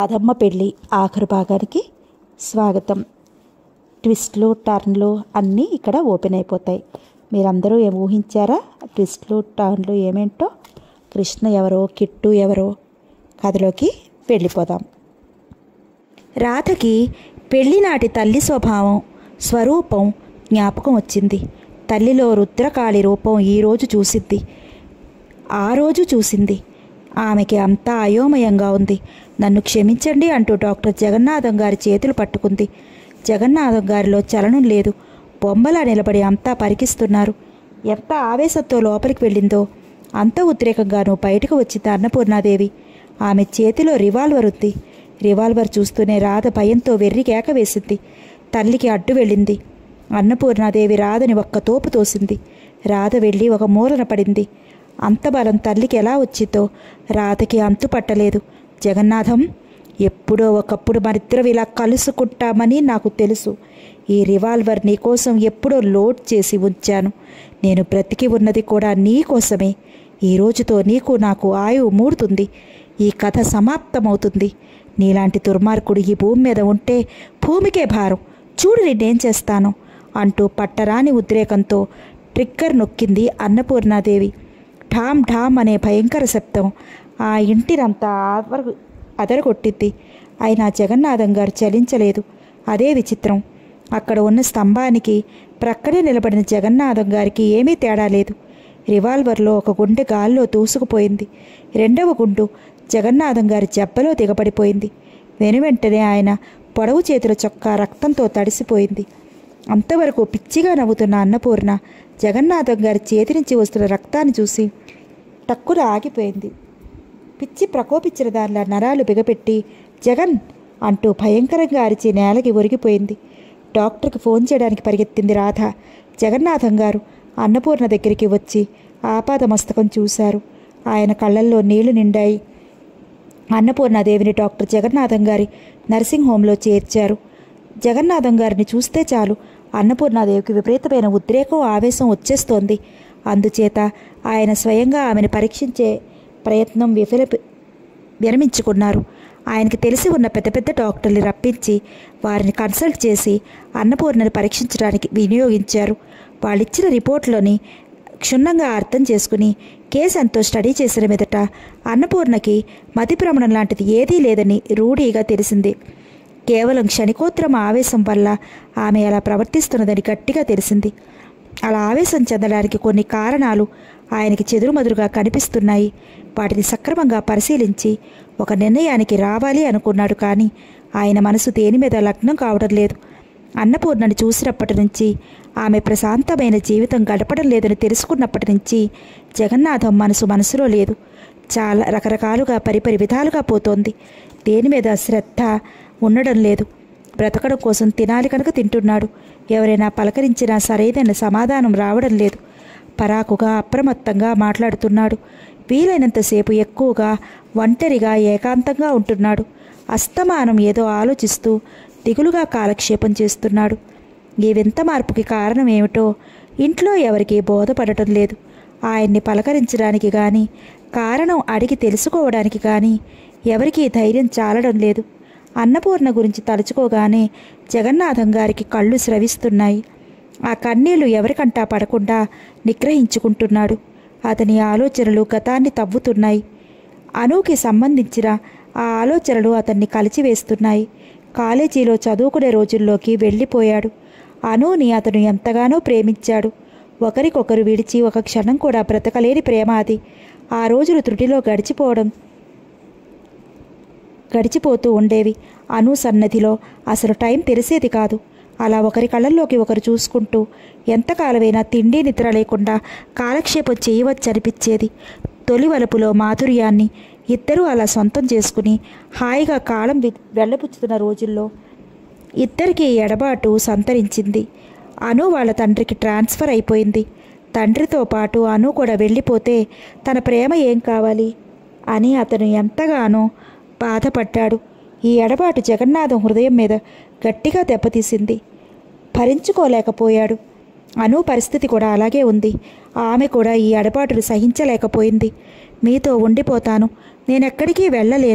అదమ్మ పెళ్ళి ఆఖరు భాగానికి స్వాగతం ట్విస్ట్లు టర్న్లు అన్నీ ఇక్కడ ఓపెన్ అయిపోతాయి మీరందరూ ఏం ఊహించారా ట్విస్ట్లు టర్న్లు ఏమేంటో కృష్ణ ఎవరో కిట్టు ఎవరో కథలోకి వెళ్ళిపోదాం రాధకి పెళ్లినాటి తల్లి స్వభావం స్వరూపం జ్ఞాపకం వచ్చింది తల్లిలో రుద్రకాళి రూపం ఈరోజు చూసింది ఆ రోజు చూసింది ఆమెకి అంతా అయోమయంగా ఉంది నన్ను క్షమించండి అంటూ డాక్టర్ జగన్నాథం గారి చేతులు పట్టుకుంది జగన్నాథం గారిలో చలనం లేదు బొమ్మలా నిలబడి అంతా పరికిస్తున్నారు ఎంత ఆవేశంతో లోపలికి వెళ్ళిందో అంత ఉద్రేకంగానూ బయటకు వచ్చింది అన్నపూర్ణాదేవి ఆమె చేతిలో రివాల్వర్ ఉంది రివాల్వర్ చూస్తూనే రాధ భయంతో వెర్రి కేక వేసింది తల్లికి అడ్డు వెళ్ళింది అన్నపూర్ణాదేవి రాధని ఒక్క తోపు తోసింది రాధ వెళ్ళి ఒక మూలన పడింది అంత బలం తల్లికి ఎలా వచ్చిందో రాధకి అంతు పట్టలేదు జగన్నాథం ఎప్పుడో ఒకప్పుడు మరిద్దరం ఇలా కలుసుకుంటామని నాకు తెలుసు ఈ రివాల్వర్ నీకోసం ఎప్పుడో లోడ్ చేసి ఉంచాను నేను బ్రతికి ఉన్నది కూడా నీ కోసమే ఈ రోజుతో నీకు నాకు ఆయువు మూడుతుంది ఈ కథ సమాప్తమవుతుంది నీలాంటి దుర్మార్గుడు ఈ భూమి మీద ఉంటే భూమికే భారం చూడు నేనేం చేస్తాను అంటూ పట్టరాని ఉద్రేకంతో ట్రిగ్గర్ నొక్కింది అన్నపూర్ణాదేవి ఢామ్ ఢామ్ అనే భయంకర శబ్దం ఆ ఇంటినంతా ఆవర అదరగొట్టింది అయినా జగన్నాథం గారు చలించలేదు అదే విచిత్రం అక్కడ ఉన్న స్తంభానికి ప్రక్కనే నిలబడిన జగన్నాథం గారికి ఏమీ తేడా లేదు రివాల్వర్లో ఒక గుండె గాల్లో దూసుకుపోయింది రెండవ గుండు జగన్నాథం గారి జబ్బలో దిగబడిపోయింది వెనువెంటనే ఆయన పొడవు చేతుల చొక్కా రక్తంతో తడిసిపోయింది అంతవరకు పిచ్చిగా నవ్వుతున్న అన్నపూర్ణ జగన్నాథం గారి చేతి నుంచి వస్తున్న రక్తాన్ని చూసి టక్కున ఆగిపోయింది పిచ్చి ప్రకోపించిన దానిలా నరాలు బిగపెట్టి జగన్ అంటూ భయంకరంగా అరిచి నేలకి ఒరిగిపోయింది డాక్టర్కి ఫోన్ చేయడానికి పరిగెత్తింది రాధ జగన్నాథం గారు అన్నపూర్ణ దగ్గరికి వచ్చి ఆపాద మస్తకం చూశారు ఆయన కళ్ళల్లో నీళ్లు నిండాయి అన్నపూర్ణాదేవిని డాక్టర్ జగన్నాథం గారి నర్సింగ్ హోంలో చేర్చారు జగన్నాథం గారిని చూస్తే చాలు అన్నపూర్ణాదేవికి విపరీతమైన ఉద్రేకం ఆవేశం వచ్చేస్తోంది అందుచేత ఆయన స్వయంగా ఆమెను పరీక్షించే ప్రయత్నం విఫల విరమించుకున్నారు ఆయనకి తెలిసి ఉన్న పెద్ద పెద్ద డాక్టర్ని రప్పించి వారిని కన్సల్ట్ చేసి అన్నపూర్ణని పరీక్షించడానికి వినియోగించారు వాళ్ళిచ్చిన రిపోర్ట్లోని క్షుణ్ణంగా అర్థం చేసుకుని కేసు ఎంతో స్టడీ చేసిన మీదట అన్నపూర్ణకి మతిభ్రమణం లాంటిది ఏదీ లేదని రూఢీగా తెలిసింది కేవలం క్షణికోత్తరం ఆవేశం వల్ల ఆమె అలా ప్రవర్తిస్తున్నదని గట్టిగా తెలిసింది అలా ఆవేశం చెందడానికి కొన్ని కారణాలు ఆయనకి చెదురుమదురుగా కనిపిస్తున్నాయి వాటిని సక్రమంగా పరిశీలించి ఒక నిర్ణయానికి రావాలి అనుకున్నాడు కానీ ఆయన మనసు దేని మీద లగ్నం కావడం లేదు అన్నపూర్ణని చూసినప్పటి నుంచి ఆమె ప్రశాంతమైన జీవితం గడపడం లేదని తెలుసుకున్నప్పటి నుంచి జగన్నాథం మనసు మనసులో లేదు చాలా రకరకాలుగా పరిపరి విధాలుగా పోతోంది దేని మీద శ్రద్ధ ఉండడం లేదు బ్రతకడం కోసం తినాలి కనుక తింటున్నాడు ఎవరైనా పలకరించినా సరైన సమాధానం రావడం లేదు పరాకుగా అప్రమత్తంగా మాట్లాడుతున్నాడు వీలైనంతసేపు ఎక్కువగా ఒంటరిగా ఏకాంతంగా ఉంటున్నాడు అస్తమానం ఏదో ఆలోచిస్తూ దిగులుగా కాలక్షేపం చేస్తున్నాడు ఈ వింత మార్పుకి కారణం ఏమిటో ఇంట్లో ఎవరికీ బోధపడటం లేదు ఆయన్ని పలకరించడానికి కానీ కారణం అడిగి తెలుసుకోవడానికి కానీ ఎవరికీ ధైర్యం చాలడం లేదు అన్నపూర్ణ గురించి తలుచుకోగానే జగన్నాథం గారికి కళ్ళు స్రవిస్తున్నాయి ఆ కన్నీళ్లు ఎవరికంటా పడకుండా నిగ్రహించుకుంటున్నాడు అతని ఆలోచనలు గతాన్ని తవ్వుతున్నాయి అనుకి సంబంధించిన ఆ ఆలోచనలు అతన్ని కలిచివేస్తున్నాయి కాలేజీలో చదువుకునే రోజుల్లోకి వెళ్ళిపోయాడు అనుని అతను ఎంతగానో ప్రేమించాడు ఒకరికొకరు విడిచి ఒక క్షణం కూడా బ్రతకలేని ప్రేమ అది ఆ రోజులు త్రుటిలో గడిచిపోవడం గడిచిపోతూ ఉండేవి అను సన్నధిలో అసలు టైం తెలిసేది కాదు అలా ఒకరి కళ్ళల్లోకి ఒకరు చూసుకుంటూ ఎంతకాలమైనా తిండి నిద్ర లేకుండా కాలక్షేపం చేయవచ్చనిపించేది తొలి వలుపులో మాధుర్యాన్ని ఇద్దరూ అలా సొంతం చేసుకుని హాయిగా కాలం వి- వెళ్ళపుచ్చుతున్న రోజుల్లో ఇద్దరికీ ఎడబాటు సంతరించింది అను వాళ్ళ తండ్రికి ట్రాన్స్ఫర్ అయిపోయింది తండ్రితో పాటు అను కూడా వెళ్ళిపోతే తన ప్రేమ ఏం కావాలి అని అతను ఎంతగానో బాధపడ్డాడు ఈ ఎడబాటు జగన్నాథం హృదయం మీద గట్టిగా దెబ్బతీసింది భరించుకోలేకపోయాడు అను పరిస్థితి కూడా అలాగే ఉంది ఆమె కూడా ఈ ఎడబాటును సహించలేకపోయింది మీతో ఉండిపోతాను నేనెక్కడికి వెళ్ళలేను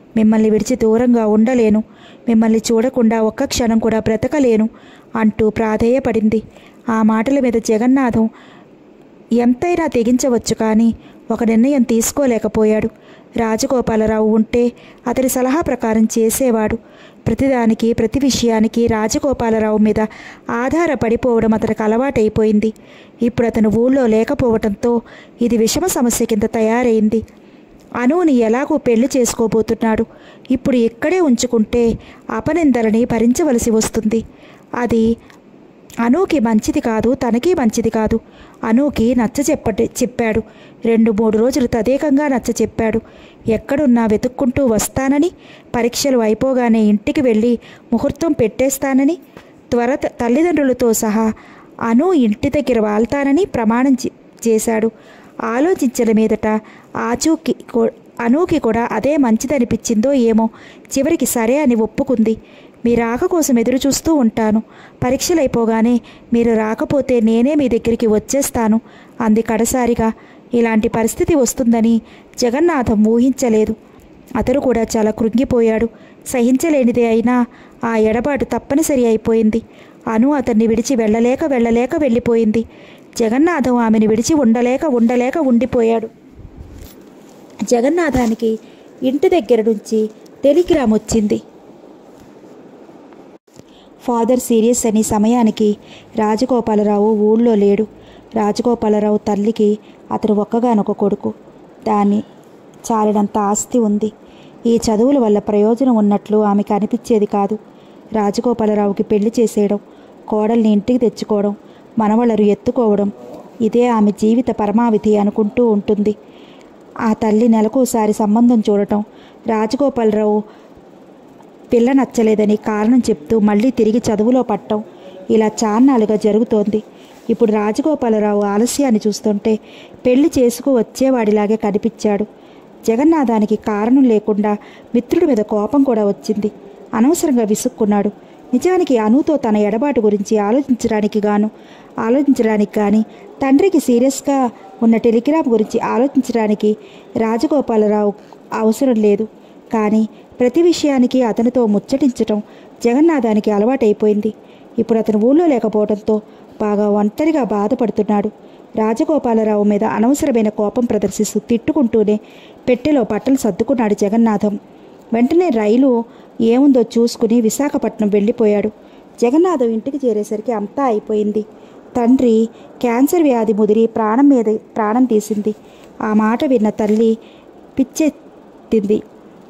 మిమ్మల్ని విడిచి దూరంగా ఉండలేను మిమ్మల్ని చూడకుండా ఒక్క క్షణం కూడా బ్రతకలేను అంటూ ప్రాధేయపడింది ఆ మాటల మీద జగన్నాథం ఎంతైనా తెగించవచ్చు కానీ ఒక నిర్ణయం తీసుకోలేకపోయాడు రాజగోపాలరావు ఉంటే అతడి సలహా ప్రకారం చేసేవాడు ప్రతిదానికి ప్రతి విషయానికి రాజగోపాలరావు మీద ఆధారపడిపోవడం అతనికి అలవాటైపోయింది ఇప్పుడు అతను ఊళ్ళో లేకపోవడంతో ఇది విషమ సమస్య కింద తయారైంది అనుని ఎలాగో పెళ్లి చేసుకోబోతున్నాడు ఇప్పుడు ఇక్కడే ఉంచుకుంటే అపనిందలని భరించవలసి వస్తుంది అది అనూకి మంచిది కాదు తనకి మంచిది కాదు అనూకి నచ్చ చెప్పటి చెప్పాడు రెండు మూడు రోజులు తదేకంగా నచ్చ చెప్పాడు ఎక్కడున్నా వెతుక్కుంటూ వస్తానని పరీక్షలు అయిపోగానే ఇంటికి వెళ్ళి ముహూర్తం పెట్టేస్తానని త్వర తల్లిదండ్రులతో సహా అను ఇంటి దగ్గర వాళ్తానని ప్రమాణం చే- చేశాడు ఆలోచించిన మీదట ఆచూకి కూ- అనూకి కూడా అదే మంచిదనిపించిందో ఏమో చివరికి సరే అని ఒప్పుకుంది మీ రాక కోసం ఎదురు చూస్తూ ఉంటాను పరీక్షలు అయిపోగానే మీరు రాకపోతే నేనే మీ దగ్గరికి వచ్చేస్తాను అంది కడసారిగా ఇలాంటి పరిస్థితి వస్తుందని జగన్నాథం ఊహించలేదు అతడు కూడా చాలా కృంగిపోయాడు సహించలేనిదే అయినా ఆ ఎడబాటు తప్పనిసరి అయిపోయింది అను అతన్ని విడిచి వెళ్ళలేక వెళ్ళలేక వెళ్ళిపోయింది జగన్నాథం ఆమెను విడిచి ఉండలేక ఉండలేక ఉండిపోయాడు జగన్నాథానికి ఇంటి దగ్గర నుంచి టెలిగ్రామ్ వచ్చింది ఫాదర్ సీరియస్ అని సమయానికి రాజగోపాలరావు ఊళ్ళో లేడు రాజగోపాలరావు తల్లికి అతను ఒక్కగానొక కొడుకు దాన్ని చాలినంత ఆస్తి ఉంది ఈ చదువుల వల్ల ప్రయోజనం ఉన్నట్లు ఆమెకు అనిపించేది కాదు రాజగోపాలరావుకి పెళ్లి చేసేయడం కోడల్ని ఇంటికి తెచ్చుకోవడం మనవళ్ళరు ఎత్తుకోవడం ఇదే ఆమె జీవిత పరమావధి అనుకుంటూ ఉంటుంది ఆ తల్లి నెలకోసారి సంబంధం చూడటం రాజగోపాలరావు పిల్ల నచ్చలేదని కారణం చెప్తూ మళ్ళీ తిరిగి చదువులో పట్టం ఇలా చాన్నాలుగా జరుగుతోంది ఇప్పుడు రాజగోపాలరావు ఆలస్యాన్ని చూస్తుంటే పెళ్లి చేసుకు వచ్చేవాడిలాగే కనిపించాడు జగన్నాథానికి కారణం లేకుండా మిత్రుడి మీద కోపం కూడా వచ్చింది అనవసరంగా విసుక్కున్నాడు నిజానికి అనుతో తన ఎడబాటు గురించి ఆలోచించడానికి గాను ఆలోచించడానికి కానీ తండ్రికి సీరియస్గా ఉన్న టెలిగ్రామ్ గురించి ఆలోచించడానికి రాజగోపాలరావు అవసరం లేదు కానీ ప్రతి విషయానికి అతనితో ముచ్చటించటం జగన్నాథానికి అలవాటైపోయింది ఇప్పుడు అతను ఊళ్ళో లేకపోవడంతో బాగా ఒంటరిగా బాధపడుతున్నాడు రాజగోపాలరావు మీద అనవసరమైన కోపం ప్రదర్శిస్తూ తిట్టుకుంటూనే పెట్టెలో బట్టలు సర్దుకున్నాడు జగన్నాథం వెంటనే రైలు ఏముందో చూసుకుని విశాఖపట్నం వెళ్ళిపోయాడు జగన్నాథం ఇంటికి చేరేసరికి అంతా అయిపోయింది తండ్రి క్యాన్సర్ వ్యాధి ముదిరి ప్రాణం మీద ప్రాణం తీసింది ఆ మాట విన్న తల్లి పిచ్చెత్తింది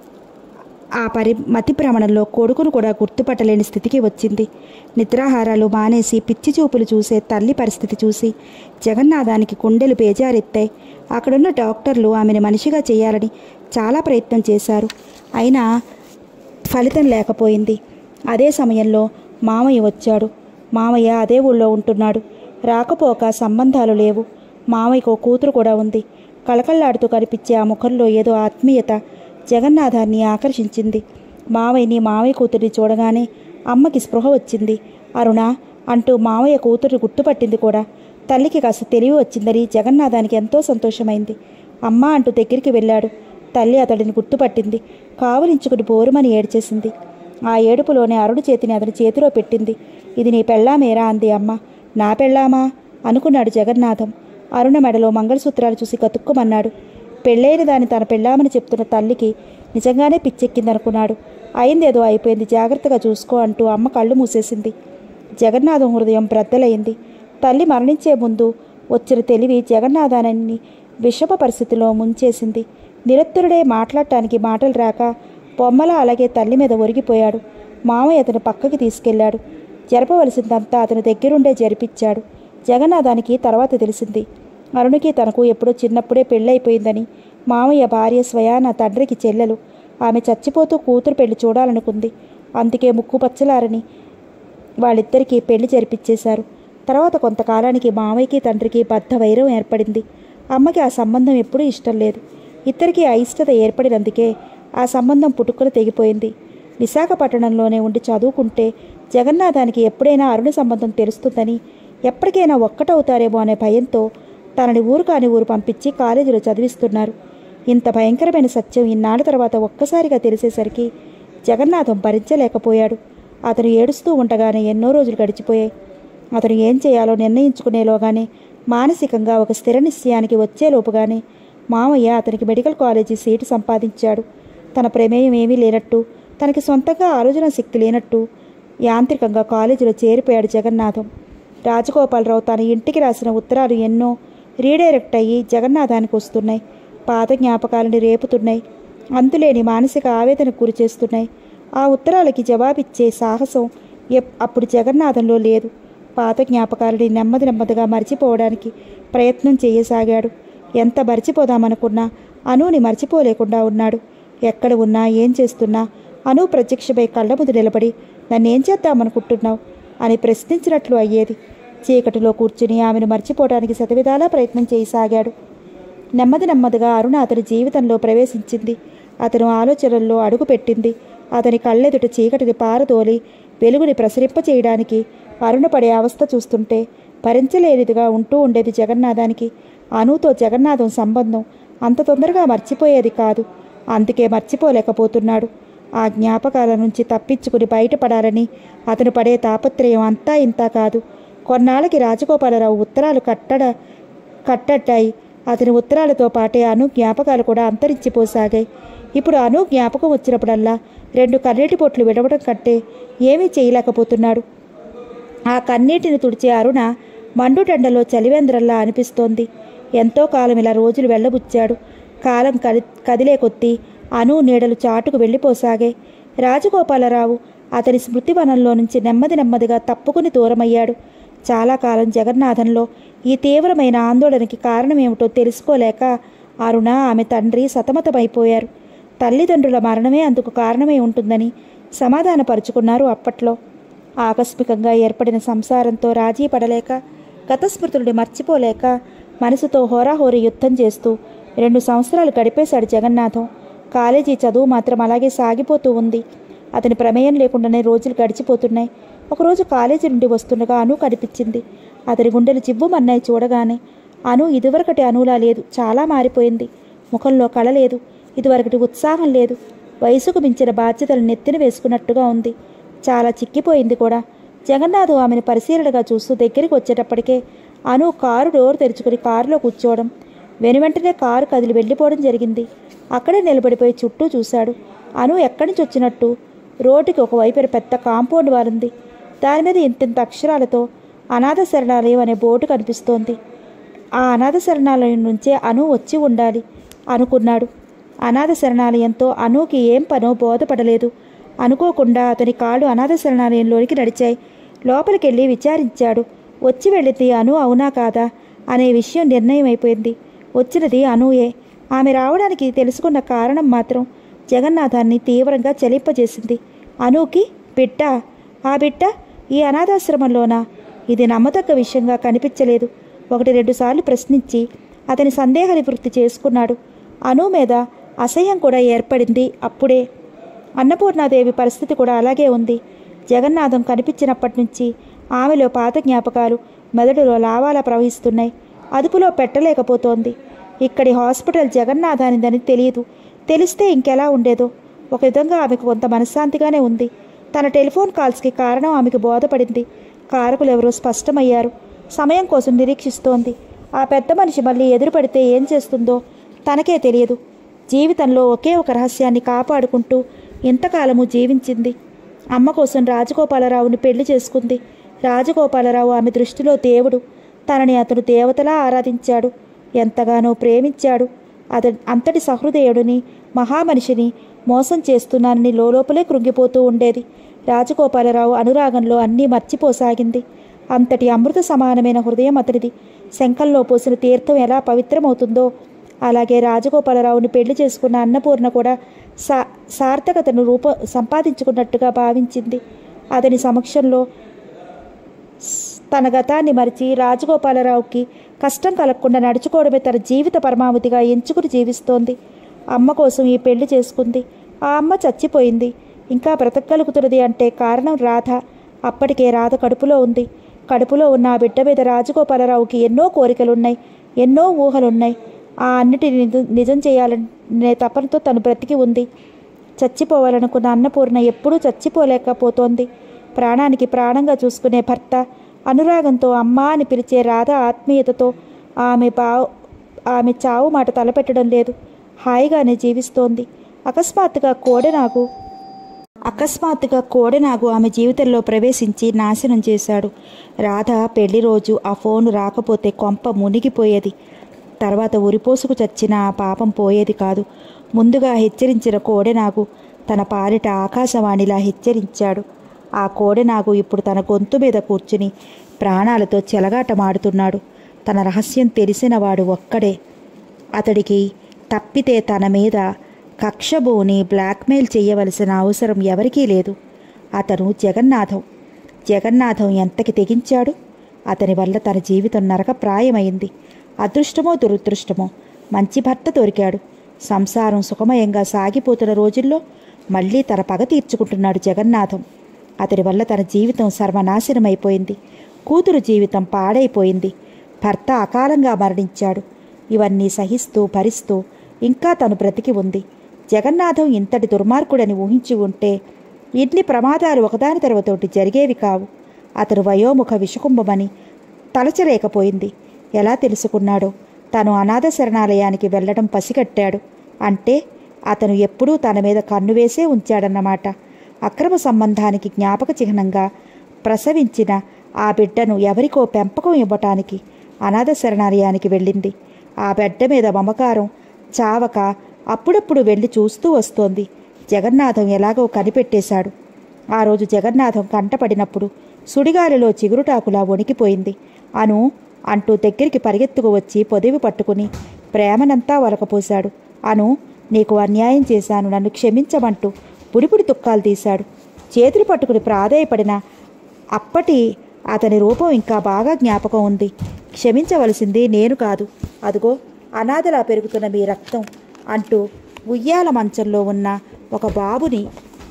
ఆ పరి మతి భ్రమణంలో కొడుకును కూడా గుర్తుపట్టలేని స్థితికి వచ్చింది నిద్రాహారాలు మానేసి పిచ్చి చూపులు చూసే తల్లి పరిస్థితి చూసి జగన్నాథానికి కుండెలు బేజారెత్తాయి అక్కడున్న డాక్టర్లు ఆమెను మనిషిగా చేయాలని చాలా ప్రయత్నం చేశారు అయినా ఫలితం లేకపోయింది అదే సమయంలో మామయ్య వచ్చాడు మామయ్య అదే ఊళ్ళో ఉంటున్నాడు రాకపోక సంబంధాలు లేవు మామయ్యకు ఓ కూతురు కూడా ఉంది కళకళలాడుతూ కనిపించే ఆ ముఖంలో ఏదో ఆత్మీయత జగన్నాథాన్ని ఆకర్షించింది మావయ్యని మావయ్య కూతురిని చూడగానే అమ్మకి స్పృహ వచ్చింది అరుణ అంటూ మావయ్య కూతురు గుర్తుపట్టింది కూడా తల్లికి కాస్త తెలివి వచ్చిందని జగన్నాథానికి ఎంతో సంతోషమైంది అమ్మ అంటూ దగ్గరికి వెళ్ళాడు తల్లి అతడిని గుర్తుపట్టింది కావలించుకుని బోరుమని ఏడ్చేసింది ఆ ఏడుపులోనే అరుణ చేతిని అతని చేతిలో పెట్టింది ఇది నీ పెళ్ళామేరా అంది అమ్మ నా పెళ్ళామా అనుకున్నాడు జగన్నాథం అరుణ మెడలో మంగళసూత్రాలు చూసి కతుక్కుమన్నాడు పెళ్ళైన దాన్ని తన పెళ్ళామని చెప్తున్న తల్లికి నిజంగానే పిచ్చెక్కిందనుకున్నాడు అయిందేదో అయిపోయింది జాగ్రత్తగా చూసుకో అంటూ అమ్మ కళ్ళు మూసేసింది జగన్నాథం హృదయం బ్రద్దలైంది తల్లి మరణించే ముందు వచ్చిన తెలివి జగన్నాథాన్ని విషమ పరిస్థితిలో ముంచేసింది నిరత్తురుడే మాట్లాడటానికి మాటలు రాక బొమ్మల అలాగే తల్లి మీద ఒరిగిపోయాడు మామయ్య అతను పక్కకి తీసుకెళ్లాడు జరపవలసిందంతా అతను దగ్గరుండే జరిపించాడు జగన్నాథానికి తర్వాత తెలిసింది అరుణికి తనకు ఎప్పుడో చిన్నప్పుడే పెళ్ళైపోయిందని మామయ్య భార్య స్వయాన తండ్రికి చెల్లెలు ఆమె చచ్చిపోతూ కూతురు పెళ్లి చూడాలనుకుంది అందుకే ముక్కు పచ్చలారని వాళ్ళిద్దరికీ పెళ్లి జరిపించేశారు తర్వాత కొంతకాలానికి మామయ్యకి తండ్రికి బద్ధ వైరం ఏర్పడింది అమ్మకి ఆ సంబంధం ఎప్పుడూ ఇష్టం లేదు ఇద్దరికీ అయిష్టత ఏర్పడినందుకే ఆ సంబంధం పుట్టుకుని తెగిపోయింది విశాఖపట్టణంలోనే ఉండి చదువుకుంటే జగన్నాథానికి ఎప్పుడైనా అరుణ సంబంధం తెలుస్తుందని ఎప్పటికైనా ఒక్కటవుతారేమో అనే భయంతో తనని ఊరు కాని ఊరు పంపించి కాలేజీలో చదివిస్తున్నారు ఇంత భయంకరమైన సత్యం ఇన్నాళ్ళ తర్వాత ఒక్కసారిగా తెలిసేసరికి జగన్నాథం భరించలేకపోయాడు అతను ఏడుస్తూ ఉండగానే ఎన్నో రోజులు గడిచిపోయాయి అతను ఏం చేయాలో నిర్ణయించుకునేలోగానే మానసికంగా ఒక స్థిర నిశ్చయానికి వచ్చేలోపుగానే మామయ్య అతనికి మెడికల్ కాలేజీ సీటు సంపాదించాడు తన ప్రమేయం ఏమీ లేనట్టు తనకి సొంతంగా ఆలోచన శక్తి లేనట్టు యాంత్రికంగా కాలేజీలో చేరిపోయాడు జగన్నాథం రాజగోపాలరావు తన ఇంటికి రాసిన ఉత్తరాలు ఎన్నో రీడైరెక్ట్ అయ్యి జగన్నాథానికి వస్తున్నాయి పాత జ్ఞాపకాలను రేపుతున్నాయి అంతులేని మానసిక ఆవేదనకు గురి చేస్తున్నాయి ఆ ఉత్తరాలకి జవాబిచ్చే సాహసం ఎప్- అప్పుడు జగన్నాథంలో లేదు పాత జ్ఞాపకాలని నెమ్మది నెమ్మదిగా మర్చిపోవడానికి ప్రయత్నం చేయసాగాడు ఎంత మర్చిపోదామనుకున్నా అనుని మర్చిపోలేకుండా ఉన్నాడు ఎక్కడ ఉన్నా ఏం చేస్తున్నా అను ప్రత్యక్షపై కళ్ళ ముందు నిలబడి నన్నేం చేద్దామనుకుంటున్నావు అని ప్రశ్నించినట్లు అయ్యేది చీకటిలో కూర్చుని ఆమెను మర్చిపోవడానికి శతవిధాలా ప్రయత్నం చేయసాగాడు నెమ్మది నెమ్మదిగా అరుణ అతని జీవితంలో ప్రవేశించింది అతను ఆలోచనల్లో అడుగుపెట్టింది అతని కళ్ళెదుట చీకటిని పారదోలి వెలుగుని ప్రసరింపచేయడానికి అరుణ పడే అవస్థ చూస్తుంటే భరించలేనిదిగా ఉంటూ ఉండేది జగన్నాథానికి అనుతో జగన్నాథం సంబంధం అంత తొందరగా మర్చిపోయేది కాదు అందుకే మర్చిపోలేకపోతున్నాడు ఆ జ్ఞాపకాల నుంచి తప్పించుకుని బయటపడాలని అతను పడే తాపత్రయం అంతా ఇంతా కాదు కొన్నాళ్ళకి రాజగోపాలరావు ఉత్తరాలు కట్టడ కట్టడ్డాయి అతని ఉత్తరాలతో పాటే అను జ్ఞాపకాలు కూడా అంతరించిపోసాగాయి ఇప్పుడు అను జ్ఞాపకం వచ్చినప్పుడల్లా రెండు కన్నీటి పొట్లు విడవడం కంటే ఏమీ చేయలేకపోతున్నాడు ఆ కన్నీటిని తుడిచే అరుణ మండుటెండలో చలివేంద్రంలా అనిపిస్తోంది ఎంతో కాలం ఇలా రోజులు వెళ్ళబుచ్చాడు కాలం కది కదిలే కొద్దీ అను నీడలు చాటుకు వెళ్ళిపోసాగాయి రాజగోపాలరావు అతని స్మృతివనంలో నుంచి నెమ్మది నెమ్మదిగా తప్పుకుని దూరమయ్యాడు చాలా కాలం జగన్నాథంలో ఈ తీవ్రమైన ఆందోళనకి కారణమేమిటో తెలుసుకోలేక అరుణ ఆమె తండ్రి సతమతమైపోయారు తల్లిదండ్రుల మరణమే అందుకు కారణమై ఉంటుందని సమాధానపరుచుకున్నారు అప్పట్లో ఆకస్మికంగా ఏర్పడిన సంసారంతో రాజీ పడలేక గత స్మృతుల్ని మర్చిపోలేక మనసుతో హోరాహోరీ యుద్ధం చేస్తూ రెండు సంవత్సరాలు గడిపేశాడు జగన్నాథం కాలేజీ చదువు మాత్రం అలాగే సాగిపోతూ ఉంది అతని ప్రమేయం లేకుండానే రోజులు గడిచిపోతున్నాయి ఒకరోజు కాలేజీ నుండి వస్తుండగా అను కనిపించింది అతని గుండెలు చివ్వుమన్నాయి చూడగానే అను ఇదివరకటి అనులా లేదు చాలా మారిపోయింది ముఖంలో కళ లేదు ఇదివరకటి ఉత్సాహం లేదు వయసుకు మించిన బాధ్యతలు నెత్తిన వేసుకున్నట్టుగా ఉంది చాలా చిక్కిపోయింది కూడా జగన్నాథు ఆమెను పరిశీలనగా చూస్తూ దగ్గరికి వచ్చేటప్పటికే అను కారు డోర్ తెరుచుకుని కారులో కూర్చోవడం వెనువెంటనే కారు కదిలి వెళ్ళిపోవడం జరిగింది అక్కడే నిలబడిపోయి చుట్టూ చూశాడు అను ఎక్కడి నుంచి వచ్చినట్టు రోడ్డుకి ఒకవైపున పెద్ద కాంపౌండ్ వారుంది దాని మీద ఇంతింత అక్షరాలతో అనాథ శరణాలయం అనే బోర్డు కనిపిస్తోంది ఆ అనాథ శరణాలయం నుంచే అను వచ్చి ఉండాలి అనుకున్నాడు అనాథ శరణాలయంతో అనుకి ఏం పనో బోధపడలేదు అనుకోకుండా అతని కాళ్ళు అనాథ శరణాలయంలోనికి నడిచాయి లోపలికెళ్ళి విచారించాడు వచ్చి వెళ్ళింది అను అవునా కాదా అనే విషయం నిర్ణయం అయిపోయింది వచ్చినది అనుయే ఆమె రావడానికి తెలుసుకున్న కారణం మాత్రం జగన్నాథాన్ని తీవ్రంగా చలింపజేసింది అనుకి బిడ్డ ఆ బిడ్డ ఈ అనాథాశ్రమంలోనా ఇది నమ్మదగ్గ విషయంగా కనిపించలేదు ఒకటి రెండు సార్లు ప్రశ్నించి అతని సందేహ నివృత్తి చేసుకున్నాడు అను మీద అసహ్యం కూడా ఏర్పడింది అప్పుడే అన్నపూర్ణాదేవి పరిస్థితి కూడా అలాగే ఉంది జగన్నాథం కనిపించినప్పటి నుంచి ఆమెలో పాత జ్ఞాపకాలు మెదడులో లావాలా ప్రవహిస్తున్నాయి అదుపులో పెట్టలేకపోతోంది ఇక్కడి హాస్పిటల్ జగన్నాథానిదని తెలియదు తెలిస్తే ఇంకెలా ఉండేదో ఒక విధంగా ఆమెకు కొంత మనశ్శాంతిగానే ఉంది తన టెలిఫోన్ కాల్స్కి కారణం ఆమెకు బోధపడింది కారకులు ఎవరో స్పష్టమయ్యారు సమయం కోసం నిరీక్షిస్తోంది ఆ పెద్ద మనిషి మళ్ళీ ఎదురుపడితే ఏం చేస్తుందో తనకే తెలియదు జీవితంలో ఒకే ఒక రహస్యాన్ని కాపాడుకుంటూ ఇంతకాలము జీవించింది అమ్మ కోసం రాజగోపాలరావుని పెళ్లి చేసుకుంది రాజగోపాలరావు ఆమె దృష్టిలో దేవుడు తనని అతను దేవతలా ఆరాధించాడు ఎంతగానో ప్రేమించాడు అత అంతటి సహృదయుడిని మహామనిషిని మోసం చేస్తున్నానని లోపలే కృంగిపోతూ ఉండేది రాజగోపాలరావు అనురాగంలో అన్నీ మర్చిపోసాగింది అంతటి అమృత సమానమైన హృదయం అతనిది శంఖంలో పోసిన తీర్థం ఎలా పవిత్రమవుతుందో అలాగే రాజగోపాలరావుని పెళ్లి చేసుకున్న అన్నపూర్ణ కూడా సా సార్థకతను రూప సంపాదించుకున్నట్టుగా భావించింది అతని సమక్షంలో తన గతాన్ని మరిచి రాజగోపాలరావుకి కష్టం కలగకుండా నడుచుకోవడమే తన జీవిత పరమావధిగా ఎంచుకుని జీవిస్తోంది అమ్మ కోసం ఈ పెళ్లి చేసుకుంది ఆ అమ్మ చచ్చిపోయింది ఇంకా బ్రతకగలుగుతున్నది అంటే కారణం రాధ అప్పటికే రాధ కడుపులో ఉంది కడుపులో ఉన్న ఆ బిడ్డ మీద రాజగోపాలరావుకి ఎన్నో కోరికలున్నాయి ఎన్నో ఊహలున్నాయి ఆ అన్నిటిని నిజ- నిజం చేయాలని నే తపనతో తను బ్రతికి ఉంది చచ్చిపోవాలనుకున్న అన్నపూర్ణ ఎప్పుడూ చచ్చిపోలేకపోతోంది ప్రాణానికి ప్రాణంగా చూసుకునే భర్త అనురాగంతో అమ్మా అని పిలిచే రాధ ఆత్మీయతతో ఆమె బావు ఆమె చావు మాట తలపెట్టడం లేదు హాయిగానే జీవిస్తోంది అకస్మాత్తుగా కోడెనాగు అకస్మాత్తుగా కోడెనాగు ఆమె జీవితంలో ప్రవేశించి నాశనం చేశాడు రాధ పెళ్లి రోజు ఆ ఫోను రాకపోతే కొంప మునిగిపోయేది తర్వాత ఉరిపోసుకు చచ్చిన ఆ పాపం పోయేది కాదు ముందుగా హెచ్చరించిన కోడెనాగు తన పాలిట ఆకాశవాణిలా హెచ్చరించాడు ఆ కోడెనాగు ఇప్పుడు తన గొంతు మీద కూర్చుని ప్రాణాలతో చెలగాటమాడుతున్నాడు తన రహస్యం తెలిసినవాడు ఒక్కడే అతడికి తప్పితే తన మీద కక్షబోని బ్లాక్మెయిల్ చేయవలసిన అవసరం ఎవరికీ లేదు అతను జగన్నాథం జగన్నాథం ఎంతకి తెగించాడు అతని వల్ల తన జీవితం నరకప్రాయమైంది అదృష్టమో దురదృష్టమో మంచి భర్త దొరికాడు సంసారం సుఖమయంగా సాగిపోతున్న రోజుల్లో మళ్ళీ తన పగ తీర్చుకుంటున్నాడు జగన్నాథం అతని వల్ల తన జీవితం సర్వనాశనమైపోయింది కూతురు జీవితం పాడైపోయింది భర్త అకాలంగా మరణించాడు ఇవన్నీ సహిస్తూ భరిస్తూ ఇంకా తను బ్రతికి ఉంది జగన్నాథం ఇంతటి దుర్మార్గుడని ఊహించి ఉంటే ఇన్ని ప్రమాదాలు ఒకదాని తర్వాత ఒకటి జరిగేవి కావు అతను వయోముఖ విషకుంభమని తలచలేకపోయింది ఎలా తెలుసుకున్నాడో తను అనాథ శరణాలయానికి వెళ్లడం పసిగట్టాడు అంటే అతను ఎప్పుడూ తన మీద కన్ను వేసే ఉంచాడన్నమాట అక్రమ సంబంధానికి జ్ఞాపక చిహ్నంగా ప్రసవించిన ఆ బిడ్డను ఎవరికో పెంపకం ఇవ్వటానికి అనాథ శరణాలయానికి వెళ్ళింది ఆ బిడ్డ మీద మమకారం చావక అప్పుడప్పుడు వెళ్ళి చూస్తూ వస్తోంది జగన్నాథం ఎలాగో కనిపెట్టేశాడు ఆ రోజు జగన్నాథం కంటపడినప్పుడు సుడిగాలిలో చిగురుటాకులా వణికిపోయింది అను అంటూ దగ్గరికి పరిగెత్తుకు వచ్చి పొదివి పట్టుకుని ప్రేమనంతా వలకపోశాడు అను నీకు అన్యాయం చేశాను నన్ను క్షమించమంటూ పుడిపుడి తుక్కాలు తీశాడు చేతులు పట్టుకుని ప్రాధేయపడిన అప్పటి అతని రూపం ఇంకా బాగా జ్ఞాపకం ఉంది క్షమించవలసింది నేను కాదు అదిగో అనాథలా పెరుగుతున్న మీ రక్తం అంటూ ఉయ్యాల మంచంలో ఉన్న ఒక బాబుని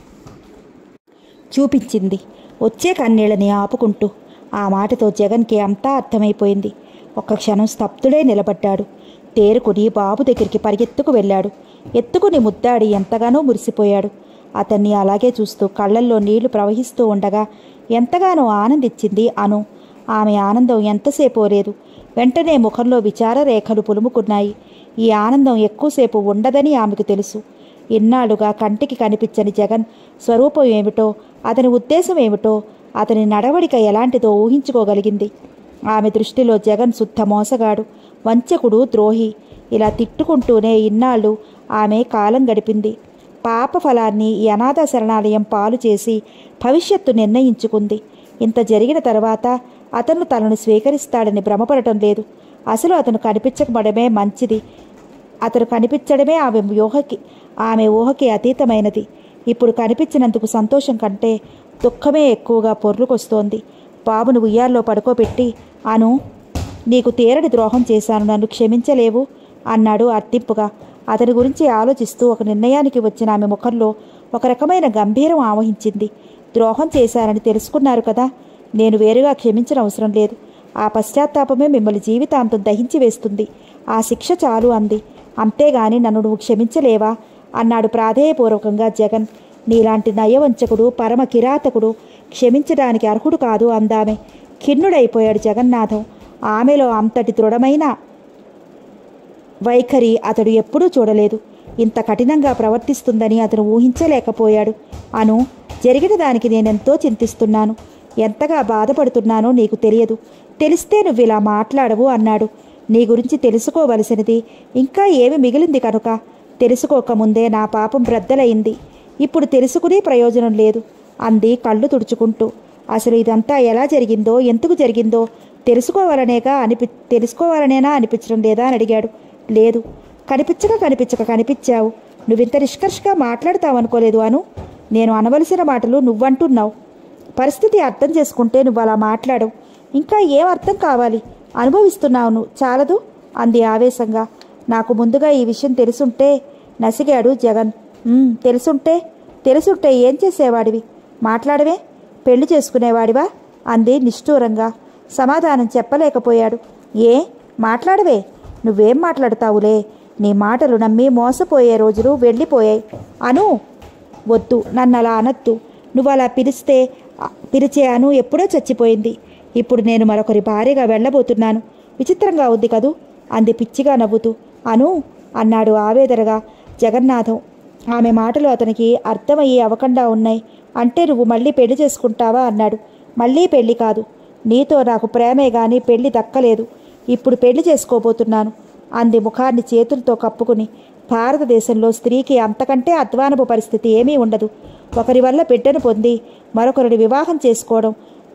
చూపించింది వచ్చే కన్నీళ్ళని ఆపుకుంటూ ఆ మాటతో జగన్కి అంతా అర్థమైపోయింది ఒక్క క్షణం స్తబ్దుడే నిలబడ్డాడు తేరుకుని బాబు దగ్గరికి పరిగెత్తుకు వెళ్ళాడు ఎత్తుకుని ముద్దాడి ఎంతగానో మురిసిపోయాడు అతన్ని అలాగే చూస్తూ కళ్ళల్లో నీళ్లు ప్రవహిస్తూ ఉండగా ఎంతగానో ఆనందించింది అను ఆమె ఆనందం ఎంతసేపో లేదు వెంటనే ముఖంలో విచార రేఖలు పులుముకున్నాయి ఈ ఆనందం ఎక్కువసేపు ఉండదని ఆమెకు తెలుసు ఇన్నాళ్లుగా కంటికి కనిపించని జగన్ స్వరూపం ఏమిటో అతని ఉద్దేశం ఏమిటో అతని నడవడిక ఎలాంటిదో ఊహించుకోగలిగింది ఆమె దృష్టిలో జగన్ శుద్ధ మోసగాడు వంచకుడు ద్రోహి ఇలా తిట్టుకుంటూనే ఇన్నాళ్ళు ఆమె కాలం గడిపింది పాప ఫలాన్ని ఈ అనాథ శరణాలయం పాలు చేసి భవిష్యత్తు నిర్ణయించుకుంది ఇంత జరిగిన తర్వాత అతను తనను స్వీకరిస్తాడని భ్రమపడటం లేదు అసలు అతను కనిపించకపోవడమే మంచిది అతను కనిపించడమే ఆమె ఊహకి ఆమె ఊహకి అతీతమైనది ఇప్పుడు కనిపించినందుకు సంతోషం కంటే దుఃఖమే ఎక్కువగా పొర్లుకొస్తోంది బాబును ఉయ్యాల్లో పడుకోబెట్టి అను నీకు తీరని ద్రోహం చేశాను నన్ను క్షమించలేవు అన్నాడు అర్థింపుగా అతని గురించి ఆలోచిస్తూ ఒక నిర్ణయానికి వచ్చిన ఆమె ముఖంలో ఒక రకమైన గంభీరం ఆవహించింది ద్రోహం చేశానని తెలుసుకున్నారు కదా నేను వేరుగా క్షమించిన అవసరం లేదు ఆ పశ్చాత్తాపమే మిమ్మల్ని జీవితాంతం దహించి వేస్తుంది ఆ శిక్ష చాలు అంది అంతేగాని నన్ను నువ్వు క్షమించలేవా అన్నాడు ప్రాధేయపూర్వకంగా జగన్ నీలాంటి నయవంచకుడు పరమ కిరాతకుడు క్షమించడానికి అర్హుడు కాదు అందామె ఖిన్నుడైపోయాడు జగన్నాథం ఆమెలో అంతటి దృఢమైన వైఖరి అతడు ఎప్పుడూ చూడలేదు ఇంత కఠినంగా ప్రవర్తిస్తుందని అతను ఊహించలేకపోయాడు అను జరిగిన దానికి నేనెంతో చింతిస్తున్నాను ఎంతగా బాధపడుతున్నానో నీకు తెలియదు తెలిస్తే నువ్వు ఇలా మాట్లాడవు అన్నాడు నీ గురించి తెలుసుకోవలసినది ఇంకా ఏమి మిగిలింది కనుక తెలుసుకోకముందే నా పాపం బ్రద్దలైంది ఇప్పుడు తెలుసుకునే ప్రయోజనం లేదు అంది కళ్ళు తుడుచుకుంటూ అసలు ఇదంతా ఎలా జరిగిందో ఎందుకు జరిగిందో తెలుసుకోవాలనేగా అనిపి తెలుసుకోవాలనేనా అనిపించడం లేదా అని అడిగాడు లేదు కనిపించక కనిపించక కనిపించావు నువ్వింత నిష్కర్షగా మాట్లాడతావనుకోలేదు అను నేను అనవలసిన మాటలు నువ్వంటున్నావు పరిస్థితి అర్థం చేసుకుంటే నువ్వు అలా మాట్లాడవు ఇంకా ఏం అర్థం కావాలి అనుభవిస్తున్నావు నువ్వు చాలదు అంది ఆవేశంగా నాకు ముందుగా ఈ విషయం తెలుసుంటే నసిగాడు జగన్ "ఉమ్, తెలుసుంటే తెలుసుంటే ఏం చేసేవాడివి మాట్లాడవే పెళ్లి చేసుకునేవాడివా అంది నిష్ఠూరంగా సమాధానం చెప్పలేకపోయాడు ఏ మాట్లాడవే నువ్వేం మాట్లాడతావులే నీ మాటలు నమ్మి మోసపోయే రోజులు వెళ్ళిపోయాయి అను వద్దు నన్ను అలా అనొద్దు నువ్వు అలా పిలిస్తే ఆ, పిలిచే అను ఎప్పుడో చచ్చిపోయింది ఇప్పుడు నేను మరొకరి భార్యగా వెళ్ళబోతున్నాను విచిత్రంగా ఉంది కదూ అంది పిచ్చిగా నవ్వుతూ అను అన్నాడు ఆవేదనగా జగన్నాథం ఆమె మాటలు అతనికి అర్థమయ్యే అవకుండా ఉన్నాయి అంటే నువ్వు మళ్ళీ పెళ్లి చేసుకుంటావా అన్నాడు మళ్ళీ పెళ్లి కాదు నీతో నాకు ప్రేమే గాని పెళ్లి దక్కలేదు ఇప్పుడు పెళ్లి చేసుకోబోతున్నాను అంది ముఖాన్ని చేతులతో కప్పుకుని భారతదేశంలో స్త్రీకి అంతకంటే అధ్వానపు పరిస్థితి ఏమీ ఉండదు ఒకరి వల్ల బిడ్డను పొంది మరొకరిని వివాహం చేసుకోవడం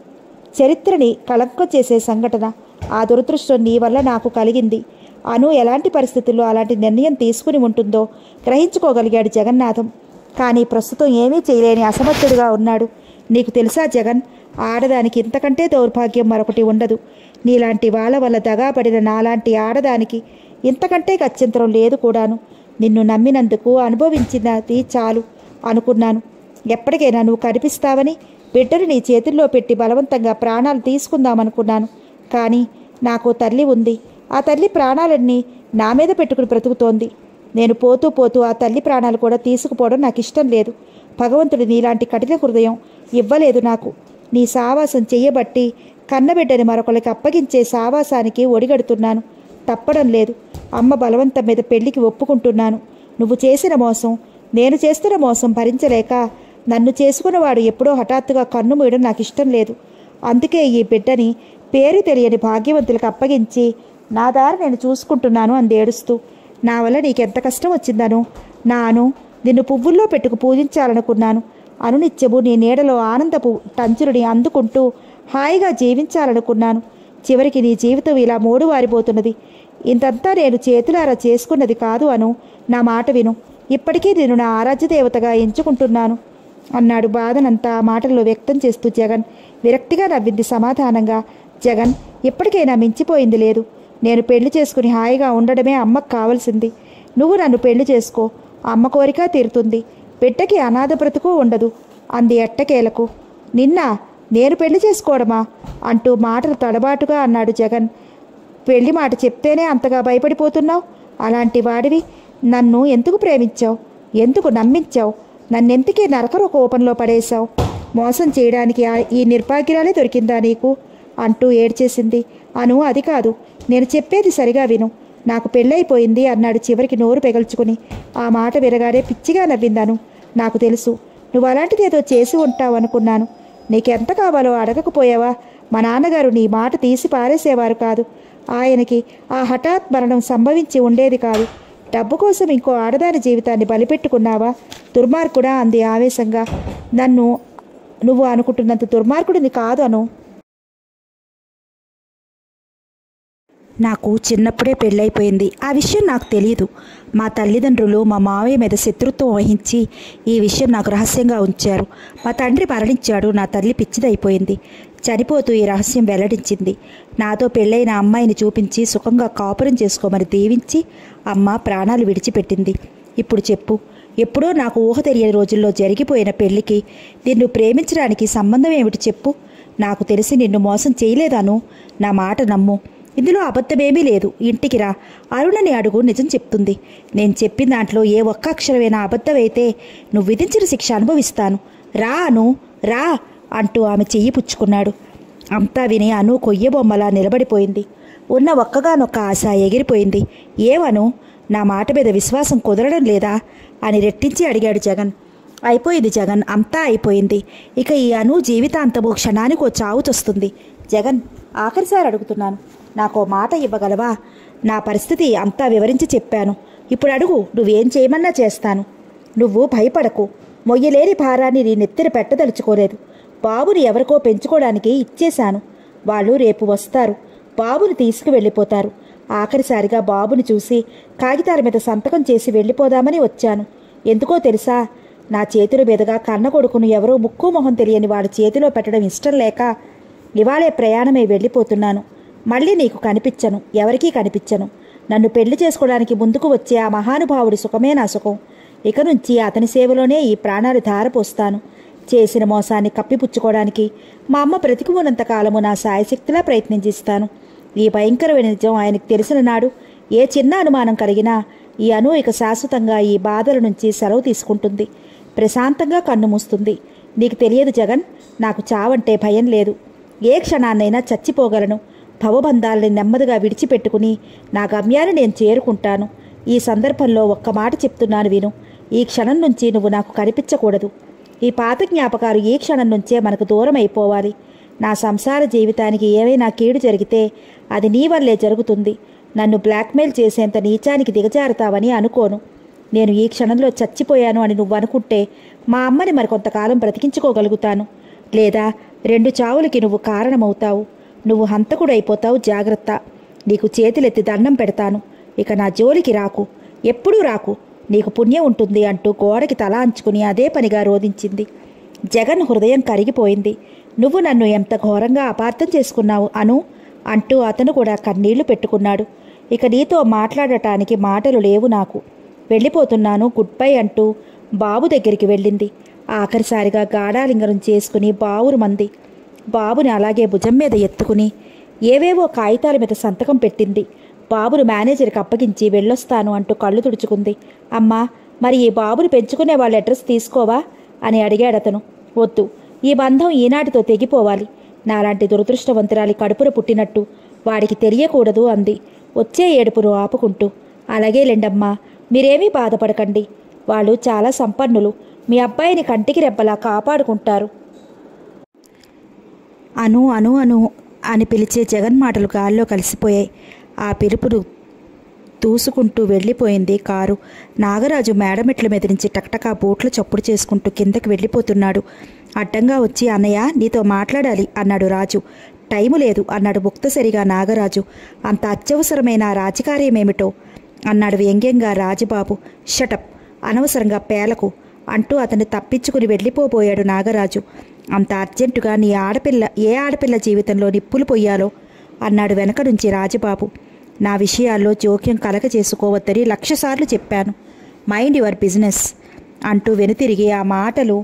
చరిత్రని కళంకం చేసే సంఘటన ఆ దురదృష్టం నీ వల్ల నాకు కలిగింది అను ఎలాంటి పరిస్థితుల్లో అలాంటి నిర్ణయం తీసుకుని ఉంటుందో గ్రహించుకోగలిగాడు జగన్నాథం కానీ ప్రస్తుతం ఏమీ చేయలేని అసమర్థుడిగా ఉన్నాడు నీకు తెలుసా జగన్ ఆడదానికి ఇంతకంటే దౌర్భాగ్యం మరొకటి ఉండదు నీలాంటి వాళ్ళ వల్ల దగాపడిన నాలాంటి ఆడదానికి ఇంతకంటే గత్యంతరం లేదు కూడాను నిన్ను నమ్మినందుకు అనుభవించినది చాలు అనుకున్నాను ఎప్పటికైనా నువ్వు కనిపిస్తావని బిడ్డను నీ చేతుల్లో పెట్టి బలవంతంగా ప్రాణాలు తీసుకుందామనుకున్నాను కానీ నాకు తల్లి ఉంది ఆ తల్లి ప్రాణాలన్నీ నా మీద పెట్టుకుని బ్రతుకుతోంది నేను పోతూ పోతూ ఆ తల్లి ప్రాణాలు కూడా తీసుకుపోవడం నాకు ఇష్టం లేదు భగవంతుడు నీలాంటి కఠిన హృదయం ఇవ్వలేదు నాకు నీ సావాసం చెయ్యబట్టి కన్నబిడ్డని మరొకరికి అప్పగించే సావాసానికి ఒడిగడుతున్నాను తప్పడం లేదు అమ్మ బలవంతం మీద పెళ్లికి ఒప్పుకుంటున్నాను నువ్వు చేసిన మోసం నేను చేస్తున్న మోసం భరించలేక నన్ను చేసుకున్నవాడు ఎప్పుడో హఠాత్తుగా కన్ను మూయడం నాకు ఇష్టం లేదు అందుకే ఈ బిడ్డని పేరు తెలియని భాగ్యవంతులకు అప్పగించి నా దారి నేను చూసుకుంటున్నాను అంది ఏడుస్తూ నా వల్ల నీకెంత కష్టం వచ్చిందను నాను నిన్ను పువ్వుల్లో పెట్టుకు పూజించాలనుకున్నాను అనునిత్యము నీ నీడలో ఆనందపు టంచురుని అందుకుంటూ హాయిగా జీవించాలనుకున్నాను చివరికి నీ జీవితం ఇలా మూడు వారిపోతున్నది ఇంతంతా నేను చేతులారా చేసుకున్నది కాదు అను నా మాట విను ఇప్పటికీ నేను నా ఆరాధ్య దేవతగా ఎంచుకుంటున్నాను అన్నాడు బాధనంతా ఆ మాటల్లో వ్యక్తం చేస్తూ జగన్ విరక్తిగా నవ్వింది సమాధానంగా జగన్ ఇప్పటికైనా మించిపోయింది లేదు నేను పెళ్లి చేసుకుని హాయిగా ఉండడమే అమ్మకు కావలసింది నువ్వు నన్ను పెళ్లి చేసుకో అమ్మ కోరిక తీరుతుంది బిడ్డకి అనాథ బ్రతుకు ఉండదు అంది ఎట్టకేలకు నిన్న నేను పెళ్లి చేసుకోవడమా అంటూ మాటలు తడబాటుగా అన్నాడు జగన్ పెళ్లి మాట చెప్తేనే అంతగా భయపడిపోతున్నావు అలాంటి వాడివి నన్ను ఎందుకు ప్రేమించావు ఎందుకు నమ్మించావు నన్నెందుకే నరకర కోపంలో పడేశావు మోసం చేయడానికి ఆ- ఈ నిర్భాగ్యురాలే దొరికిందా నీకు అంటూ ఏడ్చేసింది అను అది కాదు నేను చెప్పేది సరిగా విను నాకు పెళ్ళైపోయింది అన్నాడు చివరికి నోరు పెగల్చుకుని ఆ మాట విరగానే పిచ్చిగా నవ్విందను నాకు తెలుసు నువ్వు అలాంటిదేదో చేసి ఉంటావు అనుకున్నాను నీకెంత కావాలో అడగకపోయావా మా నాన్నగారు నీ మాట తీసి పారేసేవారు కాదు ఆయనకి ఆ హఠాత్ మరణం సంభవించి ఉండేది కాదు డబ్బు కోసం ఇంకో ఆడదాని జీవితాన్ని బలిపెట్టుకున్నావా దుర్మార్గుడా అంది ఆవేశంగా నన్ను నువ్వు అనుకుంటున్నంత దుర్మార్గుడిని కాదు అను నాకు చిన్నప్పుడే పెళ్ళైపోయింది ఆ విషయం నాకు తెలియదు మా తల్లిదండ్రులు మా మావయ్య మీద శత్రుత్వం వహించి ఈ విషయం నాకు రహస్యంగా ఉంచారు మా తండ్రి మరణించాడు నా తల్లి పిచ్చిదైపోయింది చనిపోతూ ఈ రహస్యం వెల్లడించింది నాతో పెళ్ళైన అమ్మాయిని చూపించి సుఖంగా కాపురం చేసుకోమని దీవించి అమ్మ ప్రాణాలు విడిచిపెట్టింది ఇప్పుడు చెప్పు ఎప్పుడో నాకు ఊహ తెలియని రోజుల్లో జరిగిపోయిన పెళ్లికి నిన్ను ప్రేమించడానికి సంబంధం ఏమిటి చెప్పు నాకు తెలిసి నిన్ను మోసం చేయలేదాను నా మాట నమ్ము ఇందులో అబద్ధమేమీ లేదు ఇంటికి రా అరుణని అడుగు నిజం చెప్తుంది నేను చెప్పిన దాంట్లో ఏ ఒక్క అక్షరమైనా అబద్ధమైతే నువ్వు విధించిన శిక్ష అనుభవిస్తాను రా అను రా అంటూ ఆమె చెయ్యి పుచ్చుకున్నాడు అంతా విని అను కొయ్య బొమ్మలా నిలబడిపోయింది ఉన్న ఒక్కగానొక్క ఆశ ఎగిరిపోయింది ఏమను నా మాట మీద విశ్వాసం కుదరడం లేదా అని రెట్టించి అడిగాడు జగన్ అయిపోయింది జగన్ అంతా అయిపోయింది ఇక ఈ అను జీవితాంతము క్షణానికో చావు చస్తుంది జగన్ ఆఖరిసారి అడుగుతున్నాను నాకో మాట ఇవ్వగలవా నా పరిస్థితి అంతా వివరించి చెప్పాను ఇప్పుడు అడుగు నువ్వేం చేయమన్నా చేస్తాను నువ్వు భయపడకు మొయ్యలేని భారాన్ని నీ నెత్తిన పెట్టదలుచుకోలేదు బాబుని ఎవరికో పెంచుకోవడానికి ఇచ్చేశాను వాళ్ళు రేపు వస్తారు బాబుని తీసుకువెళ్ళిపోతారు ఆఖరిసారిగా బాబుని చూసి కాగితాల మీద సంతకం చేసి వెళ్ళిపోదామని వచ్చాను ఎందుకో తెలుసా నా చేతుల మీదుగా కన్న కొడుకును ఎవరో ముక్కు మొహం తెలియని వాడి చేతిలో పెట్టడం ఇష్టం లేక ఇవాళే ప్రయాణమై వెళ్ళిపోతున్నాను మళ్ళీ నీకు కనిపించను ఎవరికీ కనిపించను నన్ను పెళ్లి చేసుకోవడానికి ముందుకు వచ్చే ఆ మహానుభావుడి సుఖమే నా సుఖం ఇక నుంచి అతని సేవలోనే ఈ ప్రాణాలు ధారపోస్తాను చేసిన మోసాన్ని కప్పిపుచ్చుకోవడానికి మా అమ్మ బ్రతికున్నంత కాలము నా సాయశక్తిలా ప్రయత్నించిస్తాను ఈ భయంకరమైన నిజం ఆయనకు తెలిసిన నాడు ఏ చిన్న అనుమానం కలిగినా ఈ అను ఇక శాశ్వతంగా ఈ బాధల నుంచి సెలవు తీసుకుంటుంది ప్రశాంతంగా కన్ను మూస్తుంది నీకు తెలియదు జగన్ నాకు చావంటే భయం లేదు ఏ క్షణాన్నైనా చచ్చిపోగలను భవబంధాలని నెమ్మదిగా విడిచిపెట్టుకుని నా గమ్యాన్ని నేను చేరుకుంటాను ఈ సందర్భంలో ఒక్క మాట చెప్తున్నాను విను ఈ క్షణం నుంచి నువ్వు నాకు కనిపించకూడదు ఈ పాత జ్ఞాపకాలు ఈ క్షణం నుంచే మనకు దూరం అయిపోవాలి నా సంసార జీవితానికి ఏమైనా కీడు జరిగితే అది నీ వల్లే జరుగుతుంది నన్ను బ్లాక్మెయిల్ చేసేంత నీచానికి దిగజారుతావని అనుకోను నేను ఈ క్షణంలో చచ్చిపోయాను అని నువ్వు అనుకుంటే మా అమ్మని మరికొంతకాలం బ్రతికించుకోగలుగుతాను లేదా రెండు చావులకి నువ్వు కారణమవుతావు నువ్వు హంతకుడైపోతావు జాగ్రత్త నీకు చేతులెత్తి దండం పెడతాను ఇక నా జోలికి రాకు ఎప్పుడూ రాకు నీకు పుణ్యం ఉంటుంది అంటూ గోడకి తల అంచుకుని అదే పనిగా రోధించింది జగన్ హృదయం కరిగిపోయింది నువ్వు నన్ను ఎంత ఘోరంగా అపార్థం చేసుకున్నావు అను అంటూ అతను కూడా కన్నీళ్లు పెట్టుకున్నాడు ఇక నీతో మాట్లాడటానికి మాటలు లేవు నాకు వెళ్ళిపోతున్నాను గుడ్ బై అంటూ బాబు దగ్గరికి వెళ్ళింది ఆఖరిసారిగా గాఢాలింగనం చేసుకుని బావురు మంది బాబుని అలాగే భుజం మీద ఎత్తుకుని ఏవేవో కాగితాల మీద సంతకం పెట్టింది బాబును మేనేజర్కి అప్పగించి వెళ్ళొస్తాను అంటూ కళ్ళు తుడుచుకుంది అమ్మా మరి ఈ బాబుని పెంచుకునే వాళ్ళ అడ్రస్ తీసుకోవా అని అడిగాడు అతను వద్దు ఈ బంధం ఈనాటితో తెగిపోవాలి నాలాంటి దురదృష్టవంతురాలి కడుపున పుట్టినట్టు వాడికి తెలియకూడదు అంది వచ్చే ఏడుపును ఆపుకుంటూ అలాగే లెండమ్మా మీరేమీ బాధపడకండి వాళ్ళు చాలా సంపన్నులు మీ అబ్బాయిని కంటికి రెప్పలా కాపాడుకుంటారు అను అను అను అని పిలిచే జగన్ మాటలు గాల్లో కలిసిపోయాయి ఆ పిలుపును దూసుకుంటూ వెళ్ళిపోయింది కారు నాగరాజు మేడమెట్ల మీద నుంచి టక్టకా బూట్లు చప్పుడు చేసుకుంటూ కిందకి వెళ్ళిపోతున్నాడు అడ్డంగా వచ్చి అన్నయ్య నీతో మాట్లాడాలి అన్నాడు రాజు టైము లేదు అన్నాడు ముక్తసరిగా నాగరాజు అంత అత్యవసరమైన ఆ రాజకార్యమేమిటో అన్నాడు వ్యంగ్యంగా రాజుబాబు షటప్ అనవసరంగా పేలకు అంటూ అతన్ని తప్పించుకుని వెళ్ళిపోబోయాడు నాగరాజు అంత అర్జెంటుగా నీ ఆడపిల్ల ఏ ఆడపిల్ల జీవితంలో నిప్పులు పొయ్యాలో అన్నాడు వెనక నుంచి రాజబాబు నా విషయాల్లో జోక్యం కలగ చేసుకోవద్దని లక్షసార్లు చెప్పాను మైండ్ యువర్ బిజినెస్ అంటూ వెనుతిరిగి ఆ మాటలు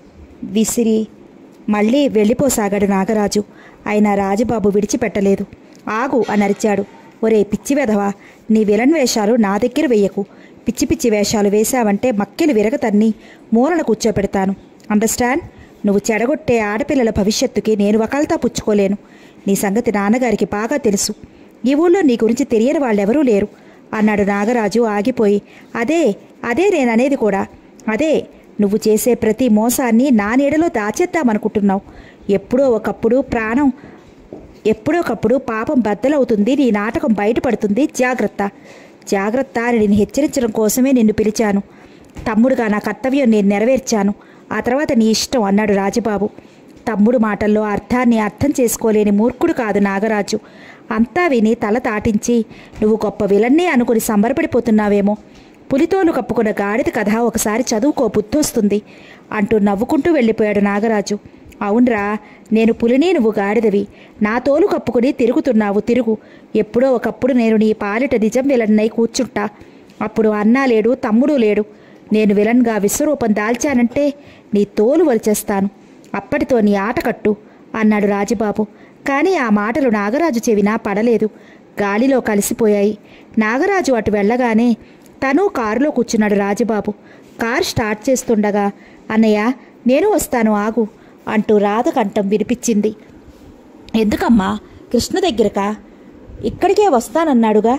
విసిరి మళ్ళీ వెళ్ళిపోసాగాడు నాగరాజు అయినా రాజబాబు విడిచిపెట్టలేదు ఆగు అని అరిచాడు ఒరే పిచ్చి వెధవా నీ విలన్ వేషాలు నా దగ్గర వెయ్యకు పిచ్చి పిచ్చి వేషాలు వేశావంటే మక్కెలు విరగతన్ని మూలన కూర్చోపెడతాను అండర్స్టాండ్ నువ్వు చెడగొట్టే ఆడపిల్లల భవిష్యత్తుకి నేను వకాల్తా పుచ్చుకోలేను నీ సంగతి నాన్నగారికి బాగా తెలుసు ఈ ఊళ్ళో నీ గురించి తెలియని వాళ్ళెవరూ లేరు అన్నాడు నాగరాజు ఆగిపోయి అదే అదే నేననేది కూడా అదే నువ్వు చేసే ప్రతి మోసాన్ని నా నీడలో దాచేద్దామనుకుంటున్నావు ఎప్పుడో ఒకప్పుడు ప్రాణం ఎప్పుడోకప్పుడు పాపం బద్దలవుతుంది నీ నాటకం బయటపడుతుంది జాగ్రత్త జాగ్రత్త అని నేను హెచ్చరించడం కోసమే నిన్ను పిలిచాను తమ్ముడుగా నా కర్తవ్యం నేను నెరవేర్చాను ఆ తర్వాత నీ ఇష్టం అన్నాడు రాజబాబు తమ్ముడు మాటల్లో అర్థాన్ని అర్థం చేసుకోలేని మూర్ఖుడు కాదు నాగరాజు అంతా విని తల తాటించి నువ్వు గొప్ప విలన్నే అనుకుని సంబరపడిపోతున్నావేమో పులితోలు కప్పుకున్న గాడిద కథ ఒకసారి చదువుకో బుద్ధొస్తుంది అంటూ నవ్వుకుంటూ వెళ్ళిపోయాడు నాగరాజు అవునరా నేను పులిని నువ్వు గాడిదవి నా తోలు కప్పుకుని తిరుగుతున్నావు తిరుగు ఎప్పుడో ఒకప్పుడు నేను నీ పాలిట నిజం విలన్నై కూర్చుంటా అప్పుడు అన్నా లేడు తమ్ముడు లేడు నేను విలన్గా విశ్వరూపం దాల్చానంటే నీ తోలు వలిచేస్తాను అప్పటితో నీ ఆట కట్టు అన్నాడు రాజబాబు కానీ ఆ మాటలు నాగరాజు చెవినా పడలేదు గాలిలో కలిసిపోయాయి నాగరాజు అటు వెళ్ళగానే తను కారులో కూర్చున్నాడు రాజబాబు కారు స్టార్ట్ చేస్తుండగా అన్నయ్య నేను వస్తాను ఆగు అంటూ రాధ కంఠం వినిపించింది ఎందుకమ్మా కృష్ణ దగ్గరకా ఇక్కడికే వస్తానన్నాడుగా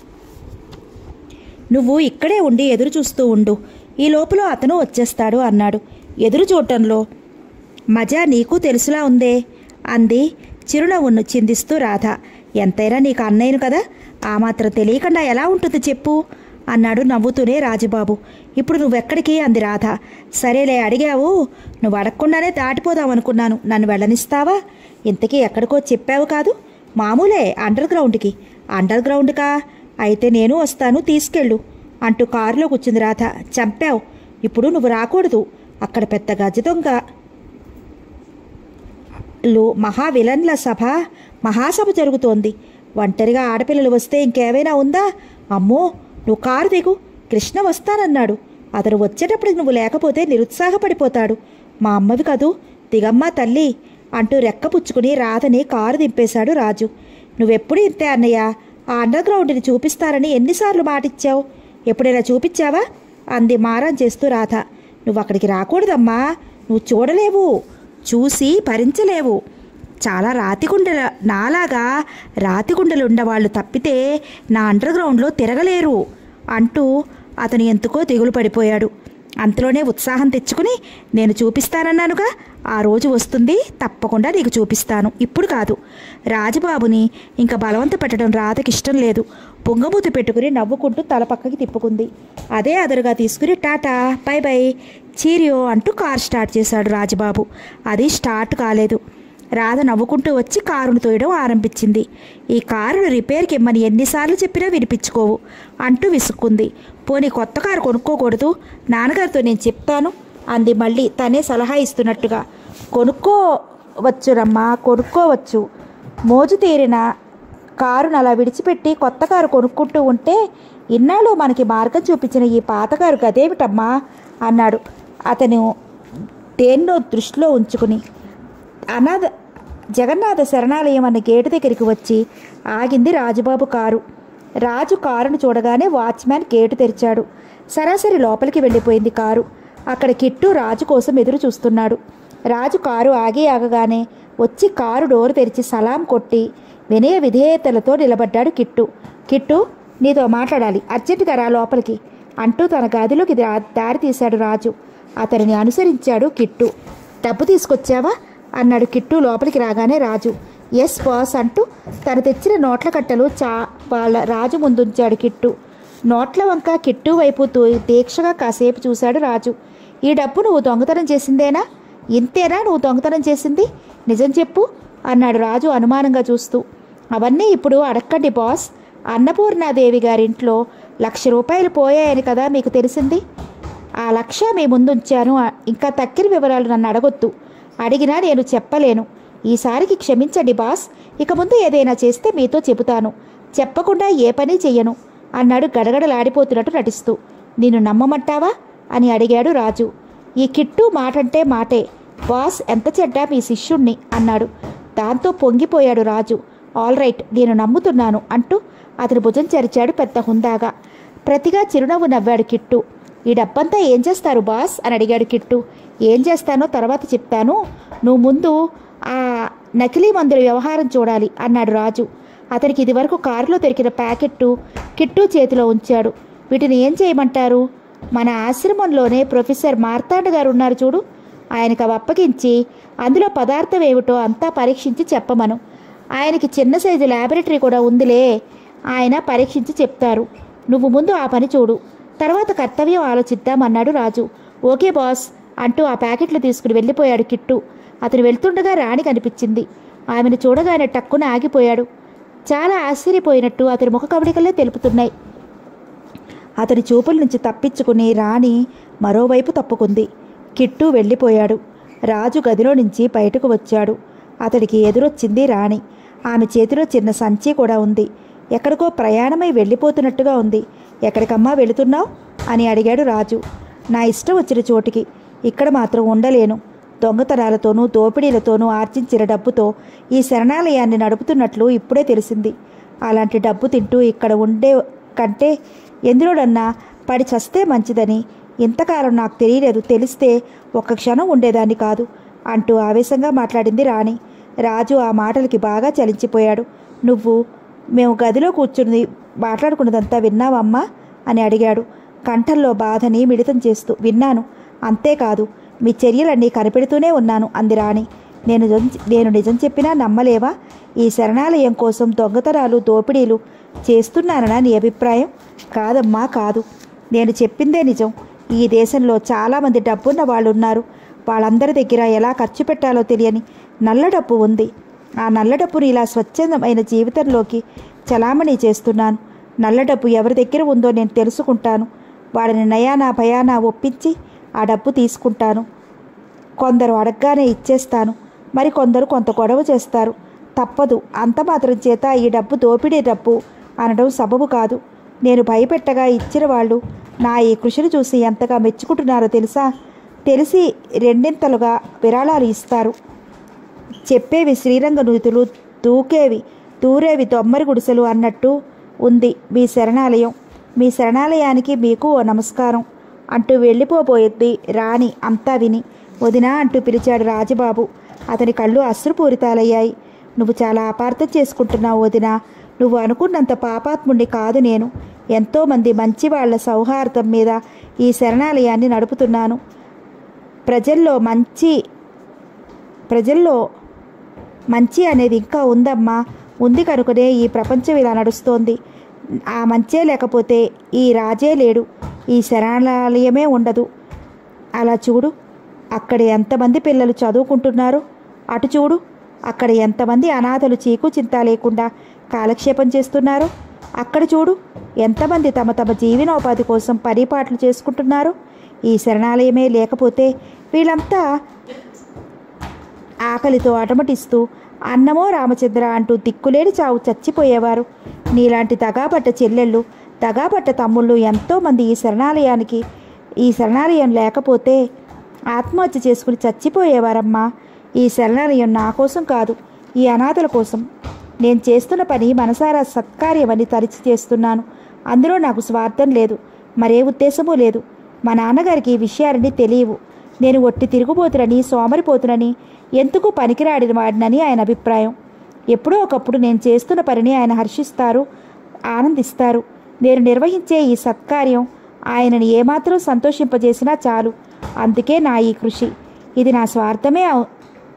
నువ్వు ఇక్కడే ఉండి ఎదురు చూస్తూ ఉండు ఈ లోపల అతను వచ్చేస్తాడు అన్నాడు ఎదురు చూడటంలో మజా నీకు తెలుసులా ఉందే అంది చిరునవ్వును చిందిస్తూ రాధ ఎంతైనా నీకు అన్నయ్యను కదా ఆ మాత్రం తెలియకుండా ఎలా ఉంటుంది చెప్పు అన్నాడు నవ్వుతూనే రాజుబాబు ఇప్పుడు నువ్వెక్కడికి అంది రాధ సరేలే అడిగావు నువ్వు అడగకుండానే దాటిపోదామనుకున్నాను నన్ను వెళ్ళనిస్తావా ఇంతకీ ఎక్కడికో చెప్పావు కాదు మామూలే అండర్ గ్రౌండ్కి అండర్ గ్రౌండ్కా అయితే నేను వస్తాను తీసుకెళ్ళు అంటూ కారులో కూర్చుంది రాధ చంపావు ఇప్పుడు నువ్వు రాకూడదు అక్కడ పెద్ద గజ దొంగ లు మహా విలన్ల సభ మహాసభ జరుగుతోంది ఒంటరిగా ఆడపిల్లలు వస్తే ఇంకేమైనా ఉందా అమ్మో నువ్వు కారు దిగు కృష్ణ వస్తానన్నాడు అతను వచ్చేటప్పుడు నువ్వు లేకపోతే నిరుత్సాహపడిపోతాడు మా అమ్మవి కదూ దిగమ్మా తల్లి అంటూ రెక్క పుచ్చుకుని రాధని కారు దింపేశాడు రాజు నువ్వెప్పుడు ఇంతే అన్నయ్య ఆ అండర్ గ్రౌండ్ని చూపిస్తారని ఎన్నిసార్లు మాటిచ్చావు ఎప్పుడైనా చూపించావా అంది మారం చేస్తూ రాధ నువ్వు అక్కడికి రాకూడదమ్మా నువ్వు చూడలేవు చూసి భరించలేవు చాలా రాతిగుండెల నాలాగా రాతిగుండెలు ఉండవాళ్ళు తప్పితే నా అండర్ గ్రౌండ్లో తిరగలేరు అంటూ అతను ఎందుకో దిగులు పడిపోయాడు అంతలోనే ఉత్సాహం తెచ్చుకుని నేను చూపిస్తానన్నానుగా ఆ రోజు వస్తుంది తప్పకుండా నీకు చూపిస్తాను ఇప్పుడు కాదు రాజబాబుని ఇంకా బలవంత పెట్టడం రాధకి ఇష్టం లేదు పొంగమూతి పెట్టుకుని నవ్వుకుంటూ తల పక్కకి తిప్పుకుంది అదే అదరుగా తీసుకుని టాటా బై బై చీరియో అంటూ కార్ స్టార్ట్ చేశాడు రాజబాబు అది స్టార్ట్ కాలేదు రాధ నవ్వుకుంటూ వచ్చి కారును తోయడం ఆరంభించింది ఈ కారును రిపేర్కి ఇమ్మని ఎన్నిసార్లు చెప్పినా వినిపించుకోవు అంటూ విసుక్కుంది పోనీ కొత్త కారు కొనుక్కోకూడదు నాన్నగారితో నేను చెప్తాను అంది మళ్ళీ తనే సలహా ఇస్తున్నట్టుగా కొనుక్కోవచ్చురమ్మా కొనుక్కోవచ్చు మోజు తీరిన కారును అలా విడిచిపెట్టి కొత్త కారు కొనుక్కుంటూ ఉంటే ఇన్నాళ్ళు మనకి మార్గం చూపించిన ఈ పాత కారు గదేమిటమ్మా అన్నాడు అతను దేన్నో దృష్టిలో ఉంచుకుని అనాథ జగన్నాథ శరణాలయం అన్న గేటు దగ్గరికి వచ్చి ఆగింది రాజుబాబు కారు రాజు కారును చూడగానే వాచ్మ్యాన్ గేటు తెరిచాడు సరాసరి లోపలికి వెళ్ళిపోయింది కారు అక్కడ కిట్టు రాజు కోసం ఎదురు చూస్తున్నాడు రాజు కారు ఆగి ఆగగానే వచ్చి కారు డోరు తెరిచి సలాం కొట్టి వినయ విధేయతలతో నిలబడ్డాడు కిట్టు కిట్టు నీతో మాట్లాడాలి అర్జెంటుగా రా లోపలికి అంటూ తన గదిలోకి దా- దారి తీశాడు రాజు అతనిని అనుసరించాడు కిట్టు డబ్బు తీసుకొచ్చావా అన్నాడు కిట్టు లోపలికి రాగానే రాజు ఎస్ బాస్ అంటూ తను తెచ్చిన నోట్ల కట్టలు చా వాళ్ళ రాజు ముందుంచాడు కిట్టు నోట్ల వంక కిట్టు వైపు తూ- దీక్షగా కాసేపు చూశాడు రాజు ఈ డబ్బు నువ్వు దొంగతనం చేసిందేనా ఇంతేనా నువ్వు దొంగతనం చేసింది నిజం చెప్పు అన్నాడు రాజు అనుమానంగా చూస్తూ అవన్నీ ఇప్పుడు అడక్కండి బాస్ అన్నపూర్ణాదేవి గారింట్లో లక్ష రూపాయలు పోయాయని కదా మీకు తెలిసింది ఆ లక్ష మీ ముందుంచాను ఆ- ఇంకా తక్కిన వివరాలు నన్ను అడగొద్దు అడిగినా నేను చెప్పలేను ఈసారికి క్షమించండి బాస్ ఇక ముందు ఏదైనా చేస్తే మీతో చెబుతాను చెప్పకుండా ఏ పని చెయ్యను అన్నాడు గడగడలాడిపోతున్నట్టు నటిస్తూ నిన్ను నమ్మమంటావా అని అడిగాడు రాజు ఈ కిట్టు మాటంటే మాటే బాస్ ఎంత చెడ్డా మీ శిష్యుణ్ణి అన్నాడు దాంతో పొంగిపోయాడు రాజు ఆల్ రైట్ నేను నమ్ముతున్నాను అంటూ అతని భుజం చరిచాడు పెద్ద హుందాగా ప్రతిగా చిరునవ్వు నవ్వాడు కిట్టు ఈ డబ్బంతా ఏం చేస్తారు బాస్ అని అడిగాడు కిట్టు ఏం చేస్తానో తర్వాత చెప్తాను నువ్వు ముందు ఆ నకిలీ మందుల వ్యవహారం చూడాలి అన్నాడు రాజు అతనికి ఇదివరకు కారులో దొరికిన ప్యాకెట్టు కిట్టు చేతిలో ఉంచాడు వీటిని ఏం చేయమంటారు మన ఆశ్రమంలోనే ప్రొఫెసర్ మార్తాండ గారు ఉన్నారు చూడు ఆయనకు అవి అప్పగించి అందులో పదార్థం ఏమిటో అంతా పరీక్షించి చెప్పమను ఆయనకి చిన్న సైజు ల్యాబొరేటరీ కూడా ఉందిలే ఆయన పరీక్షించి చెప్తారు నువ్వు ముందు ఆ పని చూడు తర్వాత కర్తవ్యం ఆలోచిద్దామన్నాడు రాజు ఓకే బాస్ అంటూ ఆ ప్యాకెట్లు తీసుకుని వెళ్ళిపోయాడు కిట్టు అతను వెళ్తుండగా రాణి కనిపించింది ఆమెను చూడగానే టక్కున ఆగిపోయాడు చాలా ఆశ్చర్యపోయినట్టు అతని ముఖ కవళికలే తెలుపుతున్నాయి అతని చూపుల నుంచి తప్పించుకుని రాణి మరోవైపు తప్పుకుంది కిట్టు వెళ్ళిపోయాడు రాజు గదిలో నుంచి బయటకు వచ్చాడు అతడికి ఎదురొచ్చింది రాణి ఆమె చేతిలో చిన్న సంచి కూడా ఉంది ఎక్కడికో ప్రయాణమై వెళ్ళిపోతున్నట్టుగా ఉంది ఎక్కడికమ్మా వెళుతున్నావు అని అడిగాడు రాజు నా ఇష్టం వచ్చిన చోటికి ఇక్కడ మాత్రం ఉండలేను దొంగతనాలతోనూ దోపిడీలతోనూ ఆర్జించిన డబ్బుతో ఈ శరణాలయాన్ని నడుపుతున్నట్లు ఇప్పుడే తెలిసింది అలాంటి డబ్బు తింటూ ఇక్కడ ఉండే కంటే ఎందులోనన్నా పడి చస్తే మంచిదని ఇంతకాలం నాకు తెలియలేదు తెలిస్తే ఒక్క క్షణం ఉండేదాన్ని కాదు అంటూ ఆవేశంగా మాట్లాడింది రాణి రాజు ఆ మాటలకి బాగా చలించిపోయాడు నువ్వు మేము గదిలో కూర్చుని మాట్లాడుకున్నదంతా విన్నావమ్మా అని అడిగాడు కంఠంలో బాధని మిళితం చేస్తూ విన్నాను అంతేకాదు మీ చర్యలన్నీ కనిపెడుతూనే ఉన్నాను అంది రాణి నేను నిజం- నేను నిజం చెప్పినా నమ్మలేవా ఈ శరణాలయం కోసం దొంగతనాలు దోపిడీలు చేస్తున్నాననా నీ అభిప్రాయం కాదమ్మా కాదు నేను చెప్పిందే నిజం ఈ దేశంలో చాలామంది డబ్బున్న వాళ్ళు ఉన్నారు వాళ్ళందరి దగ్గర ఎలా ఖర్చు పెట్టాలో తెలియని నల్ల డబ్బు ఉంది ఆ నల్ల డబ్బుని ఇలా స్వచ్ఛందమైన జీవితంలోకి చలామణి చేస్తున్నాను నల్ల డబ్బు ఎవరి దగ్గర ఉందో నేను తెలుసుకుంటాను వాడిని నయానా భయానా ఒప్పించి ఆ డబ్బు తీసుకుంటాను కొందరు అడగగానే ఇచ్చేస్తాను మరి కొందరు కొంత గొడవ చేస్తారు తప్పదు అంత మాత్రం చేత ఈ డబ్బు దోపిడీ డబ్బు అనడం సబబు కాదు నేను భయపెట్టగా ఇచ్చిన వాళ్ళు నా ఈ కృషిని చూసి ఎంతగా మెచ్చుకుంటున్నారో తెలుసా తెలిసి రెండింతలుగా విరాళాలు ఇస్తారు చెప్పేవి శ్రీరంగ నూతులు దూకేవి దూరేవి దొమ్మరి గుడిసెలు అన్నట్టు ఉంది మీ శరణాలయం మీ శరణాలయానికి మీకు ఓ నమస్కారం అంటూ వెళ్ళిపోబోయింది రాణి అంతా విని వదినా అంటూ పిలిచాడు రాజబాబు అతని కళ్ళు అశ్రుపూరితాలయ్యాయి నువ్వు చాలా అపార్థం చేసుకుంటున్నావు వదినా నువ్వు అనుకున్నంత పాపాత్ముణ్ణి కాదు నేను ఎంతోమంది మంచి వాళ్ళ సౌహార్దం మీద ఈ శరణాలయాన్ని నడుపుతున్నాను ప్రజల్లో మంచి ప్రజల్లో మంచి అనేది ఇంకా ఉందమ్మా ఉంది కనుకనే ఈ ప్రపంచం ఇలా నడుస్తోంది ఆ మంచే లేకపోతే ఈ రాజే లేడు ఈ శరణాలయమే ఉండదు అలా చూడు అక్కడ ఎంతమంది పిల్లలు చదువుకుంటున్నారు అటు చూడు అక్కడ ఎంతమంది అనాథలు చీకు చింత లేకుండా కాలక్షేపం చేస్తున్నారు అక్కడ చూడు ఎంతమంది తమ తమ జీవనోపాధి కోసం పరిపాట్లు చేసుకుంటున్నారు ఈ శరణాలయమే లేకపోతే వీళ్ళంతా ఆకలితో అటమటిస్తూ అన్నమో రామచంద్ర అంటూ దిక్కులేని చావు చచ్చిపోయేవారు నీలాంటి దగాపట్ట చెల్లెళ్ళు దగాపట్ట తమ్ముళ్ళు ఎంతోమంది ఈ శరణాలయానికి ఈ శరణాలయం లేకపోతే ఆత్మహత్య చేసుకుని చచ్చిపోయేవారమ్మా ఈ శరణాలయం నా కోసం కాదు ఈ అనాథల కోసం నేను చేస్తున్న పని మనసారా సత్కార్యమని తరిచి చేస్తున్నాను అందులో నాకు స్వార్థం లేదు మరే ఉద్దేశమూ లేదు మా నాన్నగారికి ఈ విషయాలన్నీ తెలియవు నేను ఒట్టి తిరుగుబోతునని సోమరిపోతునని ఎందుకు పనికిరాడిన వాడినని ఆయన అభిప్రాయం ఎప్పుడో ఒకప్పుడు నేను చేస్తున్న పనిని ఆయన హర్షిస్తారు ఆనందిస్తారు నేను నిర్వహించే ఈ సత్కార్యం ఆయనని ఏమాత్రం సంతోషింపజేసినా చాలు అందుకే నా ఈ కృషి ఇది నా స్వార్థమే అవు-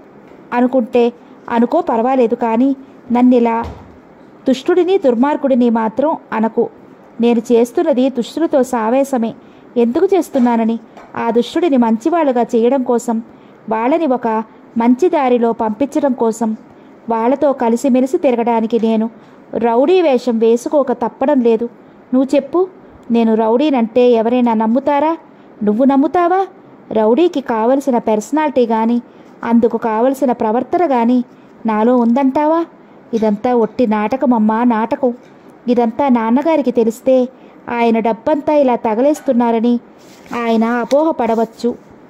అనుకుంటే అనుకో పర్వాలేదు కానీ నన్నిలా దుష్టుడిని దుర్మార్గుడిని మాత్రం అనకు నేను చేస్తున్నది దుష్టులతో సావేశమే ఎందుకు చేస్తున్నానని ఆ దుష్టుడిని మంచివాళ్ళుగా చేయడం కోసం వాళ్ళని ఒక మంచి దారిలో పంపించడం కోసం వాళ్ళతో కలిసిమెలిసి తిరగడానికి నేను రౌడీ వేషం వేసుకోక తప్పడం లేదు నువ్వు చెప్పు నేను రౌడీనంటే ఎవరైనా నమ్ముతారా నువ్వు నమ్ముతావా రౌడీకి కావలసిన పర్సనాలిటీ కానీ అందుకు కావలసిన ప్రవర్తన కానీ నాలో ఉందంటావా ఇదంతా ఒట్టి నాటకమమ్మా నాటకం ఇదంతా నాన్నగారికి తెలిస్తే ఆయన డబ్బంతా ఇలా తగలేస్తున్నారని ఆయన అపోహపడవచ్చు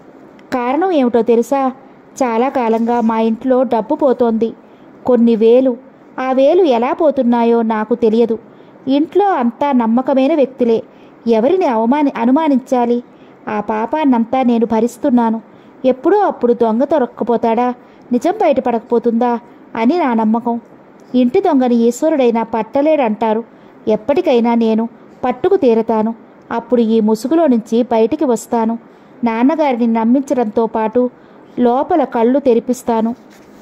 కారణం ఏమిటో తెలుసా చాలా కాలంగా మా ఇంట్లో డబ్బు పోతోంది కొన్ని వేలు ఆ వేలు ఎలా పోతున్నాయో నాకు తెలియదు ఇంట్లో అంతా నమ్మకమైన వ్యక్తులే ఎవరిని అవమాని అనుమానించాలి ఆ పాపాన్నంతా నేను భరిస్తున్నాను ఎప్పుడో అప్పుడు దొంగ దొరక్కపోతాడా నిజం బయటపడకపోతుందా అని నా నమ్మకం ఇంటి దొంగని ఈశ్వరుడైనా పట్టలేడంటారు ఎప్పటికైనా నేను పట్టుకు తీరతాను అప్పుడు ఈ ముసుగులో నుంచి బయటికి వస్తాను నాన్నగారిని నమ్మించడంతో పాటు లోపల కళ్ళు తెరిపిస్తాను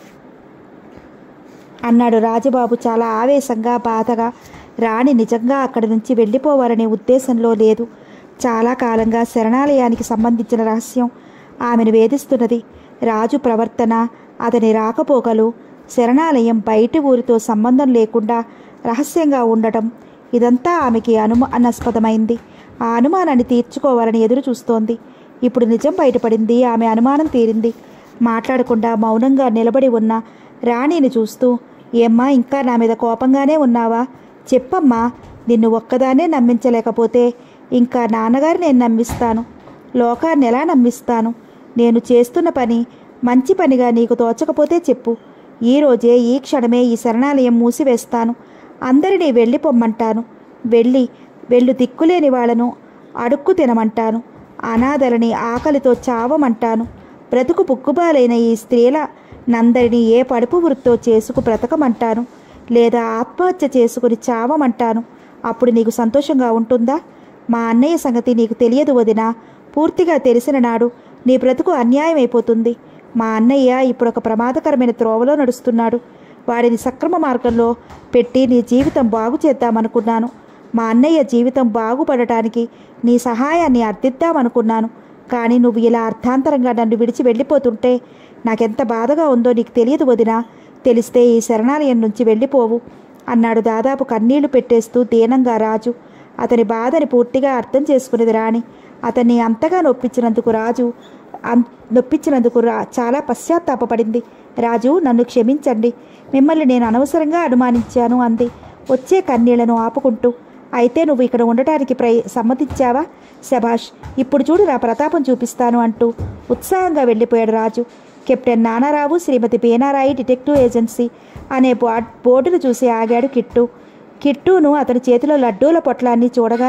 అన్నాడు రాజబాబు చాలా ఆవేశంగా బాధగా రాణి నిజంగా అక్కడి నుంచి వెళ్ళిపోవాలనే ఉద్దేశంలో లేదు చాలా కాలంగా శరణాలయానికి సంబంధించిన రహస్యం ఆమెను వేధిస్తున్నది రాజు ప్రవర్తన అతని రాకపోకలు శరణాలయం బయటి ఊరితో సంబంధం లేకుండా రహస్యంగా ఉండటం ఇదంతా ఆమెకి అనుమానాస్పదమైంది ఆ అనుమానాన్ని తీర్చుకోవాలని ఎదురు చూస్తోంది ఇప్పుడు నిజం బయటపడింది ఆమె అనుమానం తీరింది మాట్లాడకుండా మౌనంగా నిలబడి ఉన్న రాణిని చూస్తూ ఏమ్మా ఇంకా నా మీద కోపంగానే ఉన్నావా చెప్పమ్మా నిన్ను ఒక్కదానే నమ్మించలేకపోతే ఇంకా నాన్నగారు నేను నమ్మిస్తాను లోకాన్ని ఎలా నమ్మిస్తాను నేను చేస్తున్న పని మంచి పనిగా నీకు తోచకపోతే చెప్పు ఈ రోజే ఈ క్షణమే ఈ శరణాలయం మూసివేస్తాను అందరినీ వెళ్ళిపోమ్మంటాను వెళ్ళి వెళ్ళు దిక్కులేని వాళ్ళను అడుక్కు తినమంటాను అనాథలని ఆకలితో చావమంటాను బ్రతుకు పుక్కుబాలైన ఈ స్త్రీల నందరినీ ఏ పడుపు వృత్తో చేసుకు బ్రతకమంటాను లేదా ఆత్మహత్య చేసుకుని చావమంటాను అప్పుడు నీకు సంతోషంగా ఉంటుందా మా అన్నయ్య సంగతి నీకు తెలియదు వదినా పూర్తిగా తెలిసిన నాడు నీ బ్రతుకు అన్యాయం అయిపోతుంది మా అన్నయ్య ఇప్పుడు ఒక ప్రమాదకరమైన త్రోవలో నడుస్తున్నాడు వాడిని సక్రమ మార్గంలో పెట్టి నీ జీవితం బాగు చేద్దామనుకున్నాను మా అన్నయ్య జీవితం బాగుపడటానికి నీ సహాయాన్ని అర్థిద్దామనుకున్నాను కానీ నువ్వు ఇలా అర్థాంతరంగా నన్ను విడిచి వెళ్ళిపోతుంటే నాకెంత బాధగా ఉందో నీకు తెలియదు వదినా తెలిస్తే ఈ శరణాలయం నుంచి వెళ్ళిపోవు అన్నాడు దాదాపు కన్నీళ్లు పెట్టేస్తూ దీనంగా రాజు అతని బాధని పూర్తిగా అర్థం చేసుకునేది రాణి అతన్ని అంతగా నొప్పించినందుకు రాజు అం నొప్పించినందుకు రా చాలా పశ్చాత్తాపపడింది రాజు నన్ను క్షమించండి మిమ్మల్ని నేను అనవసరంగా అనుమానించాను అంది వచ్చే కన్నీళ్లను ఆపుకుంటూ అయితే నువ్వు ఇక్కడ ఉండటానికి ప్రయ సమ్మతించావా శభాష్ ఇప్పుడు చూడు నా ప్రతాపం చూపిస్తాను అంటూ ఉత్సాహంగా వెళ్ళిపోయాడు Raju captain Nanarao Srimati Beenarai detective agency అనే బోర్డ్ బోర్డును చూసి ఆగాడు కిట్టు కిట్టును అతని చేతిలో లడ్డూల పొట్లాన్ని చూడగానే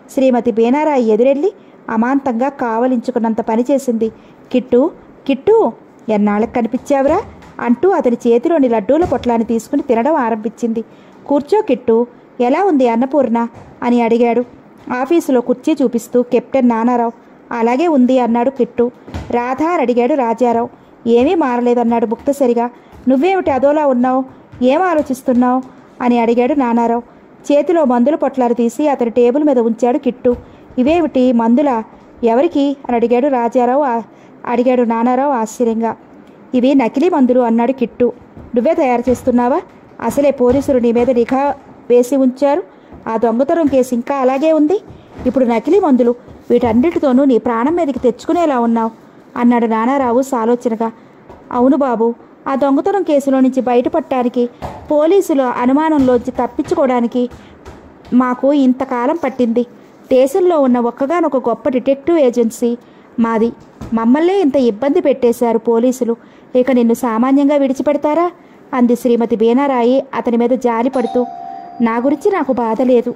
శ్రీమతి బేనారాయి ఎదురెళ్ళి అమాంతంగా కావలించుకున్నంత పని చేసింది కిట్టు కిట్టు ఎన్నాళ్ళకి కనిపించావురా అంటూ అతని చేతిలోని లడ్డూల పొట్లాన్ని తీసుకుని తినడం ఆరంభించింది కూర్చో కిట్టు ఎలా ఉంది అన్నపూర్ణ అని అడిగాడు ఆఫీసులో కుర్చీ చూపిస్తూ కెప్టెన్ నానారావు అలాగే ఉంది అన్నాడు కిట్టు రాధా అని అడిగాడు రాజారావు ఏమీ మారలేదన్నాడు ముక్తసరిగా నువ్వేమిటి అదోలా ఉన్నావు ఏం ఆలోచిస్తున్నావు అని అడిగాడు నానారావు చేతిలో మందుల పొట్లాలు తీసి అతని టేబుల్ మీద ఉంచాడు కిట్టు ఇవేమిటి మందుల ఎవరికి అని అడిగాడు రాజారావు ఆ- అడిగాడు నానారావు ఆశ్చర్యంగా ఇవి నకిలీ మందులు అన్నాడు కిట్టు నువ్వే తయారు చేస్తున్నావా అసలే పోలీసులు నీ మీద నిఘా వేసి ఉంచారు ఆ దొంగతనం కేసు ఇంకా అలాగే ఉంది ఇప్పుడు నకిలీ మందులు వీటన్నిటితోనూ నీ ప్రాణం మీదకి తెచ్చుకునేలా ఉన్నావు అన్నాడు నానారావు సాలోచనగా అవును బాబు ఆ దొంగతనం కేసులో నుంచి బయటపడటానికి పోలీసుల అనుమానంలోంచి తప్పించుకోవడానికి మాకు ఇంతకాలం పట్టింది దేశంలో ఉన్న ఒక్కగానొక గొప్ప డిటెక్టివ్ ఏజెన్సీ మాది మమ్మల్నే ఇంత ఇబ్బంది పెట్టేశారు పోలీసులు ఇక నిన్ను సామాన్యంగా విడిచిపెడతారా అంది శ్రీమతి బీనారాయి అతని మీద జాలి పడుతూ నా గురించి నాకు బాధ లేదు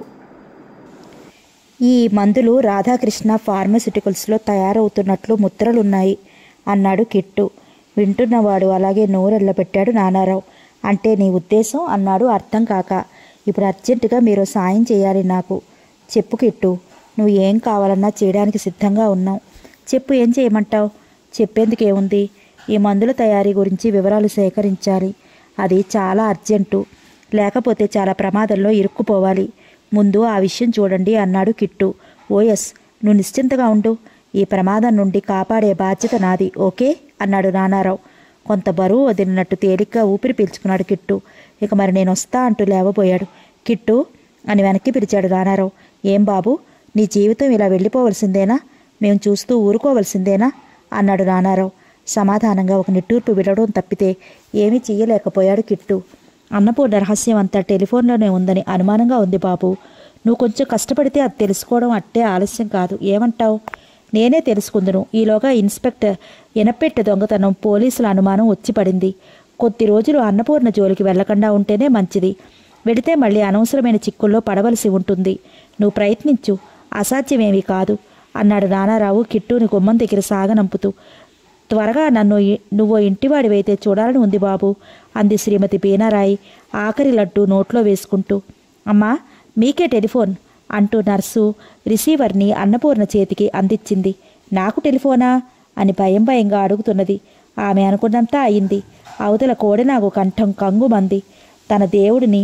ఈ మందులు రాధాకృష్ణ ఫార్మస్యూటికల్స్లో తయారవుతున్నట్లు ముద్రలున్నాయి అన్నాడు కిట్టు వింటున్నవాడు అలాగే నోరెళ్ళబెట్టాడు నానారావు అంటే నీ ఉద్దేశం అన్నాడు అర్థం కాక ఇప్పుడు అర్జెంటుగా మీరు సాయం చేయాలి నాకు చెప్పు కిట్టు నువ్వు ఏం కావాలన్నా చేయడానికి సిద్ధంగా ఉన్నావు చెప్పు ఏం చేయమంటావు చెప్పేందుకు ఏముంది ఈ మందుల తయారీ గురించి వివరాలు సేకరించాలి అది చాలా అర్జెంటు లేకపోతే చాలా ప్రమాదంలో ఇరుక్కుపోవాలి ముందు ఆ విషయం చూడండి అన్నాడు కిట్టు ఓఎస్ నువ్వు నిశ్చింతగా ఉండు ఈ ప్రమాదం నుండి కాపాడే బాధ్యత నాది ఓకే అన్నాడు నానారావు కొంత బరువు వదిలినట్టు తేలిగ్గా ఊపిరి పీల్చుకున్నాడు కిట్టు ఇక మరి నేను వస్తా అంటూ లేవబోయాడు కిట్టు అని వెనక్కి పిలిచాడు నానారావు ఏం బాబు నీ జీవితం ఇలా వెళ్ళిపోవలసిందేనా మేము చూస్తూ ఊరుకోవలసిందేనా అన్నాడు నానారావు సమాధానంగా ఒక నిట్టూర్పు విడవడం తప్పితే ఏమీ చెయ్యలేకపోయాడు కిట్టు అన్నపూర్ణ రహస్యం అంతా టెలిఫోన్లోనే ఉందని అనుమానంగా ఉంది బాబు నువ్వు కొంచెం కష్టపడితే అది తెలుసుకోవడం అట్టే ఆలస్యం కాదు ఏమంటావు నేనే తెలుసుకుందును ఈలోగా ఇన్స్పెక్టర్ ఎనపెట్టె దొంగతనం పోలీసుల అనుమానం వచ్చి పడింది కొద్ది రోజులు అన్నపూర్ణ జోలికి వెళ్లకుండా ఉంటేనే మంచిది వెడితే మళ్ళీ అనవసరమైన చిక్కుల్లో పడవలసి ఉంటుంది నువ్వు ప్రయత్నించు అసాధ్యమేమీ కాదు అన్నాడు నానారావు కిట్టుని గుమ్మం దగ్గర సాగనంపుతూ త్వరగా నన్ను ఇ- నువ్వు ఇంటివాడివైతే చూడాలని ఉంది బాబు అంది శ్రీమతి బీనారాయి ఆఖరి లడ్డు నోట్లో వేసుకుంటూ అమ్మా మీకే టెలిఫోన్ అంటూ నర్సు రిసీవర్ని అన్నపూర్ణ చేతికి అందించింది నాకు టెలిఫోనా అని భయం భయంగా అడుగుతున్నది ఆమె అనుకున్నంతా అయింది అవతల కోడెనాగు కంఠం కంగుమంది తన దేవుడిని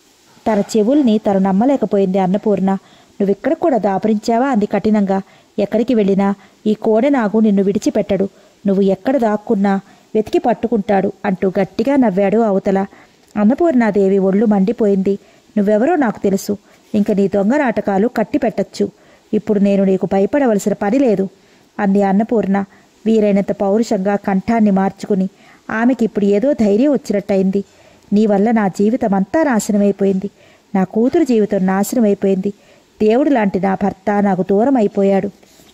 తన చెవుల్ని తను నమ్మలేకపోయింది అన్నపూర్ణ నువ్విక్కడ కూడా దాపరించావా అంది కఠినంగా ఎక్కడికి వెళ్ళినా ఈ కోడె నాగు నిన్ను విడిచిపెట్టడు నువ్వు ఎక్కడ దాక్కున్నా వెతికి పట్టుకుంటాడు అంటూ గట్టిగా నవ్వాడు అవతల అన్నపూర్ణాదేవి ఒళ్ళు మండిపోయింది నువ్వెవరో నాకు తెలుసు ఇంక నీ దొంగ నాటకాలు కట్టి పెట్టచ్చు ఇప్పుడు నేను నీకు భయపడవలసిన పని లేదు అంది అన్నపూర్ణ వీలైనంత పౌరుషంగా కంఠాన్ని మార్చుకుని ఆమెకి ఇప్పుడు ఏదో ధైర్యం వచ్చినట్టయింది నీ వల్ల నా జీవితం అంతా నాశనమైపోయింది నా కూతురు జీవితం నాశనమైపోయింది దేవుడు లాంటి నా భర్త నాకు దూరం అయిపోయాడు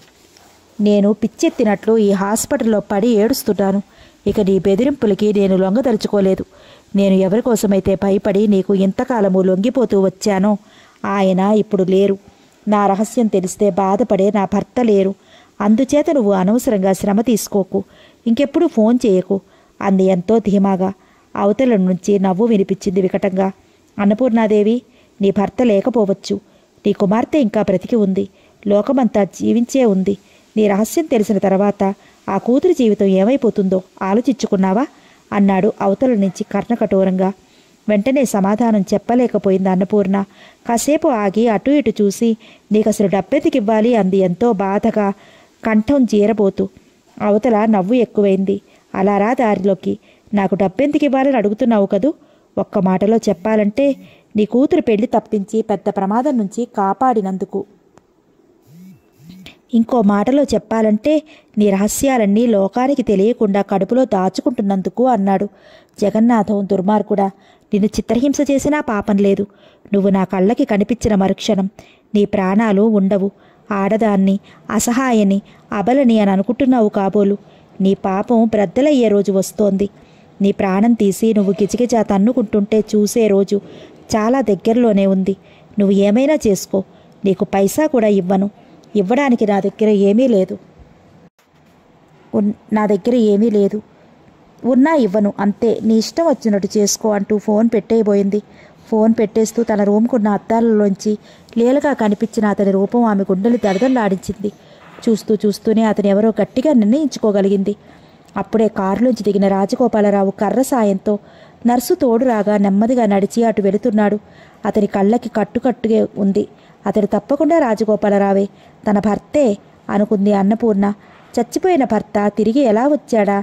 నేను పిచ్చెత్తినట్లు ఈ హాస్పిటల్లో పడి ఏడుస్తున్నాను ఇక నీ బెదిరింపులకి నేను లొంగదలుచుకోలేదు నేను ఎవరి కోసమైతే భయపడి నీకు ఇంతకాలము లొంగిపోతూ వచ్చానో ఆయన ఇప్పుడు లేరు నా రహస్యం తెలిస్తే బాధపడే నా భర్త లేరు అందుచేత నువ్వు అనవసరంగా శ్రమ తీసుకోకు ఇంకెప్పుడు ఫోన్ చేయకు అంది ఎంతో ధీమాగా అవతల నుంచి నవ్వు వినిపించింది వికటంగా అన్నపూర్ణాదేవి నీ భర్త లేకపోవచ్చు నీ కుమార్తె ఇంకా బ్రతికి ఉంది లోకమంతా జీవించే ఉంది నీ రహస్యం తెలిసిన తర్వాత ఆ కూతురి జీవితం ఏమైపోతుందో ఆలోచించుకున్నావా అన్నాడు అవతల నుంచి కర్ణకఠోరంగా వెంటనే సమాధానం చెప్పలేకపోయింది అన్నపూర్ణ కాసేపు ఆగి అటు ఇటు చూసి నీకు అసలు డబ్బెతికి ఇవ్వాలి అంది ఎంతో బాధగా కంఠం జీరబోతూ అవతల నవ్వు ఎక్కువైంది అలా రా దారిలోకి నాకు డబ్బెందుకు ఇవ్వాలని అడుగుతున్నావు కదూ ఒక్క మాటలో చెప్పాలంటే నీ కూతురు పెళ్లి తప్పించి పెద్ద ప్రమాదం నుంచి కాపాడినందుకు ఇంకో మాటలో చెప్పాలంటే నీ రహస్యాలన్నీ లోకానికి తెలియకుండా కడుపులో దాచుకుంటున్నందుకు అన్నాడు జగన్నాథం దుర్మార్గుడా నిన్ను చిత్రహింస చేసినా పాపం లేదు నువ్వు నా కళ్ళకి కనిపించిన మరుక్షణం నీ ప్రాణాలు ఉండవు ఆడదాన్ని అసహాయని అబలని అని అనుకుంటున్నావు కాబోలు నీ పాపం బ్రద్దలయ్యే రోజు వస్తోంది నీ ప్రాణం తీసి నువ్వు గిజగిజా తన్నుకుంటుంటే చూసే రోజు చాలా దగ్గరలోనే ఉంది నువ్వు ఏమైనా చేసుకో నీకు పైసా కూడా ఇవ్వను ఇవ్వడానికి నా దగ్గర ఏమీ లేదు ఉన్- నా దగ్గర ఏమీ లేదు ఉన్నా ఇవ్వను అంతే నీ ఇష్టం వచ్చినట్టు చేసుకో అంటూ ఫోన్ పెట్టేయబోయింది ఫోన్ పెట్టేస్తూ తన రూమ్కున్న అద్దాలలోంచి లీలగా కనిపించిన అతని రూపం ఆమె గుండెలు దడదల్లాడించింది చూస్తూ చూస్తూనే అతను ఎవరో గట్టిగా నిర్ణయించుకోగలిగింది అప్పుడే కారులోంచి దిగిన రాజగోపాలరావు కర్ర సాయంతో నర్సు తోడు రాగా నెమ్మదిగా నడిచి అటు వెళుతున్నాడు అతని కళ్ళకి కట్టుకట్టుగా ఉంది అతడు తప్పకుండా రాజగోపాలరావే తన భర్తే అనుకుంది అన్నపూర్ణ చచ్చిపోయిన భర్త తిరిగి ఎలా వచ్చాడా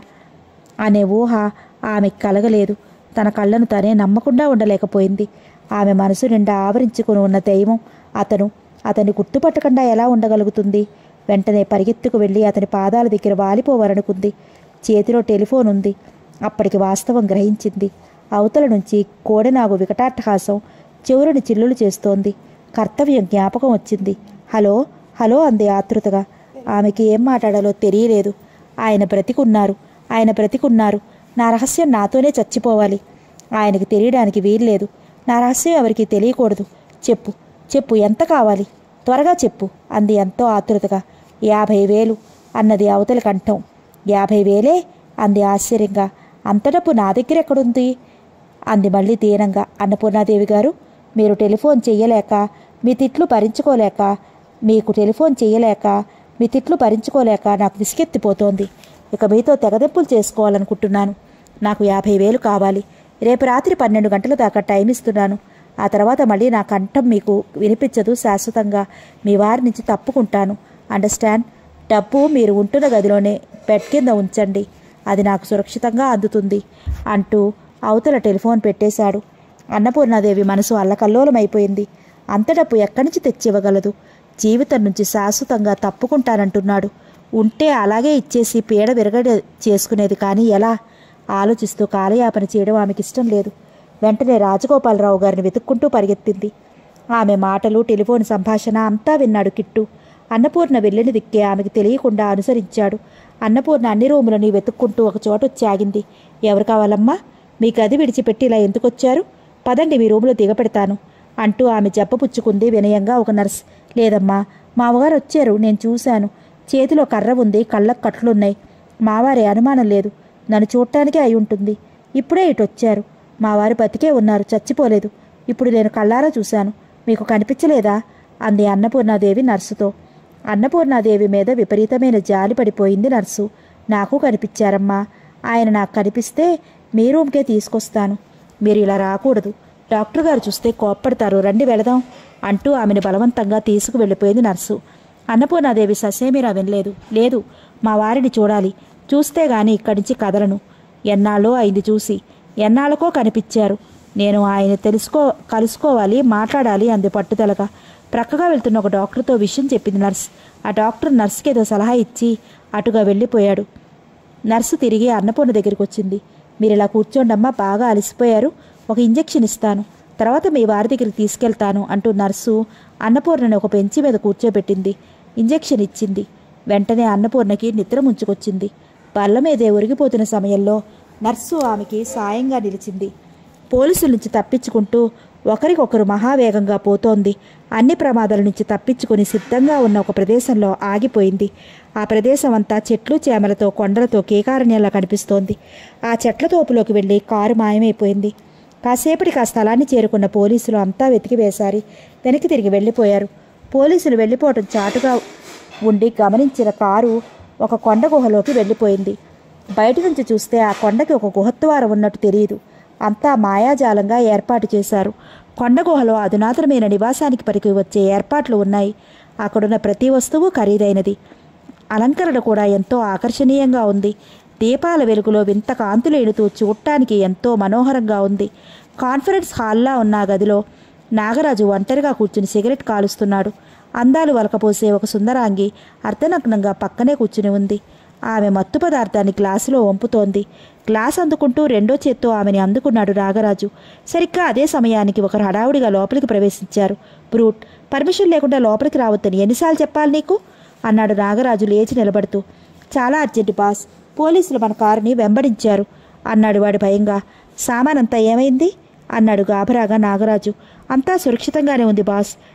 అనే ఊహ ఆమెకు కలగలేదు తన కళ్ళను తనే నమ్మకుండా ఉండలేకపోయింది ఆమె మనసు నిండా ఆవరించుకుని ఉన్న దైవం అతను అతన్ని గుర్తుపట్టకుండా ఎలా ఉండగలుగుతుంది వెంటనే పరిగెత్తుకు వెళ్ళి అతని పాదాల దగ్గర వాలిపోవాలనుకుంది చేతిలో టెలిఫోన్ ఉంది అప్పటికి వాస్తవం గ్రహించింది అవతల నుంచి కోడెనాగు వికటాట్టహాసం చెవులను చిల్లులు చేస్తోంది కర్తవ్యం జ్ఞాపకం వచ్చింది హలో హలో అంది ఆతృతగా ఆమెకి ఏం మాట్లాడాలో తెలియలేదు ఆయన బ్రతికున్నారు ఆయన బ్రతికున్నారు నా రహస్యం నాతోనే చచ్చిపోవాలి ఆయనకి తెలియడానికి వీల్లేదు నా రహస్యం ఎవరికి తెలియకూడదు చెప్పు చెప్పు ఎంత కావాలి త్వరగా చెప్పు అంది ఎంతో ఆతృతగా యాభై వేలు అన్నది అవతలి కంఠం యాభై వేలే అంది ఆశ్చర్యంగా అంత డబ్బు నా దగ్గర ఎక్కడుంది అంది మళ్ళీ దీనంగా అన్నపూర్ణాదేవి గారు మీరు టెలిఫోన్ చెయ్యలేక మీ తిట్లు భరించుకోలేక మీకు టెలిఫోన్ చెయ్యలేక మీ తిట్లు భరించుకోలేక నాకు విసిగెత్తిపోతోంది ఇక మీతో తెగదెప్పులు చేసుకోవాలనుకుంటున్నాను నాకు యాభై వేలు కావాలి రేపు రాత్రి పన్నెండు గంటల దాకా టైం ఇస్తున్నాను ఆ తర్వాత మళ్ళీ నా కంఠం మీకు వినిపించదు శాశ్వతంగా మీ వారి నుంచి తప్పుకుంటాను అండర్స్టాండ్ డబ్బు మీరు ఉంటున్న గదిలోనే బెడ్ కింద ఉంచండి అది నాకు సురక్షితంగా అందుతుంది అంటూ అవతల టెలిఫోన్ పెట్టేశాడు అన్నపూర్ణాదేవి మనసు అల్లకల్లోలమైపోయింది అంత డబ్బు ఎక్కడి నుంచి తెచ్చివ్వగలదు జీవితం నుంచి శాశ్వతంగా తప్పుకుంటానంటున్నాడు ఉంటే అలాగే ఇచ్చేసి పీడ విరగడ చేసుకునేది కానీ ఎలా ఆలోచిస్తూ కాలయాపన చేయడం ఆమెకి ఇష్టం లేదు వెంటనే రాజగోపాలరావు గారిని వెతుక్కుంటూ పరిగెత్తింది ఆమె మాటలు టెలిఫోన్ సంభాషణ అంతా విన్నాడు కిట్టు అన్నపూర్ణ వెళ్ళిన దిక్కే ఆమెకు తెలియకుండా అనుసరించాడు అన్నపూర్ణ అన్ని రూములని వెతుక్కుంటూ ఒక చోట వచ్చి ఆగింది ఎవరు కావాలమ్మా మీ గది విడిచిపెట్టి ఇలా ఎందుకు వచ్చారు పదండి మీ రూములో దిగపెడతాను అంటూ ఆమె జబ్బపుచ్చుకుంది వినయంగా ఒక నర్స్ లేదమ్మా మామగారు వచ్చారు నేను చూశాను చేతిలో కర్ర ఉంది కళ్ళకు కట్లున్నాయి మావారే అనుమానం లేదు నన్ను చూడటానికే అయి ఉంటుంది ఇప్పుడే ఇటు వచ్చారు మా వారు బతికే ఉన్నారు చచ్చిపోలేదు ఇప్పుడు నేను కళ్ళారా చూశాను మీకు కనిపించలేదా అంది అన్నపూర్ణాదేవి నర్సుతో అన్నపూర్ణాదేవి మీద విపరీతమైన జాలి పడిపోయింది నర్సు నాకు కనిపించారమ్మా ఆయన నాకు కనిపిస్తే మీ రూమ్కే తీసుకొస్తాను మీరు ఇలా రాకూడదు డాక్టర్ గారు చూస్తే కోప్పడతారు రండి వెళదాం అంటూ ఆమెను బలవంతంగా తీసుకు వెళ్ళిపోయింది నర్సు అన్నపూర్ణాదేవి ససేమిరా వినలేదు లేదు మా వారిని చూడాలి చూస్తే గాని ఇక్కడి నుంచి కదలను ఎన్నాళ్ళో అయింది చూసి ఎన్నాళ్ళకో కనిపించారు నేను ఆయన తెలుసుకో కలుసుకోవాలి మాట్లాడాలి అంది పట్టుదలగా ప్రక్కగా వెళ్తున్న ఒక డాక్టర్తో విషయం చెప్పింది నర్స్ ఆ డాక్టర్ నర్సుకి ఏదో సలహా ఇచ్చి అటుగా వెళ్ళిపోయాడు నర్సు తిరిగి అన్నపూర్ణ దగ్గరికి వచ్చింది మీరు ఇలా కూర్చోండమ్మా బాగా అలసిపోయారు ఒక ఇంజెక్షన్ ఇస్తాను తర్వాత మీ వారి దగ్గరికి తీసుకెళ్తాను అంటూ నర్సు అన్నపూర్ణని ఒక బెంచి మీద కూర్చోబెట్టింది ఇంజెక్షన్ ఇచ్చింది వెంటనే అన్నపూర్ణకి నిద్ర ముంచుకొచ్చింది బల్ల మీదే ఒరిగిపోతున్న సమయంలో నర్సు ఆమెకి సాయంగా నిలిచింది పోలీసుల నుంచి తప్పించుకుంటూ ఒకరికొకరు మహావేగంగా పోతోంది అన్ని ప్రమాదాల నుంచి తప్పించుకుని సిద్ధంగా ఉన్న ఒక ప్రదేశంలో ఆగిపోయింది ఆ ప్రదేశం అంతా చెట్లు చేమలతో కొండలతో కేకారణ్యంలా కనిపిస్తోంది ఆ చెట్ల తోపులోకి వెళ్ళి కారు మాయమైపోయింది కాసేపటికి ఆ స్థలాన్ని చేరుకున్న పోలీసులు అంతా వెతికి వేశారి వెనక్కి తిరిగి వెళ్ళిపోయారు పోలీసులు వెళ్ళిపోవటం చాటుగా ఉండి గమనించిన కారు ఒక కొండ గుహలోకి వెళ్ళిపోయింది బయట నుంచి చూస్తే ఆ కొండకి ఒక గుహద్వారం ఉన్నట్టు తెలియదు అంతా మాయాజాలంగా ఏర్పాటు చేశారు కొండ గుహలో అధునాతనమైన నివాసానికి పరికి వచ్చే ఏర్పాట్లు ఉన్నాయి అక్కడున్న ప్రతి వస్తువు ఖరీదైనది అలంకరణ కూడా ఎంతో ఆకర్షణీయంగా ఉంది దీపాల వెలుగులో వింత కాంతులేనుతూ చూడటానికి ఎంతో మనోహరంగా ఉంది కాన్ఫరెన్స్ హాల్లా ఉన్న ఆ గదిలో నాగరాజు ఒంటరిగా కూర్చుని సిగరెట్ కాలుస్తున్నాడు అందాలు వలకపోసే ఒక సుందరాంగి అర్ధనగ్నంగా పక్కనే కూర్చుని ఉంది ఆమె మత్తు పదార్థాన్ని గ్లాసులో వంపుతోంది గ్లాస్ అందుకుంటూ రెండో చేత్తో ఆమెని అందుకున్నాడు నాగరాజు సరిగ్గా అదే సమయానికి ఒకరు హడావుడిగా లోపలికి ప్రవేశించారు బ్రూట్ పర్మిషన్ లేకుండా లోపలికి రావద్దని ఎన్నిసార్లు చెప్పాలి నీకు అన్నాడు నాగరాజు లేచి నిలబడుతూ చాలా అర్జెంట్ బాస్ పోలీసులు మన కారుని వెంబడించారు అన్నాడు వాడి భయంగా సామానంతా ఏమైంది అన్నాడు గాభరాగా నాగరాజు అంతా సురక్షితంగానే ఉంది బాస్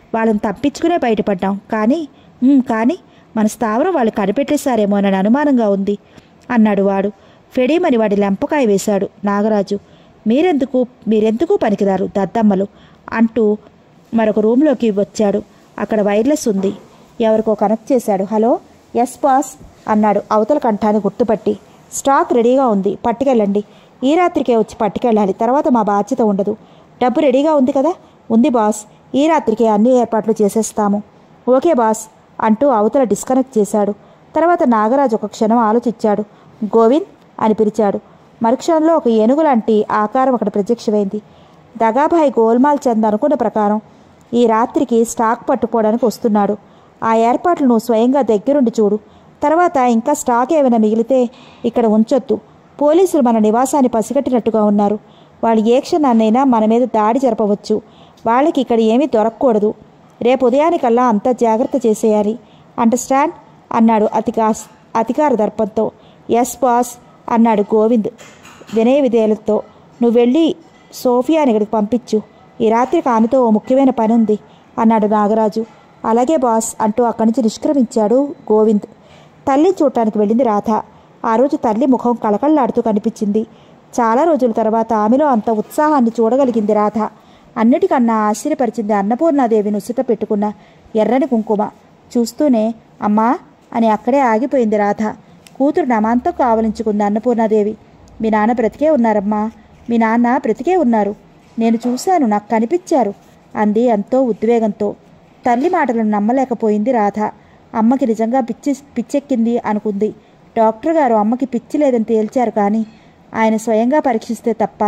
వాళ్ళని తప్పించుకునే బయటపడ్డాం కానీ "ఉమ్, కానీ మన స్థావరం వాళ్ళు కనిపెట్టేశారేమోనని అనుమానంగా ఉంది అన్నాడు వాడు ఫెడీమని వాడి లెంపకాయ వేశాడు నాగరాజు మీరెందుకు మీరెందుకు పనికిరారు దద్దమ్మలు అంటూ మరొక రూమ్లోకి వచ్చాడు అక్కడ వైర్లెస్ ఉంది ఎవరికో కనెక్ట్ చేశాడు హలో ఎస్ బాస్ అన్నాడు అవతల కంఠాన్ని గుర్తుపట్టి స్టాక్ రెడీగా ఉంది పట్టుకెళ్ళండి ఈ రాత్రికే వచ్చి పట్టుకెళ్ళాలి తర్వాత మా బాధ్యత ఉండదు డబ్బు రెడీగా ఉంది కదా ఉంది బాస్ ఈ రాత్రికే అన్ని ఏర్పాట్లు చేసేస్తాము ఓకే బాస్ అంటూ అవతల డిస్కనెక్ట్ చేశాడు తర్వాత నాగరాజు ఒక క్షణం ఆలోచించాడు గోవింద్ అని పిలిచాడు మరుక్షణంలో ఒక ఏనుగు లాంటి ఆకారం అక్కడ ప్రత్యక్షమైంది దగాభాయ్ గోల్మాల్ చంద్ అనుకున్న ప్రకారం ఈ రాత్రికి స్టాక్ పట్టుకోవడానికి వస్తున్నాడు ఆ ఏర్పాట్లు నువ్వు స్వయంగా దగ్గరుండి చూడు తర్వాత ఇంకా స్టాక్ ఏమైనా మిగిలితే ఇక్కడ ఉంచొద్దు పోలీసులు మన నివాసాన్ని పసిగట్టినట్టుగా ఉన్నారు వాళ్ళు ఏ క్షణాన్నైనా మన మీద దాడి జరపవచ్చు వాళ్ళకి ఇక్కడ ఏమీ దొరకకూడదు రేపు ఉదయానికల్లా అంతా జాగ్రత్త చేసేయాలి అండర్స్టాండ్ అన్నాడు అతికా అధికార దర్పంతో ఎస్ బాస్ అన్నాడు గోవింద్ వినయ విధేయులతో నువ్వు వెళ్ళి సోఫియాని ఇక్కడికి పంపించు ఈ రాత్రికి ఆమెతో ఓ ముఖ్యమైన పని ఉంది అన్నాడు నాగరాజు అలాగే బాస్ అంటూ అక్కడి నుంచి నిష్క్రమించాడు గోవింద్ తల్లి చూడటానికి వెళ్ళింది రాధ ఆ రోజు తల్లి ముఖం కళకళలాడుతూ కనిపించింది చాలా రోజుల తర్వాత ఆమెలో అంత ఉత్సాహాన్ని చూడగలిగింది రాధ అన్నిటికన్నా ఆశ్చర్యపరిచింది అన్నపూర్ణాదేవి నుసుట పెట్టుకున్న ఎర్రని కుంకుమ చూస్తూనే అమ్మా అని అక్కడే ఆగిపోయింది రాధ కూతురు నమాంతం కావలించుకుంది అన్నపూర్ణాదేవి మీ నాన్న బ్రతికే ఉన్నారమ్మా మీ నాన్న బ్రతికే ఉన్నారు నేను చూశాను నాకు కనిపించారు అంది ఎంతో ఉద్వేగంతో తల్లి మాటలను నమ్మలేకపోయింది రాధ అమ్మకి నిజంగా పిచ్చి పిచ్చెక్కింది అనుకుంది డాక్టర్ గారు అమ్మకి పిచ్చి లేదని తేల్చారు కానీ ఆయన స్వయంగా పరీక్షిస్తే తప్ప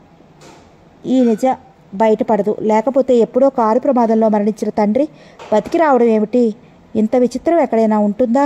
ఈ నిజ బయటపడదు లేకపోతే ఎప్పుడో కారు ప్రమాదంలో మరణించిన తండ్రి బతికి రావడం ఏమిటి ఇంత విచిత్రం ఎక్కడైనా ఉంటుందా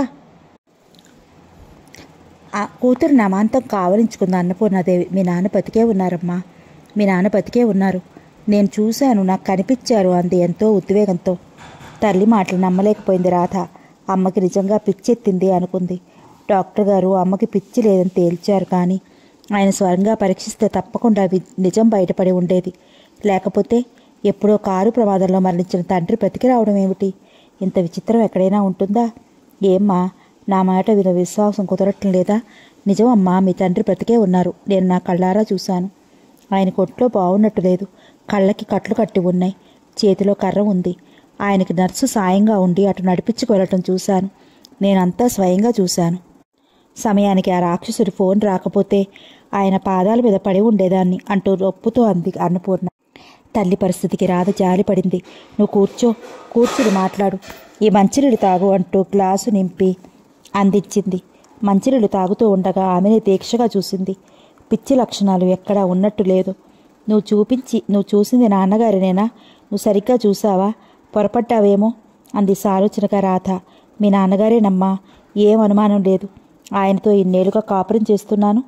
ఆ కూతురు నమాంతం కావలించుకుంది అన్నపూర్ణాదేవి మీ నాన్న బతికే ఉన్నారమ్మా మీ నాన్న బతికే ఉన్నారు నేను చూశాను నాకు కనిపించారు అంది ఎంతో ఉద్వేగంతో తల్లి మాటలు నమ్మలేకపోయింది రాధ అమ్మకి నిజంగా పిచ్చెత్తింది అనుకుంది డాక్టర్ గారు అమ్మకి పిచ్చి లేదని తేల్చారు కానీ ఆయన స్వరంగా పరీక్షిస్తే తప్పకుండా వి- నిజం బయటపడి ఉండేది లేకపోతే ఎప్పుడో కారు ప్రమాదంలో మరణించిన తండ్రి బ్రతికి రావడం ఏమిటి ఇంత విచిత్రం ఎక్కడైనా ఉంటుందా ఏమ్మా నా మాట విన విశ్వాసం కుదరటం లేదా నిజం అమ్మా మీ తండ్రి బ్రతికే ఉన్నారు నేను నా కళ్ళారా చూశాను ఆయన కొట్లో బాగున్నట్టు లేదు కళ్ళకి కట్లు కట్టి ఉన్నాయి చేతిలో కర్ర ఉంది ఆయనకి నర్సు సాయంగా ఉండి అటు నడిపించుకు వెళ్ళటం చూశాను నేనంతా స్వయంగా చూశాను సమయానికి ఆ రాక్షసుడి ఫోన్ రాకపోతే ఆయన పాదాల మీద పడి ఉండేదాన్ని అంటూ రొప్పుతో అంది అన్నపూర్ణ తల్లి పరిస్థితికి రాధ జాలిపడింది నువ్వు కూర్చో కూర్చుని మాట్లాడు ఈ మంచినీళ్ళు తాగు అంటూ గ్లాసు నింపి అందించింది మంచినీళ్ళు తాగుతూ ఉండగా ఆమెనే దీక్షగా చూసింది పిచ్చి లక్షణాలు ఎక్కడా ఉన్నట్టు లేదు నువ్వు చూపించి నువ్వు చూసింది నాన్నగారినేనా నువ్వు సరిగ్గా చూసావా పొరపడ్డావేమో అంది సాలోచనగా రాధ మీ నాన్నగారేనమ్మా ఏం అనుమానం లేదు ఆయనతో ఇన్నేళ్ళుగా కాపురం చేస్తున్నాను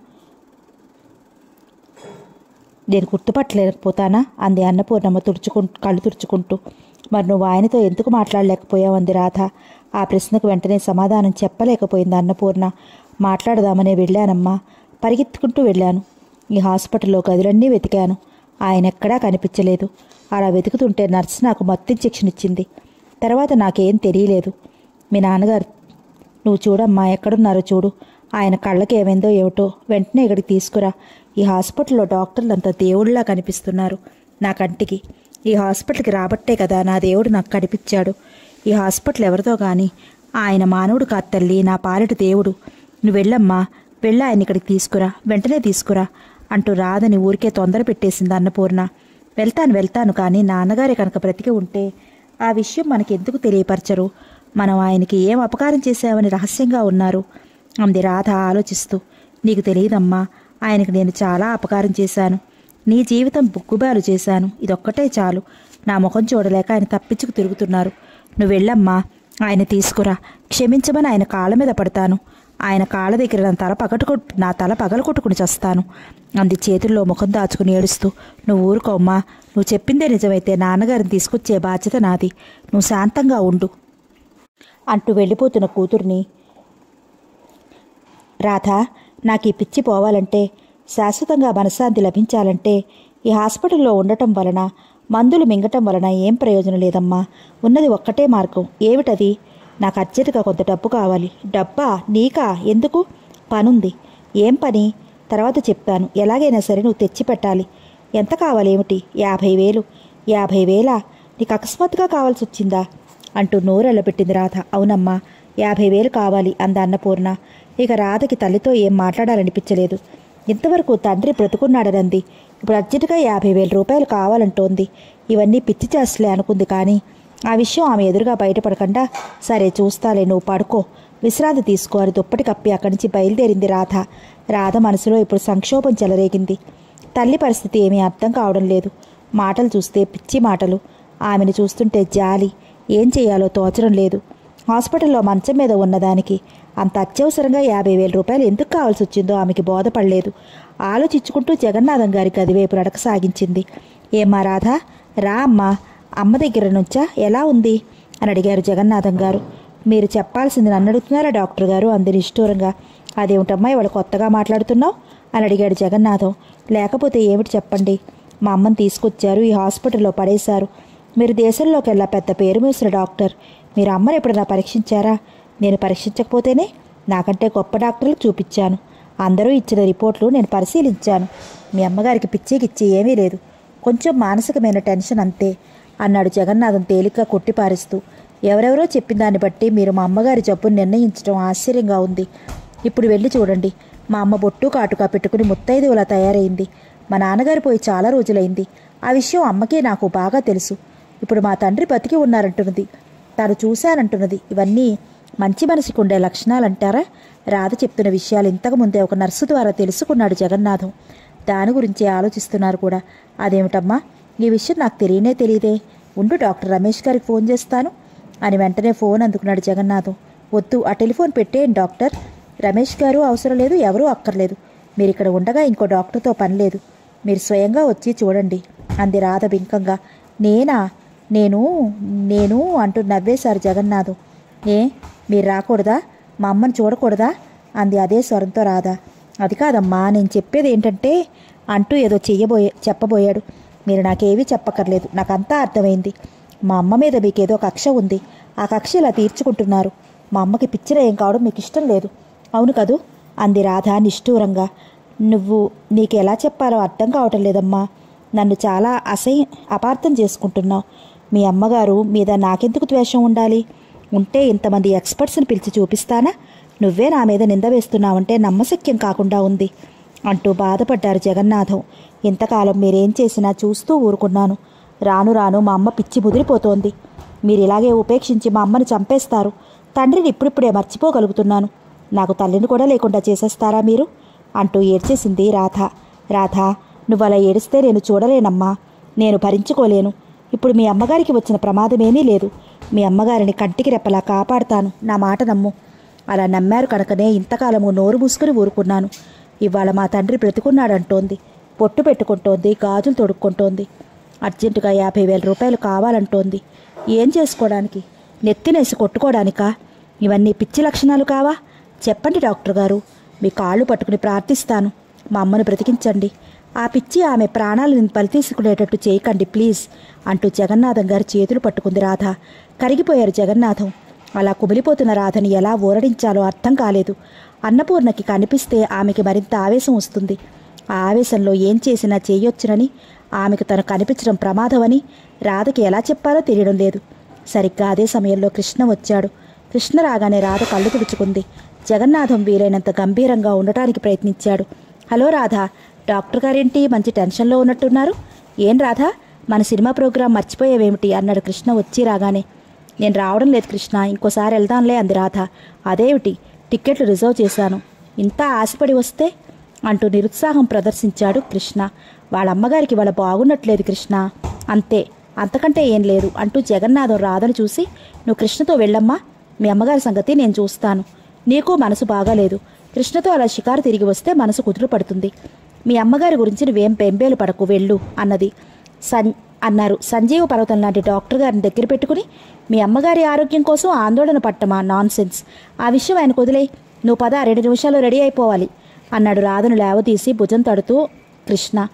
నేను గుర్తుపట్టలేకపోతానా అంది అన్నపూర్ణమ్మ తుడుచుకుంటూ కళ్ళు తుడుచుకుంటూ మరి నువ్వు ఆయనతో ఎందుకు మాట్లాడలేకపోయావు అంది రాధ ఆ ప్రశ్నకు వెంటనే సమాధానం చెప్పలేకపోయింది అన్నపూర్ణ మాట్లాడదామనే వెళ్ళానమ్మా పరిగెత్తుకుంటూ వెళ్ళాను ఈ హాస్పిటల్లో గదులన్నీ వెతికాను ఆయన ఎక్కడా కనిపించలేదు అలా వెతుకుతుంటే నర్స్ నాకు మత్తు ఇంజెక్షన్ ఇచ్చింది తర్వాత నాకేం తెలియలేదు మీ నాన్నగారు నువ్వు చూడమ్మా ఎక్కడున్నారో చూడు ఆయన కళ్ళకి ఏమైందో ఏమిటో వెంటనే ఇక్కడికి తీసుకురా ఈ హాస్పిటల్లో డాక్టర్లు అంతా దేవుళ్ళలా కనిపిస్తున్నారు నా కంటికి ఈ హాస్పిటల్కి రాబట్టే కదా నా దేవుడు నాకు కనిపించాడు ఈ హాస్పిటల్ ఎవరితో కానీ ఆయన మానవుడు కాదు తల్లి నా పాలిటి దేవుడు నువ్వు వెళ్ళమ్మా వెళ్ళి ఆయన ఇక్కడికి తీసుకురా వెంటనే తీసుకురా అంటూ రాదని ఊరికే తొందర పెట్టేసింది అన్నపూర్ణ వెళ్తాను వెళ్తాను కానీ నాన్నగారే కనుక బ్రతికి ఉంటే ఆ విషయం మనకెందుకు తెలియపరచరు మనం ఆయనకి ఏం అపకారం చేశామని రహస్యంగా ఉన్నారు అంది రాధ ఆలోచిస్తూ నీకు తెలియదమ్మా ఆయనకు నేను చాలా అపకారం చేశాను నీ జీవితం బుగ్గుబాలు చేశాను ఇదొక్కటే చాలు నా ముఖం చూడలేక ఆయన తప్పించుకు తిరుగుతున్నారు నువ్వు వెళ్ళమ్మా ఆయన తీసుకురా క్షమించమని ఆయన కాళ్ళ మీద పడతాను ఆయన కాళ్ళ దగ్గర నా తల పగటుకొట్టు నా తల పగలకొట్టుకుని చస్తాను అంది చేతుల్లో ముఖం దాచుకుని ఏడుస్తూ నువ్వు ఊరుకోమ్మా నువ్వు చెప్పిందే నిజమైతే నాన్నగారిని తీసుకొచ్చే బాధ్యత నాది నువ్వు శాంతంగా ఉండు అంటూ వెళ్ళిపోతున్న కూతుర్ని రాధ నాకు ఈ పిచ్చి పోవాలంటే శాశ్వతంగా మనశ్శాంతి లభించాలంటే ఈ హాస్పిటల్లో ఉండటం వలన మందులు మింగటం వలన ఏం ప్రయోజనం లేదమ్మా ఉన్నది ఒక్కటే మార్గం ఏమిటది నాకు అర్జెంటుగా కొంత డబ్బు కావాలి డబ్బా నీకా ఎందుకు పనుంది ఏం పని తర్వాత చెప్తాను ఎలాగైనా సరే నువ్వు తెచ్చి పెట్టాలి ఎంత కావాలి ఏమిటి యాభై వేలు యాభై వేలా నీకు అకస్మాత్తుగా కావాల్సి వచ్చిందా అంటూ నోరెళ్ళబెట్టింది రాధ అవునమ్మా యాభై వేలు కావాలి అంద అన్నపూర్ణ ఇక రాధకి తల్లితో ఏం మాట్లాడాలనిపించలేదు ఇంతవరకు తండ్రి బ్రతుకున్నాడనంది ఇప్పుడు అర్జెంటుగా యాభై వేల రూపాయలు కావాలంటోంది ఇవన్నీ పిచ్చి చేస్తలే అనుకుంది కానీ ఆ విషయం ఆమె ఎదురుగా బయటపడకుండా సరే చూస్తాలే నువ్వు పడుకో విశ్రాంతి తీసుకో అని దుప్పటి కప్పి అక్కడి నుంచి బయలుదేరింది రాధ రాధ మనసులో ఇప్పుడు సంక్షోభం చెలరేగింది తల్లి పరిస్థితి ఏమీ అర్థం కావడం లేదు మాటలు చూస్తే పిచ్చి మాటలు ఆమెను చూస్తుంటే జాలి ఏం చేయాలో తోచడం లేదు హాస్పిటల్లో మంచం మీద ఉన్నదానికి అంత అత్యవసరంగా యాభై వేల రూపాయలు ఎందుకు కావాల్సి వచ్చిందో ఆమెకి బోధపడలేదు ఆలోచించుకుంటూ జగన్నాథం గారి గదివైపు నడక సాగించింది ఏమ్మా రాధా రా అమ్మా అమ్మ దగ్గర నుంచా ఎలా ఉంది అని అడిగారు జగన్నాథం గారు మీరు చెప్పాల్సింది నన్ను అడుగుతున్నారా డాక్టర్ గారు అంది నిష్ఠూరంగా అదేమిటమ్మా ఇవాళ కొత్తగా మాట్లాడుతున్నావు అని అడిగాడు జగన్నాథం లేకపోతే ఏమిటి చెప్పండి మా అమ్మని తీసుకొచ్చారు ఈ హాస్పిటల్లో పడేశారు మీరు దేశంలోకెల్లా పెద్ద పేరు మోసిన డాక్టర్ మీరు అమ్మని ఎప్పుడైనా పరీక్షించారా నేను పరీక్షించకపోతేనే నాకంటే గొప్ప డాక్టర్లు చూపించాను అందరూ ఇచ్చిన రిపోర్ట్లు నేను పరిశీలించాను మీ అమ్మగారికి పిచ్చికిచ్చి ఏమీ లేదు కొంచెం మానసికమైన టెన్షన్ అంతే అన్నాడు జగన్నాథం తేలిగ్గా కొట్టిపారేస్తూ ఎవరెవరో చెప్పిన దాన్ని బట్టి మీరు మా అమ్మగారి జబ్బును నిర్ణయించడం ఆశ్చర్యంగా ఉంది ఇప్పుడు వెళ్ళి చూడండి మా అమ్మ బొట్టు కాటుగా పెట్టుకుని ముత్తైదువులా తయారైంది మా నాన్నగారు పోయి చాలా రోజులైంది ఆ విషయం అమ్మకి నాకు బాగా తెలుసు ఇప్పుడు మా తండ్రి బతికి ఉన్నారంటున్నది తాను చూశానంటున్నది ఇవన్నీ మంచి మనసుకు ఉండే లక్షణాలంటారా రాధ చెప్తున్న విషయాలు ఇంతకు ముందే ఒక నర్సు ద్వారా తెలుసుకున్నాడు జగన్నాథం దాని గురించి ఆలోచిస్తున్నారు కూడా అదేమిటమ్మా ఈ విషయం నాకు తెలియనే తెలియదే ఉండు డాక్టర్ రమేష్ గారికి ఫోన్ చేస్తాను అని వెంటనే ఫోన్ అందుకున్నాడు జగన్నాథం వద్దు ఆ టెలిఫోన్ పెట్టేయండి డాక్టర్ రమేష్ గారు అవసరం లేదు ఎవరూ అక్కర్లేదు మీరు ఇక్కడ ఉండగా ఇంకో డాక్టర్తో పని లేదు మీరు స్వయంగా వచ్చి చూడండి అంది రాధ బింకంగా నేనా నేను నేను అంటూ నవ్వేశారు జగన్నాథం ఏ మీరు రాకూడదా మా అమ్మని చూడకూడదా అంది అదే స్వరంతో రాధ అది కాదమ్మా నేను చెప్పేది ఏంటంటే అంటూ ఏదో చెయ్యబోయే చెప్పబోయాడు మీరు నాకేమీ చెప్పక్కర్లేదు నాకంతా అర్థమైంది మా అమ్మ మీద మీకేదో కక్ష ఉంది ఆ కక్ష ఇలా తీర్చుకుంటున్నారు మా అమ్మకి పిచ్చిర ఏం కావడం మీకు ఇష్టం లేదు అవును కదూ అంది రాధ నిష్ఠూరంగా నువ్వు నీకు ఎలా చెప్పాలో అర్థం కావటం లేదమ్మా నన్ను చాలా అసహ్య అపార్థం చేసుకుంటున్నావు మీ అమ్మగారు మీద నాకెందుకు ద్వేషం ఉండాలి ఉంటే ఇంతమంది ఎక్స్పర్ట్స్ని పిలిచి చూపిస్తానా నువ్వే నా మీద నింద వేస్తున్నావంటే నమ్మశక్యం కాకుండా ఉంది అంటూ బాధపడ్డారు జగన్నాథం ఇంతకాలం మీరేం చేసినా చూస్తూ ఊరుకున్నాను రాను రాను మా అమ్మ పిచ్చి ముదిరిపోతోంది మీరు ఇలాగే ఉపేక్షించి మా అమ్మని చంపేస్తారు తండ్రిని ఇప్పుడిప్పుడే మర్చిపోగలుగుతున్నాను నాకు తల్లిని కూడా లేకుండా చేసేస్తారా మీరు అంటూ ఏడ్చేసింది రాధ రాధ నువ్వు అలా ఏడిస్తే నేను చూడలేనమ్మా నేను భరించుకోలేను ఇప్పుడు మీ అమ్మగారికి వచ్చిన ప్రమాదమేమీ లేదు మీ అమ్మగారిని కంటికి రెప్పలా కాపాడుతాను నా మాట నమ్ము అలా నమ్మారు కనుకనే ఇంతకాలము నోరు మూసుకుని ఊరుకున్నాను ఇవాళ మా తండ్రి బ్రతికున్నాడంటోంది పొట్టు పెట్టుకుంటోంది గాజులు తొడుక్కుంటోంది అర్జెంటుగా యాభై వేల రూపాయలు కావాలంటోంది ఏం చేసుకోవడానికి నెత్తినేసి కొట్టుకోవడానికా ఇవన్నీ పిచ్చి లక్షణాలు కావా చెప్పండి డాక్టర్ గారు మీ కాళ్ళు పట్టుకుని ప్రార్థిస్తాను మా అమ్మను బ్రతికించండి ఆ పిచ్చి ఆమె ప్రాణాలను బలితీసుకునేటట్టు చేయకండి ప్లీజ్ అంటూ జగన్నాథం గారి చేతులు పట్టుకుంది రాధ కరిగిపోయారు జగన్నాథం అలా కుమిలిపోతున్న రాధని ఎలా ఊరడించాలో అర్థం కాలేదు అన్నపూర్ణకి కనిపిస్తే ఆమెకి మరింత ఆవేశం వస్తుంది ఆ ఆవేశంలో ఏం చేసినా చేయొచ్చునని ఆమెకు తను కనిపించడం ప్రమాదమని రాధకి ఎలా చెప్పాలో తెలియడం లేదు సరిగ్గా అదే సమయంలో కృష్ణ వచ్చాడు కృష్ణ రాగానే రాధ కళ్ళు తుడుచుకుంది జగన్నాథం వీలైనంత గంభీరంగా ఉండటానికి ప్రయత్నించాడు హలో రాధా డాక్టర్ గారేంటి మంచి టెన్షన్లో ఉన్నట్టున్నారు ఏం రాధా మన సినిమా ప్రోగ్రాం మర్చిపోయావేమిటి అన్నాడు కృష్ణ వచ్చి రాగానే నేను రావడం లేదు కృష్ణ ఇంకోసారి వెళ్దాంలే అంది రాధ అదేమిటి టిక్కెట్లు రిజర్వ్ చేశాను ఇంత ఆశపడి వస్తే అంటూ నిరుత్సాహం ప్రదర్శించాడు కృష్ణ వాళ్ళ అమ్మగారికి వాళ్ళ బాగున్నట్లేదు కృష్ణ అంతే అంతకంటే ఏం లేదు అంటూ జగన్నాథం రాధను చూసి నువ్వు కృష్ణతో వెళ్ళమ్మా మీ అమ్మగారి సంగతి నేను చూస్తాను నీకు మనసు బాగాలేదు కృష్ణతో అలా షికారు తిరిగి వస్తే మనసు కుదురు పడుతుంది మీ అమ్మగారి గురించి నువ్వేం బెంబేలు పడకు వెళ్ళు అన్నది సన్ అన్నారు సంజీవ పర్వతం లాంటి డాక్టర్ గారిని దగ్గర పెట్టుకుని మీ అమ్మగారి ఆరోగ్యం కోసం ఆందోళన పట్టమా నాన్ సెన్స్ ఆ విషయం ఆయనకు వదిలే నువ్వు పద రెండు నిమిషాలు రెడీ అయిపోవాలి అన్నాడు రాధను లేవదీసి భుజం తడుతూ కృష్ణ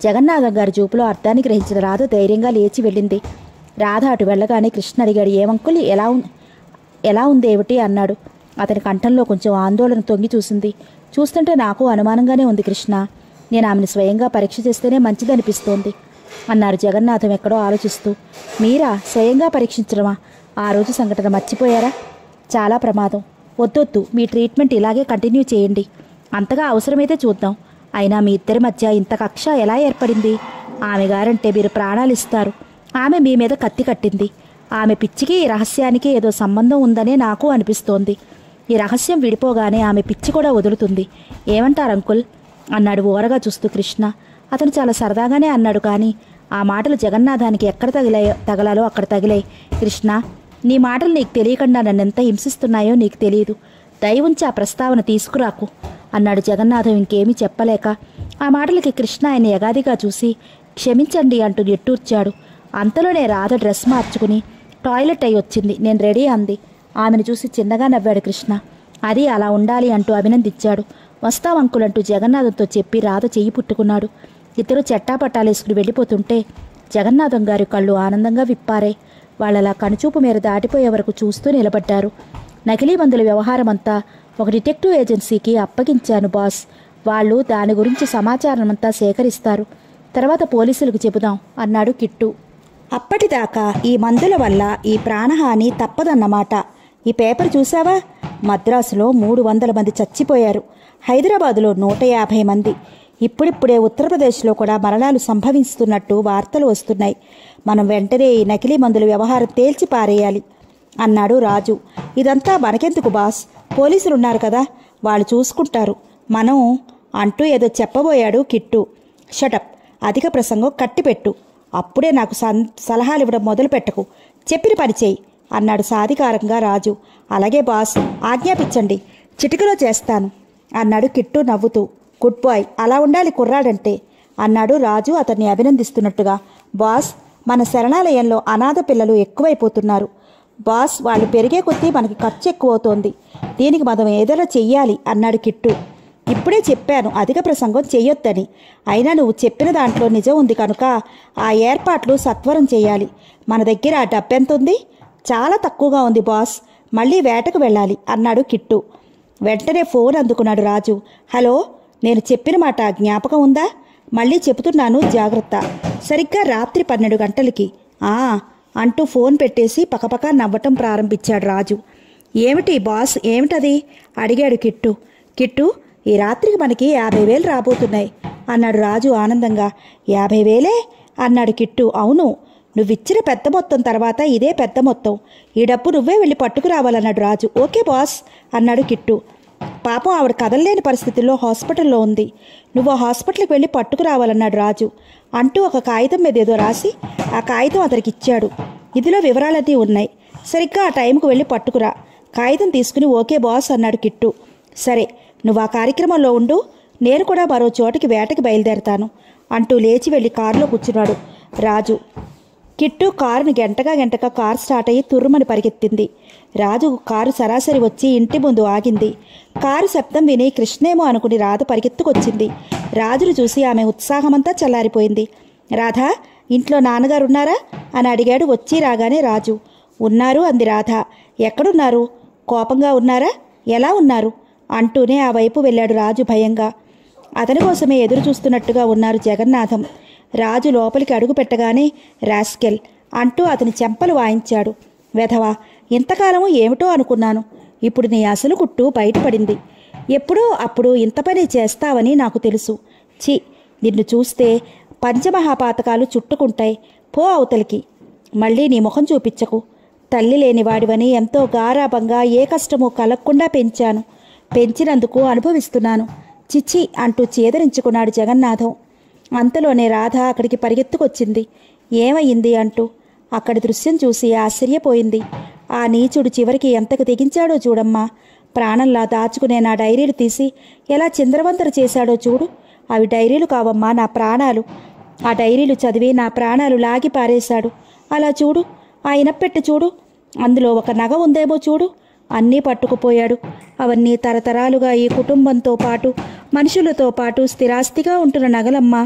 జగన్నాథం గారి చూపులో అర్థాన్ని గ్రహించిన రాధ ధైర్యంగా లేచి వెళ్ళింది రాధ అటు వెళ్ళగానే కృష్ణ అడిగాడు ఏమంకుల్ ఎలా ఉన్ ఎలా ఉంది ఏమిటి అన్నాడు అతని కంఠంలో కొంచెం ఆందోళన తొంగి చూసింది చూస్తుంటే నాకు అనుమానంగానే ఉంది కృష్ణ నేను ఆమెను స్వయంగా పరీక్ష చేస్తేనే మంచిదనిపిస్తోంది అన్నారు జగన్నాథం ఎక్కడో ఆలోచిస్తూ మీరా స్వయంగా పరీక్షించడమా ఆ రోజు సంఘటన మర్చిపోయారా చాలా ప్రమాదం వద్దొద్దు మీ ట్రీట్మెంట్ ఇలాగే కంటిన్యూ చేయండి అంతగా అవసరమైతే చూద్దాం అయినా మీ ఇద్దరి మధ్య ఇంత కక్ష ఎలా ఏర్పడింది ఆమె గారంటే మీరు ప్రాణాలు ఇస్తారు ఆమె మీ మీద కత్తి కట్టింది ఆమె పిచ్చికి ఈ రహస్యానికి ఏదో సంబంధం ఉందనే నాకు అనిపిస్తోంది ఈ రహస్యం విడిపోగానే ఆమె పిచ్చి కూడా వదులుతుంది ఏమంటారు అంకుల్ అన్నాడు ఓరగా చూస్తూ కృష్ణ అతను చాలా సరదాగానే అన్నాడు కానీ ఆ మాటలు జగన్నాథానికి ఎక్కడ తగిలాయో తగలాలో అక్కడ తగిలాయి కృష్ణ నీ మాటలు నీకు తెలియకుండా నన్ను ఎంత హింసిస్తున్నాయో నీకు తెలియదు దయవుంచి ఆ ప్రస్తావన తీసుకురాకు అన్నాడు జగన్నాథం ఇంకేమీ చెప్పలేక ఆ మాటలకి కృష్ణ ఆయన యగాదిగా చూసి క్షమించండి అంటూ నిట్టూర్చాడు అంతలోనే రాధ డ్రెస్ మార్చుకుని టాయిలెట్ అయి వచ్చింది నేను రెడీ అంది ఆమెను చూసి చిన్నగా నవ్వాడు కృష్ణ అది అలా ఉండాలి అంటూ అభినందించాడు వస్తాం అంకుల్ అంటూ జగన్నాథంతో చెప్పి రాధ చెయ్యి పుట్టుకున్నాడు ఇద్దరు చెట్టాపట్టాలేసుకుని వెళ్ళిపోతుంటే జగన్నాథం గారి కళ్ళు ఆనందంగా విప్పారాయి వాళ్ళలా కనుచూపు మేర దాటిపోయే వరకు చూస్తూ నిలబడ్డారు నకిలీ మందుల వ్యవహారం అంతా ఒక డిటెక్టివ్ ఏజెన్సీకి అప్పగించాను బాస్ వాళ్ళు దాని గురించి సమాచారం అంతా సేకరిస్తారు తర్వాత పోలీసులకు చెబుదాం అన్నాడు కిట్టు అప్పటిదాకా ఈ మందుల వల్ల ఈ ప్రాణహాని తప్పదన్నమాట ఈ పేపర్ చూసావా మద్రాసులో మూడు వందల మంది చచ్చిపోయారు హైదరాబాదులో నూట యాభై మంది ఇప్పుడిప్పుడే ఉత్తరప్రదేశ్లో కూడా మరణాలు సంభవిస్తున్నట్టు వార్తలు వస్తున్నాయి మనం వెంటనే ఈ నకిలీ మందుల వ్యవహారం తేల్చి పారేయాలి అన్నాడు రాజు ఇదంతా మనకెందుకు బాస్ పోలీసులు ఉన్నారు కదా వాళ్ళు చూసుకుంటారు మనం అంటూ ఏదో చెప్పబోయాడు కిట్టు షటప్ అధిక ప్రసంగం కట్టిపెట్టు అప్పుడే నాకు సన్ సలహాలు ఇవ్వడం మొదలు పెట్టకు చెప్పిన పని చేయి అన్నాడు సాధికారంగా రాజు అలాగే బాస్ ఆజ్ఞాపించండి చిటికలో చేస్తాను అన్నాడు కిట్టు నవ్వుతూ గుడ్ బాయ్ అలా ఉండాలి కుర్రాడంటే అన్నాడు రాజు అతన్ని అభినందిస్తున్నట్టుగా బాస్ మన శరణాలయంలో అనాథ పిల్లలు ఎక్కువైపోతున్నారు బాస్ వాళ్ళు పెరిగే కొద్దీ మనకి ఖర్చు ఎక్కువవుతోంది దీనికి మనం ఏదైనా చెయ్యాలి అన్నాడు కిట్టు ఇప్పుడే చెప్పాను అధిక ప్రసంగం చెయ్యొద్దని అయినా నువ్వు చెప్పిన దాంట్లో నిజం ఉంది కనుక ఆ ఏర్పాట్లు సత్వరం చేయాలి మన దగ్గర ఆ డబ్బెంత ఉంది చాలా తక్కువగా ఉంది బాస్ మళ్ళీ వేటకు వెళ్ళాలి అన్నాడు కిట్టు వెంటనే ఫోన్ అందుకున్నాడు రాజు హలో నేను చెప్పిన మాట జ్ఞాపకం ఉందా మళ్ళీ చెబుతున్నాను జాగ్రత్త సరిగ్గా రాత్రి పన్నెండు గంటలకి ఆ అంటూ ఫోన్ పెట్టేసి పకపక నవ్వటం ప్రారంభించాడు రాజు ఏమిటి బాస్ ఏమిటది అడిగాడు కిట్టు కిట్టు ఈ రాత్రికి మనకి యాభై వేలు రాబోతున్నాయి అన్నాడు రాజు ఆనందంగా యాభై వేలే అన్నాడు కిట్టు అవును నువ్విచ్చిన పెద్ద మొత్తం తర్వాత ఇదే పెద్ద మొత్తం ఈ డబ్బు నువ్వే వెళ్ళి పట్టుకురావాలన్నాడు రాజు ఓకే బాస్ అన్నాడు కిట్టు పాపం ఆవిడ కదలలేని పరిస్థితుల్లో హాస్పిటల్లో ఉంది నువ్వు ఆ హాస్పిటల్కి వెళ్ళి పట్టుకురావాలన్నాడు రాజు అంటూ ఒక కాగితం మీద ఏదో రాసి ఆ కాగితం అతనికి ఇచ్చాడు ఇదిలో వివరాలన్నీ ఉన్నాయి సరిగ్గా ఆ టైంకు వెళ్ళి పట్టుకురా కాగితం తీసుకుని ఓకే బాస్ అన్నాడు కిట్టు సరే నువ్వు ఆ కార్యక్రమంలో ఉండు నేను కూడా మరో చోటికి వేటకి బయలుదేరతాను అంటూ లేచి వెళ్ళి కారులో కూర్చున్నాడు రాజు కిట్టు కారుని గంటగా గంటగా కారు స్టార్ట్ అయ్యి తుర్రుమని పరిగెత్తింది రాజు కారు సరాసరి వచ్చి ఇంటి ముందు ఆగింది కారు శబ్దం విని కృష్ణేమో అనుకుని రాధ పరిగెత్తుకొచ్చింది రాజును చూసి ఆమె ఉత్సాహమంతా చల్లారిపోయింది రాధా ఇంట్లో నాన్నగారు ఉన్నారా అని అడిగాడు వచ్చి రాగానే రాజు ఉన్నారు అంది రాధ ఎక్కడున్నారు కోపంగా ఉన్నారా ఎలా ఉన్నారు అంటూనే ఆ వైపు వెళ్ళాడు రాజు భయంగా అతని కోసమే ఎదురు చూస్తున్నట్టుగా ఉన్నారు జగన్నాథం రాజు లోపలికి అడుగు పెట్టగానే రాస్కెల్ అంటూ అతని చెంపలు వాయించాడు వెధవా ఇంతకాలము ఏమిటో అనుకున్నాను ఇప్పుడు నీ అసలు కుట్టు బయటపడింది ఎప్పుడో అప్పుడు ఇంత పని చేస్తావని నాకు తెలుసు ఛీ నిన్ను చూస్తే పంచమహాపాతకాలు చుట్టుకుంటాయి పో అవతలికి మళ్ళీ నీ ముఖం చూపించకు తల్లి లేనివాడివని ఎంతో గారాభంగా ఏ కష్టమూ కలగకుండా పెంచాను పెంచినందుకు అనుభవిస్తున్నాను చిచ్చి అంటూ చేదరించుకున్నాడు జగన్నాథం అంతలోనే రాధ అక్కడికి పరిగెత్తుకొచ్చింది ఏమయ్యింది అంటూ అక్కడి దృశ్యం చూసి ఆశ్చర్యపోయింది ఆ నీచుడు చివరికి ఎంతకు తెగించాడో చూడమ్మా ప్రాణంలా దాచుకునే నా డైరీలు తీసి ఎలా చిందరవందర చేశాడో చూడు అవి డైరీలు కావమ్మా నా ప్రాణాలు ఆ డైరీలు చదివి నా ప్రాణాలు లాగి పారేశాడు అలా చూడు ఆ ఇనప్పెట్టు చూడు అందులో ఒక నగ ఉందేమో చూడు అన్నీ పట్టుకుపోయాడు అవన్నీ తరతరాలుగా ఈ కుటుంబంతో పాటు మనుషులతో పాటు స్థిరాస్తిగా ఉంటున్న నగలమ్మ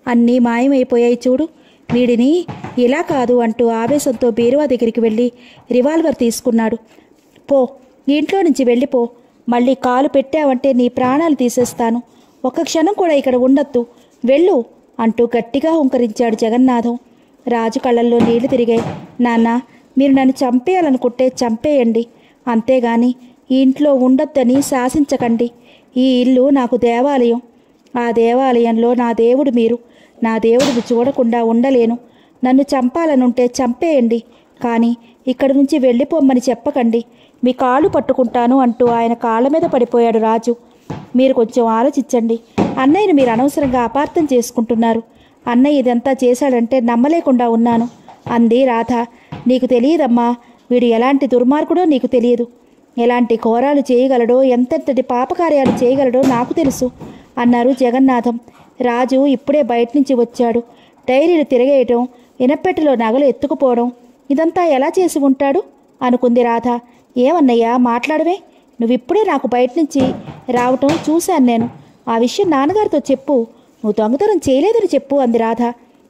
అన్నీ మాయమైపోయాయి చూడు వీడిని ఇలా కాదు అంటూ ఆవేశంతో బీరువా దగ్గరికి వెళ్ళి రివాల్వర్ తీసుకున్నాడు పో ఇంట్లో నుంచి వెళ్ళిపో మళ్ళీ కాలు పెట్టావంటే నీ ప్రాణాలు తీసేస్తాను ఒక్క క్షణం కూడా ఇక్కడ ఉండొద్దు వెళ్ళు అంటూ గట్టిగా హుంకరించాడు జగన్నాథం రాజు కళ్ళల్లో నీళ్లు తిరిగాయి నాన్న మీరు నన్ను చంపేయాలనుకుంటే చంపేయండి అంతేగాని ఈ ఇంట్లో ఉండొద్దని శాసించకండి ఈ ఇల్లు నాకు దేవాలయం ఆ దేవాలయంలో నా దేవుడు మీరు నా దేవుడిని చూడకుండా ఉండలేను నన్ను చంపాలనుంటే చంపేయండి కానీ ఇక్కడి నుంచి వెళ్ళిపోమ్మని చెప్పకండి మీ కాళ్ళు పట్టుకుంటాను అంటూ ఆయన కాళ్ళ మీద పడిపోయాడు రాజు మీరు కొంచెం ఆలోచించండి అన్నయ్యను మీరు అనవసరంగా అపార్థం చేసుకుంటున్నారు అన్నయ్య ఇదంతా చేశాడంటే నమ్మలేకుండా ఉన్నాను అంది రాధ నీకు తెలియదమ్మా వీడు ఎలాంటి దుర్మార్గుడో నీకు తెలియదు ఎలాంటి ఘోరాలు చేయగలడో ఎంతెంతటి పాపకార్యాలు చేయగలడో నాకు తెలుసు అన్నారు జగన్నాథం రాజు ఇప్పుడే బయట నుంచి వచ్చాడు డైరీలు తిరగేయటం ఇనపెట్టెలో నగలు ఎత్తుకుపోవడం ఇదంతా ఎలా చేసి ఉంటాడు అనుకుంది రాధ ఏమన్నయ్యా మాట్లాడవే నువ్విప్పుడే నాకు బయట నుంచి రావటం చూశాను నేను ఆ విషయం నాన్నగారితో చెప్పు నువ్వు దొంగతనం చేయలేదని చెప్పు అంది రాధ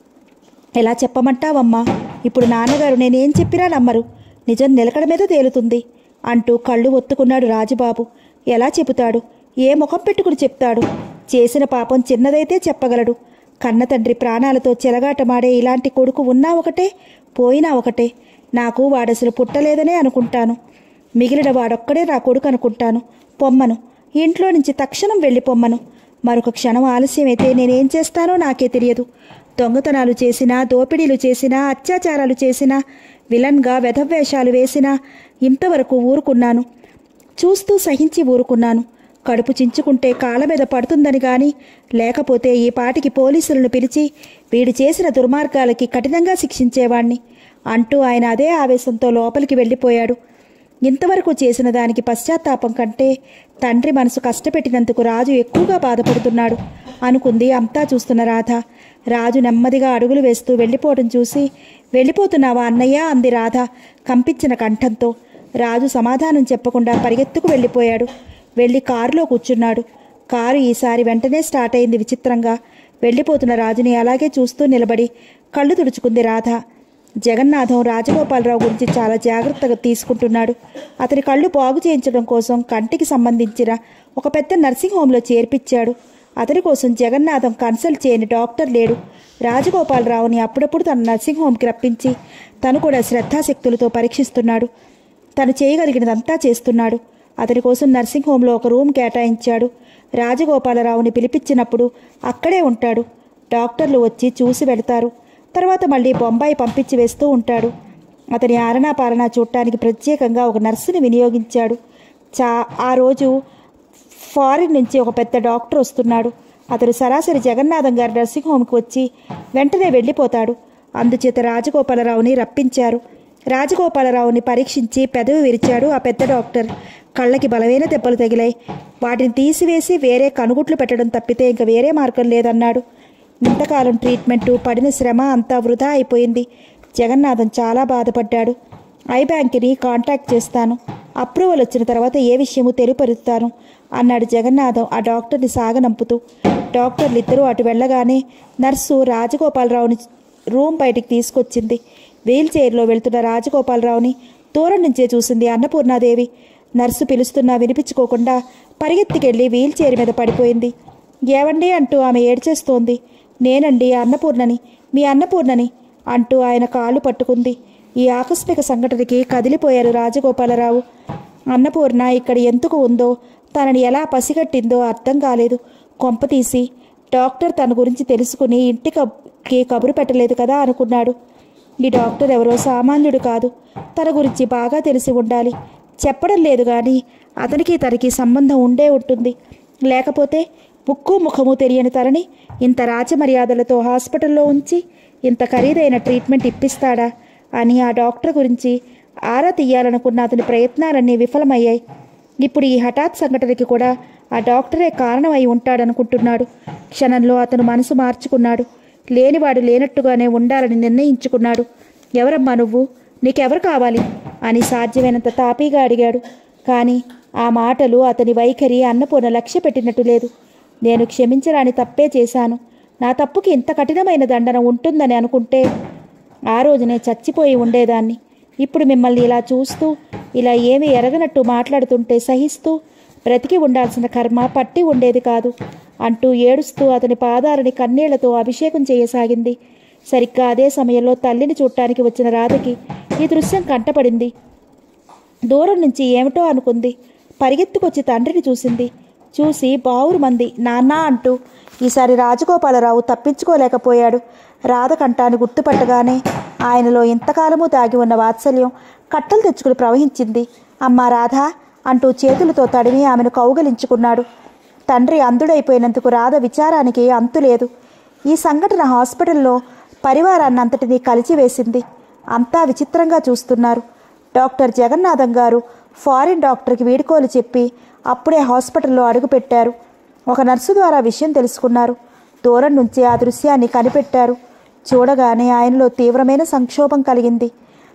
ఎలా చెప్పమంటావమ్మా ఇప్పుడు నాన్నగారు నేనేం చెప్పినా నమ్మరు నిజం నిలకడ మీద తేలుతుంది అంటూ కళ్ళు ఒత్తుకున్నాడు రాజుబాబు ఎలా చెబుతాడు ఏ ముఖం పెట్టుకుని చెప్తాడు చేసిన పాపం చిన్నదైతే చెప్పగలడు కన్న తండ్రి ప్రాణాలతో చెలగాటమాడే ఇలాంటి కొడుకు ఉన్నా ఒకటే పోయినా ఒకటే నాకు వాడసలు పుట్టలేదనే అనుకుంటాను మిగిలిన వాడొక్కడే నా కొడుకు అనుకుంటాను పొమ్మను ఇంట్లో నుంచి తక్షణం వెళ్ళి పొమ్మను మరొక క్షణం ఆలస్యమైతే నేనేం చేస్తానో నాకే తెలియదు దొంగతనాలు చేసినా దోపిడీలు చేసినా అత్యాచారాలు చేసినా విలన్గా వెధవేషాలు వేసినా ఇంతవరకు ఊరుకున్నాను చూస్తూ సహించి ఊరుకున్నాను కడుపు చించుకుంటే కాళ్ళ మీద పడుతుందని గాని లేకపోతే ఈ పాటికి పోలీసులను పిలిచి వీడు చేసిన దుర్మార్గాలకి కఠినంగా శిక్షించేవాణ్ణి అంటూ ఆయన అదే ఆవేశంతో లోపలికి వెళ్ళిపోయాడు ఇంతవరకు చేసిన దానికి పశ్చాత్తాపం కంటే తండ్రి మనసు కష్టపెట్టినందుకు రాజు ఎక్కువగా బాధపడుతున్నాడు అనుకుంది అంతా చూస్తున్న రాధ రాజు నెమ్మదిగా అడుగులు వేస్తూ వెళ్ళిపోవడం చూసి వెళ్ళిపోతున్నావా అన్నయ్య అంది రాధ కంపించిన కంఠంతో రాజు సమాధానం చెప్పకుండా పరిగెత్తుకు వెళ్ళిపోయాడు వెళ్ళి కారులో కూర్చున్నాడు కారు ఈసారి వెంటనే స్టార్ట్ అయింది విచిత్రంగా వెళ్ళిపోతున్న రాజుని అలాగే చూస్తూ నిలబడి కళ్ళు తుడుచుకుంది రాధ జగన్నాథం రాజగోపాలరావు గురించి చాలా జాగ్రత్తగా తీసుకుంటున్నాడు అతని కళ్ళు బాగు చేయించడం కోసం కంటికి సంబంధించిన ఒక పెద్ద నర్సింగ్ హోంలో చేర్పించాడు అతని కోసం జగన్నాథం కన్సల్ట్ చేయని డాక్టర్ లేడు రాజగోపాలరావుని అప్పుడప్పుడు తన నర్సింగ్ హోంకి రప్పించి తను కూడా శ్రద్ధాశక్తులతో పరీక్షిస్తున్నాడు తను చేయగలిగినదంతా చేస్తున్నాడు అతని కోసం నర్సింగ్ హోంలో ఒక రూమ్ కేటాయించాడు రాజగోపాలరావుని పిలిపించినప్పుడు అక్కడే ఉంటాడు డాక్టర్లు వచ్చి చూసి వెళతారు తర్వాత మళ్ళీ బొంబాయి పంపించి వేస్తూ ఉంటాడు అతని ఆరణా పాలనా చూడటానికి ప్రత్యేకంగా ఒక నర్సుని వినియోగించాడు చా ఆ రోజు ఫారిన్ నుంచి ఒక పెద్ద డాక్టర్ వస్తున్నాడు అతడు సరాసరి జగన్నాథం గారి నర్సింగ్ హోమ్కి వచ్చి వెంటనే వెళ్ళిపోతాడు అందుచేత రాజగోపాలరావుని రప్పించారు రాజగోపాలరావుని పరీక్షించి పెదవి విరిచాడు ఆ పెద్ద డాక్టర్ కళ్ళకి బలమైన దెబ్బలు తగిలాయి వాటిని తీసివేసి వేరే కనుగుట్లు పెట్టడం తప్పితే ఇంక వేరే మార్గం లేదన్నాడు ఇంతకాలం ట్రీట్మెంటు పడిన శ్రమ అంతా వృధా అయిపోయింది జగన్నాథం చాలా బాధపడ్డాడు ఐ బ్యాంక్ని కాంటాక్ట్ చేస్తాను అప్రూవల్ వచ్చిన తర్వాత ఏ విషయమూ తెలుపరుస్తాను అన్నాడు జగన్నాథం ఆ డాక్టర్ని సాగనంపుతూ డాక్టర్లు ఇద్దరూ అటు వెళ్ళగానే నర్సు రాజగోపాలరావుని రూమ్ బయటికి తీసుకొచ్చింది వీల్ చైర్లో వెళ్తున్న రాజగోపాలరావుని దూరం నుంచే చూసింది అన్నపూర్ణాదేవి నర్సు పిలుస్తున్నా వినిపించుకోకుండా పరిగెత్తికెళ్ళి వీల్ చైర్ మీద పడిపోయింది ఏవండి అంటూ ఆమె ఏడ్చేస్తోంది నేనండి అన్నపూర్ణని మీ అన్నపూర్ణని అంటూ ఆయన కాళ్ళు పట్టుకుంది ఈ ఆకస్మిక సంఘటనకి కదిలిపోయారు రాజగోపాలరావు అన్నపూర్ణ ఇక్కడ ఎందుకు ఉందో తనని ఎలా పసిగట్టిందో అర్థం కాలేదు కొంపతీసి డాక్టర్ తన గురించి తెలుసుకుని ఇంటికి కబురు పెట్టలేదు కదా అనుకున్నాడు ఈ డాక్టర్ ఎవరో సామాన్యుడు కాదు తన గురించి బాగా తెలిసి ఉండాలి చెప్పడం లేదు కానీ అతనికి తనకి సంబంధం ఉండే ఉంటుంది లేకపోతే ముక్కు ముఖము తెలియని తనని ఇంత రాజమర్యాదలతో హాస్పిటల్లో ఉంచి ఇంత ఖరీదైన ట్రీట్మెంట్ ఇప్పిస్తాడా అని ఆ డాక్టర్ గురించి ఆరా తీయాలనుకున్న అతని ప్రయత్నాలన్నీ విఫలమయ్యాయి ఇప్పుడు ఈ హఠాత్ సంఘటనకి కూడా ఆ డాక్టరే కారణమై ఉంటాడనుకుంటున్నాడు క్షణంలో అతను మనసు మార్చుకున్నాడు లేనివాడు లేనట్టుగానే ఉండాలని నిర్ణయించుకున్నాడు ఎవరమ్మా నువ్వు నీకెవరు కావాలి అని సాధ్యమైనంత తాపీగా అడిగాడు కానీ ఆ మాటలు అతని వైఖరి అన్నపూర్ణ లక్ష్య పెట్టినట్టు లేదు నేను క్షమించరాని తప్పే చేశాను నా తప్పుకి ఇంత కఠినమైన దండన ఉంటుందని అనుకుంటే ఆ రోజునే చచ్చిపోయి ఉండేదాన్ని ఇప్పుడు మిమ్మల్ని ఇలా చూస్తూ ఇలా ఏమీ ఎరగనట్టు మాట్లాడుతుంటే సహిస్తూ బ్రతికి ఉండాల్సిన కర్మ పట్టి ఉండేది కాదు అంటూ ఏడుస్తూ అతని పాదాలని కన్నీళ్లతో అభిషేకం చేయసాగింది సరిగ్గా అదే సమయంలో తల్లిని చూడటానికి వచ్చిన రాధకి ఈ దృశ్యం కంటపడింది దూరం నుంచి ఏమిటో అనుకుంది పరిగెత్తుకొచ్చి తండ్రిని చూసింది చూసి బావురు మంది నాన్న అంటూ ఈసారి రాజగోపాలరావు తప్పించుకోలేకపోయాడు రాధ కంఠాన్ని గుర్తుపట్టగానే ఆయనలో ఇంతకాలము దాగి ఉన్న వాత్సల్యం కట్టలు తెచ్చుకుని ప్రవహించింది అమ్మా రాధ అంటూ చేతులతో తడిమి ఆమెను కౌగలించుకున్నాడు తండ్రి అంధుడైపోయినందుకు రాధ విచారానికి అంతులేదు ఈ సంఘటన హాస్పిటల్లో పరివారాన్నంతటినీ కలిచివేసింది అంతా విచిత్రంగా చూస్తున్నారు డాక్టర్ జగన్నాథం గారు ఫారిన్ డాక్టర్కి వీడుకోలు చెప్పి అప్పుడే హాస్పిటల్లో అడుగుపెట్టారు ఒక నర్సు ద్వారా విషయం తెలుసుకున్నారు దూరం నుంచి ఆ దృశ్యాన్ని కనిపెట్టారు చూడగానే ఆయనలో తీవ్రమైన సంక్షోభం కలిగింది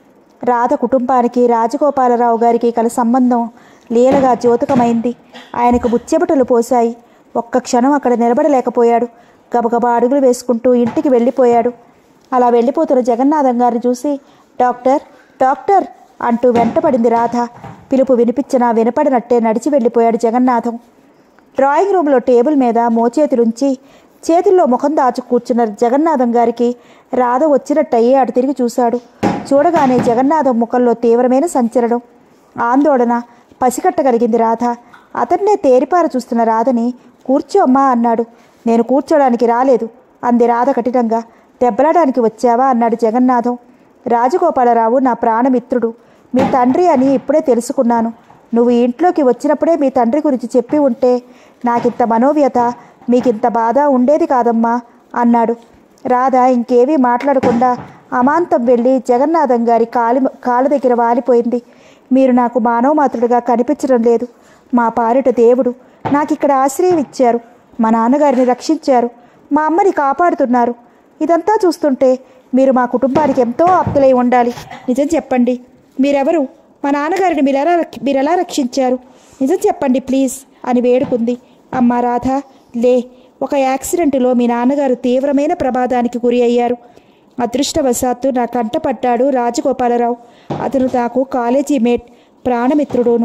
రాధ కుటుంబానికి రాజగోపాలరావు గారికి కల సంబంధం లీలగా జ్యోతకమైంది ఆయనకు ముచ్చెబటలు పోశాయి ఒక్క క్షణం అక్కడ నిలబడలేకపోయాడు గబగబా అడుగులు వేసుకుంటూ ఇంటికి వెళ్ళిపోయాడు అలా వెళ్ళిపోతున్న జగన్నాథం గారిని చూసి డాక్టర్ డాక్టర్ అంటూ వెంటపడింది రాధ పిలుపు వినిపించినా వినపడినట్టే నడిచి వెళ్ళిపోయాడు జగన్నాథం డ్రాయింగ్ రూమ్లో టేబుల్ మీద మోచేతులుంచి చేతుల్లో ముఖం దాచు కూర్చున్న జగన్నాథం గారికి రాధ వచ్చినట్టయి అటు తిరిగి చూశాడు చూడగానే జగన్నాథం ముఖంలో తీవ్రమైన సంచలనం ఆందోళన పసికట్టగలిగింది రాధ అతన్నే తేరిపార చూస్తున్న రాధని కూర్చో అమ్మా అన్నాడు నేను కూర్చోడానికి రాలేదు అంది రాధ కఠినంగా దెబ్బలాడానికి వచ్చావా అన్నాడు జగన్నాథం రాజగోపాలరావు నా ప్రాణమిత్రుడు మీ తండ్రి అని ఇప్పుడే తెలుసుకున్నాను నువ్వు ఈ ఇంట్లోకి వచ్చినప్పుడే మీ తండ్రి గురించి చెప్పి ఉంటే నాకింత మనోవ్యత మీకింత బాధ ఉండేది కాదమ్మా అన్నాడు రాధ ఇంకేమీ మాట్లాడకుండా అమాంతం వెళ్ళి జగన్నాథం గారి కాలి కాళ్ళ దగ్గర వాలిపోయింది మీరు నాకు మానవమాతృడిగా కనిపించడం లేదు మా పాలిట దేవుడు నాకు ఇక్కడ ఆశ్రయం ఇచ్చారు మా నాన్నగారిని రక్షించారు మా అమ్మని కాపాడుతున్నారు ఇదంతా చూస్తుంటే మీరు మా కుటుంబానికి ఎంతో ఆప్తులై ఉండాలి నిజం చెప్పండి మీరెవరు మా నాన్నగారిని మీరు ఎలా రక్ష- మీరు ఎలా రక్షించారు నిజం చెప్పండి ప్లీజ్ అని వేడుకుంది అమ్మా రాధ లే ఒక యాక్సిడెంట్లో మీ నాన్నగారు తీవ్రమైన ప్రమాదానికి గురి అయ్యారు అదృష్టవశాత్తు నా కంట పడ్డాడు రాజగోపాలరావు అతను నాకు కాలేజీ మేట్ ప్రాణమిత్రుడును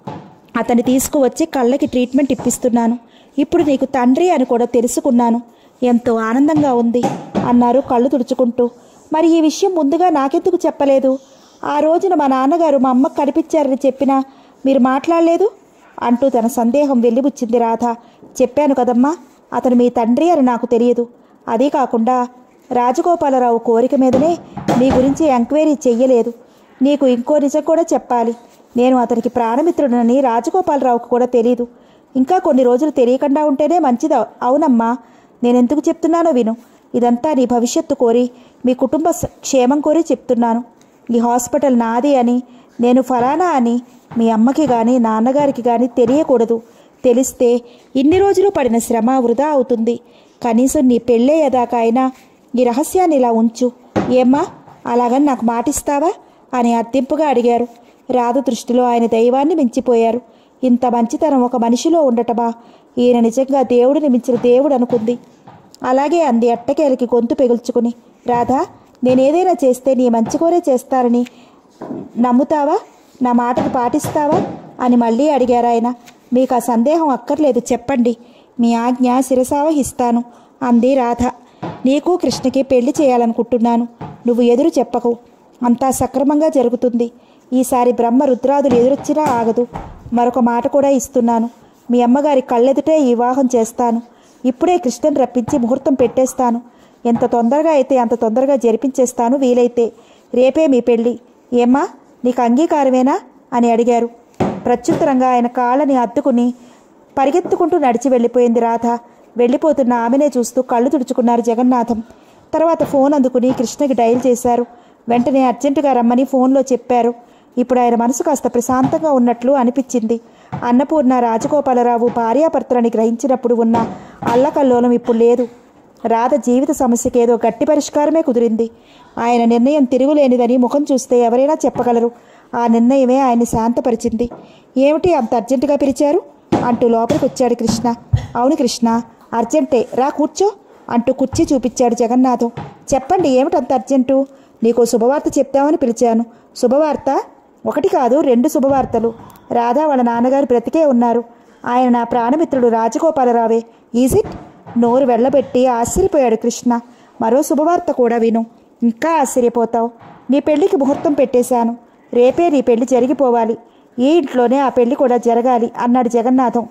అతన్ని తీసుకువచ్చి కళ్ళకి ట్రీట్మెంట్ ఇప్పిస్తున్నాను ఇప్పుడు నీకు తండ్రి అని కూడా తెలుసుకున్నాను ఎంతో ఆనందంగా ఉంది అన్నారు కళ్ళు తుడుచుకుంటూ మరి ఈ విషయం ముందుగా నాకెందుకు చెప్పలేదు ఆ రోజున మా నాన్నగారు మా అమ్మకు కనిపించారని చెప్పినా మీరు మాట్లాడలేదు అంటూ తన సందేహం వెళ్ళిబుచ్చింది రాధ చెప్పాను కదమ్మా అతను మీ తండ్రి అని నాకు తెలియదు అదీ కాకుండా రాజగోపాలరావు కోరిక మీదనే మీ గురించి ఎంక్వైరీ చెయ్యలేదు నీకు ఇంకో నిజం కూడా చెప్పాలి నేను అతనికి ప్రాణమిత్రుడనని రాజగోపాలరావుకు కూడా తెలియదు ఇంకా కొన్ని రోజులు తెలియకుండా ఉంటేనే మంచిది అవు- అవునమ్మా నేనెందుకు చెప్తున్నానో విను ఇదంతా నీ భవిష్యత్తు కోరి మీ కుటుంబ స- క్షేమం కోరి చెప్తున్నాను ఈ హాస్పిటల్ నాది అని నేను ఫలానా అని మీ అమ్మకి కానీ నాన్నగారికి కానీ తెలియకూడదు తెలిస్తే ఇన్ని రోజులు పడిన శ్రమ వృధా అవుతుంది కనీసం నీ పెళ్ళయ్యేదాకా అయినా ఈ రహస్యాన్ని ఇలా ఉంచు ఏమ్మా అలాగని నాకు మాటిస్తావా అని అర్థింపుగా అడిగారు రాధ దృష్టిలో ఆయన దైవాన్ని మించిపోయారు ఇంత మంచితనం ఒక మనిషిలో ఉండటమా ఈయన నిజంగా దేవుడిని మించిన దేవుడు అనుకుంది అలాగే అంది అట్టకేలకి గొంతు పెగుల్చుకుని రాధా నేనేదైనా చేస్తే నీ మంచి కోరే చేస్తారని నమ్ముతావా నా మాటను పాటిస్తావా అని మళ్ళీ అడిగారు ఆయన మీకు ఆ సందేహం అక్కర్లేదు చెప్పండి మీ ఆజ్ఞ శిరసావహిస్తాను అంది రాధ నీకు కృష్ణకి పెళ్లి చేయాలనుకుంటున్నాను నువ్వు ఎదురు చెప్పకు అంతా సక్రమంగా జరుగుతుంది ఈసారి బ్రహ్మ రుద్రాదులు ఎదురొచ్చినా ఆగదు మరొక మాట కూడా ఇస్తున్నాను మీ అమ్మగారి కళ్ళెదుటే ఈ వివాహం చేస్తాను ఇప్పుడే కృష్ణని రప్పించి ముహూర్తం పెట్టేస్తాను ఎంత తొందరగా అయితే అంత తొందరగా జరిపించేస్తాను వీలైతే రేపే మీ పెళ్ళి ఏమ్మా నీకు అంగీకారమేనా అని అడిగారు ప్రత్యుత్తరంగా ఆయన కాళ్ళని అద్దుకుని పరిగెత్తుకుంటూ నడిచి వెళ్ళిపోయింది రాధ వెళ్ళిపోతున్న ఆమెనే చూస్తూ కళ్ళు తుడుచుకున్నారు జగన్నాథం తర్వాత ఫోన్ అందుకుని కృష్ణకి డయల్ చేశారు వెంటనే అర్జెంటుగా రమ్మని ఫోన్లో చెప్పారు ఇప్పుడు ఆయన మనసు కాస్త ప్రశాంతంగా ఉన్నట్లు అనిపించింది అన్నపూర్ణ రాజగోపాలరావు భార్యాభర్తలని గ్రహించినప్పుడు ఉన్న అల్లకల్లోలం ఇప్పుడు లేదు రాధ జీవిత సమస్యకేదో గట్టి పరిష్కారమే కుదిరింది ఆయన నిర్ణయం తిరుగులేనిదని ముఖం చూస్తే ఎవరైనా చెప్పగలరు ఆ నిర్ణయమే ఆయన్ని శాంతపరిచింది ఏమిటి అంత అర్జెంటుగా పిలిచారు అంటూ లోపలికి వచ్చాడు కృష్ణ అవును కృష్ణ అర్జెంటే రా కూర్చో అంటూ కుర్చీ చూపించాడు జగన్నాథం చెప్పండి ఏమిటంత అర్జెంటు నీకు శుభవార్త చెప్తామని పిలిచాను శుభవార్త ఒకటి కాదు రెండు శుభవార్తలు రాధా వాళ్ళ నాన్నగారు బ్రతికే ఉన్నారు ఆయన నా ప్రాణమిత్రుడు రాజగోపాలరావే ఈజ్ ఇట్ నోరు వెళ్ళబెట్టి ఆశ్చర్యపోయాడు కృష్ణ మరో శుభవార్త కూడా విను ఇంకా ఆశ్చర్యపోతావు నీ పెళ్లికి ముహూర్తం పెట్టేశాను రేపే నీ పెళ్లి జరిగిపోవాలి ఈ ఇంట్లోనే ఆ పెళ్లి కూడా జరగాలి అన్నాడు జగన్నాథం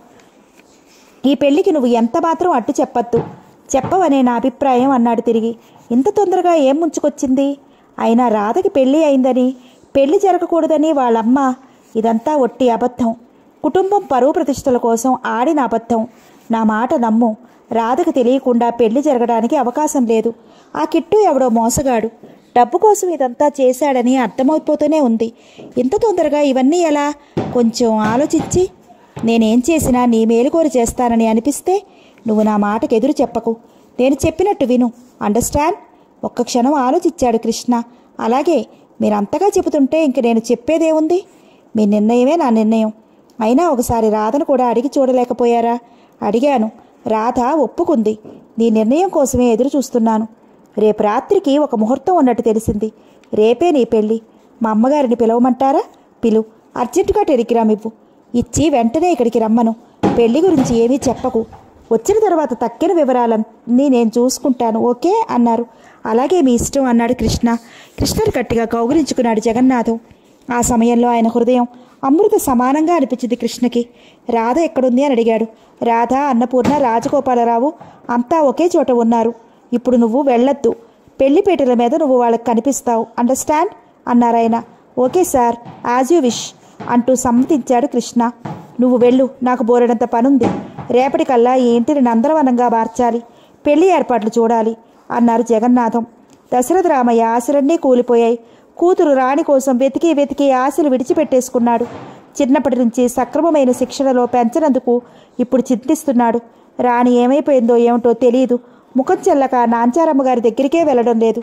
ఈ పెళ్లికి నువ్వు ఎంత మాత్రం అడ్డు చెప్పొద్దు చెప్పవనే నా అభిప్రాయం అన్నాడు తిరిగి ఇంత తొందరగా ఏం ముంచుకొచ్చింది అయినా రాధకి పెళ్లి అయిందని పెళ్లి జరగకూడదని వాళ్ళమ్మ ఇదంతా ఒట్టి అబద్ధం కుటుంబం పరువు ప్రతిష్టల కోసం ఆడిన అబద్ధం నా మాట నమ్ము రాధకు తెలియకుండా పెళ్లి జరగడానికి అవకాశం లేదు ఆ కిట్టు ఎవడో మోసగాడు డబ్బు కోసం ఇదంతా చేశాడని అర్థమైపోతూనే ఉంది ఇంత తొందరగా ఇవన్నీ ఎలా కొంచెం ఆలోచించి నేనేం చేసినా నీ మేలుకోరి చేస్తానని అనిపిస్తే నువ్వు నా మాటకు ఎదురు చెప్పకు నేను చెప్పినట్టు విను అండర్స్టాండ్ ఒక్క క్షణం ఆలోచించాడు కృష్ణ అలాగే మీరంతగా చెబుతుంటే ఇంక నేను చెప్పేదేముంది మీ నిర్ణయమే నా నిర్ణయం అయినా ఒకసారి రాధను కూడా అడిగి చూడలేకపోయారా అడిగాను రాధ ఒప్పుకుంది నీ నిర్ణయం కోసమే ఎదురు చూస్తున్నాను రేపు రాత్రికి ఒక ముహూర్తం ఉన్నట్టు తెలిసింది రేపే నీ పెళ్ళి మా అమ్మగారిని పిలవమంటారా పిలు అర్జెంటుగా టెలిగ్రామ్ ఇవ్వు ఇచ్చి వెంటనే ఇక్కడికి రమ్మను పెళ్లి గురించి ఏమీ చెప్పకు వచ్చిన తర్వాత తక్కిన వివరాలన్నీ నేను చూసుకుంటాను ఓకే అన్నారు అలాగే మీ ఇష్టం అన్నాడు కృష్ణ కృష్ణను గట్టిగా కౌగిలించుకున్నాడు జగన్నాథం ఆ సమయంలో ఆయన హృదయం అమృత సమానంగా అనిపించింది కృష్ణకి రాధ ఎక్కడుంది అని అడిగాడు రాధ అన్నపూర్ణ రాజగోపాలరావు అంతా ఒకే చోట ఉన్నారు ఇప్పుడు నువ్వు వెళ్ళొద్దు పెళ్లిపేటల మీద నువ్వు వాళ్ళకి కనిపిస్తావు అండర్స్టాండ్ అన్నారాయన okay sir as you wish అంటూ సమ్మతించాడు కృష్ణ నువ్వు వెళ్ళు నాకు బోరెడంత పనుంది రేపటికల్లా ఈ ఇంటిని నందనవనంగా మార్చాలి పెళ్లి ఏర్పాట్లు చూడాలి అన్నారు జగన్నాథం దశరథ రామయ్య ఆశలన్నీ కూలిపోయాయి కూతురు రాణి కోసం వెతికి వెతికి ఆశలు విడిచిపెట్టేసుకున్నాడు చిన్నప్పటి నుంచి సక్రమమైన శిక్షణలో పెంచనందుకు ఇప్పుడు చింతిస్తున్నాడు రాణి ఏమైపోయిందో ఏమిటో తెలియదు ముఖం చెల్లక నాంచారమ్మ గారి దగ్గరికే వెళ్ళడం లేదు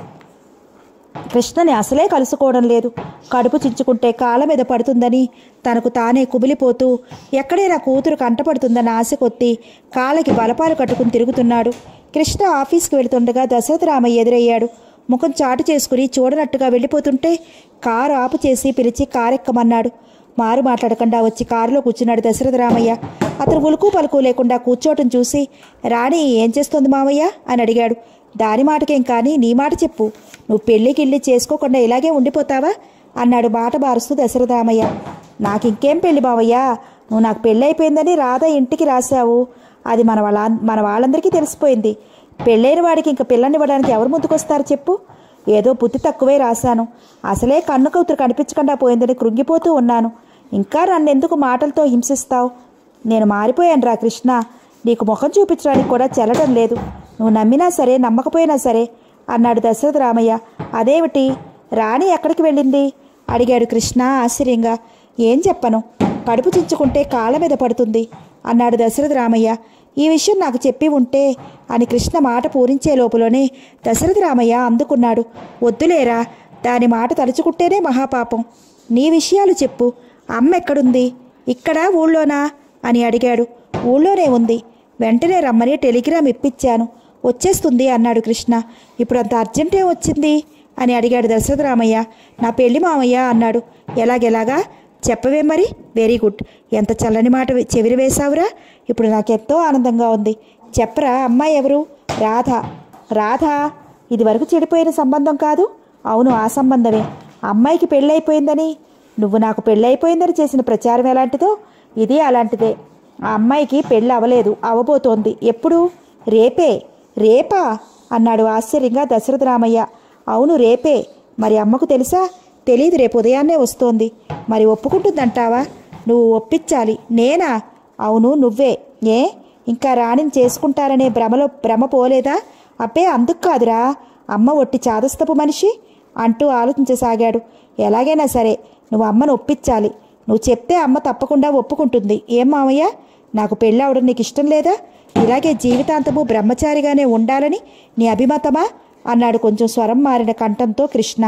కృష్ణని అసలే కలుసుకోవడం లేదు కడుపు చించుకుంటే కాళ్ళ మీద పడుతుందని తనకు తానే కుమిలిపోతూ ఎక్కడైనా కూతురు కంటపడుతుందన్న ఆశ కొద్దీ కాళ్ళకి బలపాలు కట్టుకుని తిరుగుతున్నాడు కృష్ణ ఆఫీస్కి వెళుతుండగా దశరథ రామయ్య ఎదురయ్యాడు ముఖం చాటు చేసుకుని చూడనట్టుగా వెళ్ళిపోతుంటే కారు ఆపు చేసి పిలిచి కారెక్కమన్నాడు మారు మాట్లాడకుండా వచ్చి కారులో కూర్చున్నాడు దశరథ రామయ్య అతను ఉలుకు పలుకు లేకుండా కూర్చోవటం చూసి రాణి ఏం చేస్తోంది మామయ్య అని అడిగాడు దాని మాటకేం కానీ నీ మాట చెప్పు నువ్వు పెళ్ళికిళ్ళి చేసుకోకుండా ఇలాగే ఉండిపోతావా అన్నాడు మాట బారుస్తూ దశరథ రామయ్య నాకింకేం పెళ్లి బావయ్యా నువ్వు నాకు పెళ్ళి అయిపోయిందని రాధ ఇంటికి రాశావు అది మన వాళ్ళ మన వాళ్ళందరికీ తెలిసిపోయింది పెళ్ళైన వాడికి ఇంక పిల్లనివ్వడానికి ఎవరు ముందుకొస్తారు చెప్పు ఏదో బుద్ధి తక్కువే రాశాను అసలే కన్ను కూతురు కనిపించకుండా పోయిందని కృంగిపోతూ ఉన్నాను ఇంకా నన్నెందుకు మాటలతో హింసిస్తావు నేను మారిపోయాను రా కృష్ణ నీకు ముఖం చూపించడానికి కూడా చెల్లడం లేదు నువ్వు నమ్మినా సరే నమ్మకపోయినా సరే అన్నాడు దశరథ రామయ్య అదేమిటి రాణి ఎక్కడికి వెళ్ళింది అడిగాడు కృష్ణ ఆశ్చర్యంగా ఏం చెప్పను కడుపు చించుకుంటే కాళ్ళ మీద పడుతుంది అన్నాడు దశరథ రామయ్య ఈ విషయం నాకు చెప్పి ఉంటే అని కృష్ణ మాట పూరించే లోపులోనే దశరథ రామయ్య అందుకున్నాడు వద్దులేరా దాని మాట తలుచుకుంటేనే మహాపాపం నీ విషయాలు చెప్పు అమ్మ ఎక్కడుంది ఇక్కడ ఊళ్ళోనా అని అడిగాడు ఊళ్ళోనే ఉంది వెంటనే రమ్మని టెలిగ్రామ్ ఇప్పించాను వచ్చేస్తుంది అన్నాడు కృష్ణ ఇప్పుడు అంత అర్జెంటే వచ్చింది అని అడిగాడు దశరథ రామయ్య నా పెళ్లి మామయ్య అన్నాడు ఎలాగెలాగా చెప్పవే మరి వెరీ గుడ్ ఎంత చల్లని మాట చెవిరి వేశావురా ఇప్పుడు నాకెంతో ఆనందంగా ఉంది చెప్పరా అమ్మాయి ఎవరు రాధ రాధ ఇది వరకు చెడిపోయిన సంబంధం కాదు అవును ఆ సంబంధమే అమ్మాయికి పెళ్ళైపోయిందని నువ్వు నాకు పెళ్ళైపోయిందని చేసిన ప్రచారం ఎలాంటిదో ఇది అలాంటిదే ఆ అమ్మాయికి పెళ్ళి అవలేదు అవబోతోంది ఎప్పుడు రేపే రేపా అన్నాడు ఆశ్చర్యంగా దశరథ రామయ్య అవును రేపే మరి అమ్మకు తెలుసా తెలీదు రేపు ఉదయాన్నే వస్తోంది మరి ఒప్పుకుంటుందంటావా నువ్వు ఒప్పించాలి నేనా అవును నువ్వే ఏ ఇంకా రాణిని చేసుకుంటారనే భ్రమలో భ్రమ పోలేదా అబ్బే అందుకు కాదురా అమ్మ ఒట్టి చాదస్తపు మనిషి అంటూ ఆలోచించసాగాడు ఎలాగైనా సరే నువ్వు అమ్మను ఒప్పించాలి నువ్వు చెప్తే అమ్మ తప్పకుండా ఒప్పుకుంటుంది ఏం మామయ్య నాకు పెళ్ళి అవడం నీకు ఇష్టం లేదా ఇలాగే జీవితాంతము బ్రహ్మచారిగానే ఉండాలని నీ అభిమతమా అన్నాడు కొంచెం స్వరం మారిన కంఠంతో కృష్ణ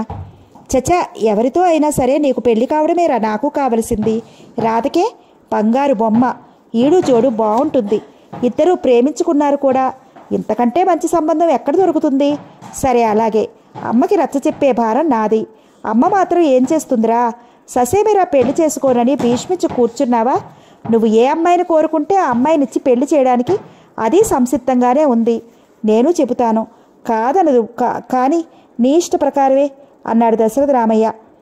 చచా ఎవరితో అయినా సరే నీకు పెళ్లి కావడమేరా నాకు కావలసింది రాధకే బంగారు బొమ్మ ఈడు జోడు బాగుంటుంది ఇద్దరూ ప్రేమించుకున్నారు కూడా ఇంతకంటే మంచి సంబంధం ఎక్కడ దొరుకుతుంది సరే అలాగే అమ్మకి రచ్చ చెప్పే భారం నాది అమ్మ మాత్రం ఏం చేస్తుందిరా ససేమిరా పెళ్లి చేసుకోనని భీష్మించి కూర్చున్నావా నువ్వు ఏ అమ్మాయిని కోరుకుంటే ఆ అమ్మాయినిచ్చి పెళ్లి చేయడానికి అది సంసిద్ధంగానే ఉంది నేను చెబుతాను కాదనదు కా- కానీ నీ ఇష్ట ప్రకారమే అన్నాడు దశరథ రామయ్య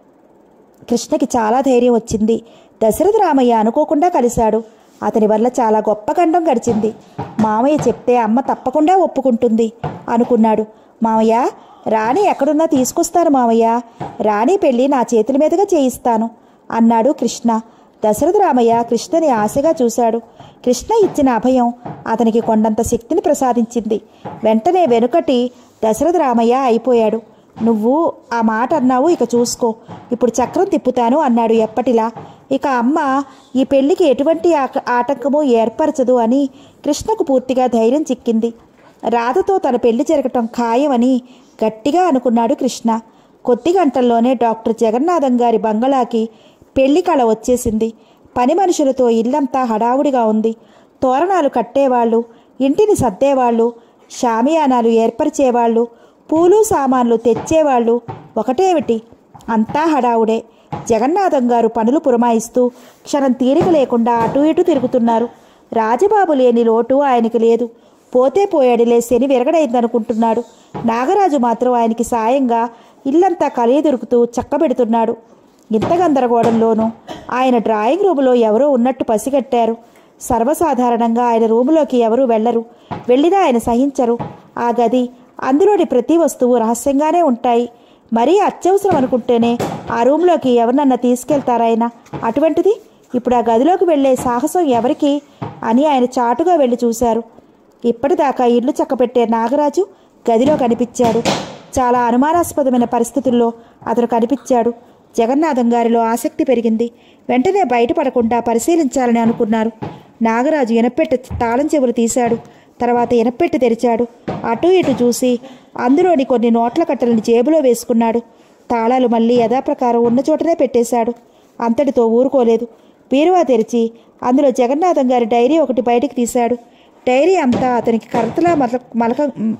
కృష్ణకి చాలా ధైర్యం వచ్చింది దశరథ రామయ్య అనుకోకుండా కలిశాడు అతని వల్ల చాలా గొప్ప గండం గడిచింది మామయ్య చెప్తే అమ్మ తప్పకుండా ఒప్పుకుంటుంది అనుకున్నాడు మామయ్య రాణి ఎక్కడున్నా తీసుకొస్తాను మామయ్య రాణి పెళ్లి నా చేతుల మీదుగా చేయిస్తాను అన్నాడు కృష్ణ దశరథ రామయ్య కృష్ణని ఆశగా చూశాడు కృష్ణ ఇచ్చిన అభయం అతనికి కొండంత శక్తిని ప్రసాదించింది వెంటనే వెనుకటి దశరథ రామయ్య అయిపోయాడు నువ్వు ఆ మాట అన్నావు ఇక చూసుకో ఇప్పుడు చక్రం తిప్పుతాను అన్నాడు ఎప్పటిలా ఇక అమ్మ ఈ పెళ్లికి ఎటువంటి ఆక- ఆటంకము ఏర్పరచదు అని కృష్ణకు పూర్తిగా ధైర్యం చిక్కింది రాధతో తన పెళ్లి జరగటం ఖాయమని గట్టిగా అనుకున్నాడు కృష్ణ కొద్ది గంటల్లోనే డాక్టర్ జగన్నాథం గారి బంగళాకి పెళ్లి కళ వచ్చేసింది పని మనుషులతో ఇల్లంతా హడావుడిగా ఉంది తోరణాలు కట్టేవాళ్ళు ఇంటిని సర్దేవాళ్ళు షామియానాలు ఏర్పరిచేవాళ్ళు పూలు సామాన్లు తెచ్చేవాళ్ళు ఒకటేమిటి అంతా హడావుడే జగన్నాథం గారు పనులు పురమాయిస్తూ క్షణం తీరిక లేకుండా అటు ఇటు తిరుగుతున్నారు రాజబాబు లేని లోటు ఆయనకి లేదు పోతే పోయాడులే శని విరగడైందనుకుంటున్నాడు నాగరాజు మాత్రం ఆయనకి సాయంగా ఇల్లంతా కలియ దొరుకుతూ చక్కబెడుతున్నాడు ఇంత గందరగోళంలోనూ ఆయన డ్రాయింగ్ రూములో ఎవరో ఉన్నట్టు పసిగట్టారు సర్వసాధారణంగా ఆయన రూములోకి ఎవరూ వెళ్ళరు వెళ్ళినా ఆయన సహించరు ఆ గది అందులోని ప్రతి వస్తువు రహస్యంగానే ఉంటాయి మరీ అత్యవసరం అనుకుంటేనే ఆ రూమ్లోకి ఎవరినన్నా తీసుకెళ్తారాయన అటువంటిది ఇప్పుడు ఆ గదిలోకి వెళ్ళే సాహసం ఎవరికి అని ఆయన చాటుగా వెళ్ళి చూశారు ఇప్పటిదాకా ఇల్లు చక్కబెట్టే నాగరాజు గదిలో కనిపించాడు చాలా అనుమానాస్పదమైన పరిస్థితుల్లో అతను కనిపించాడు జగన్నాథం గారిలో ఆసక్తి పెరిగింది వెంటనే బయటపడకుండా పరిశీలించాలని అనుకున్నారు నాగరాజు ఎనపెట్టె తాళం చెవులు తీశాడు తర్వాత ఎనపెట్టె తెరిచాడు అటు ఇటు చూసి అందులోని కొన్ని నోట్ల కట్టలను జేబులో వేసుకున్నాడు తాళాలు మళ్ళీ యథాప్రకారం ఉన్న చోటనే పెట్టేశాడు అంతటితో ఊరుకోలేదు బీరువా తెరిచి అందులో జగన్నాథం గారి డైరీ ఒకటి బయటికి తీశాడు డైరీ అంతా అతనికి కరతలా మలక మలక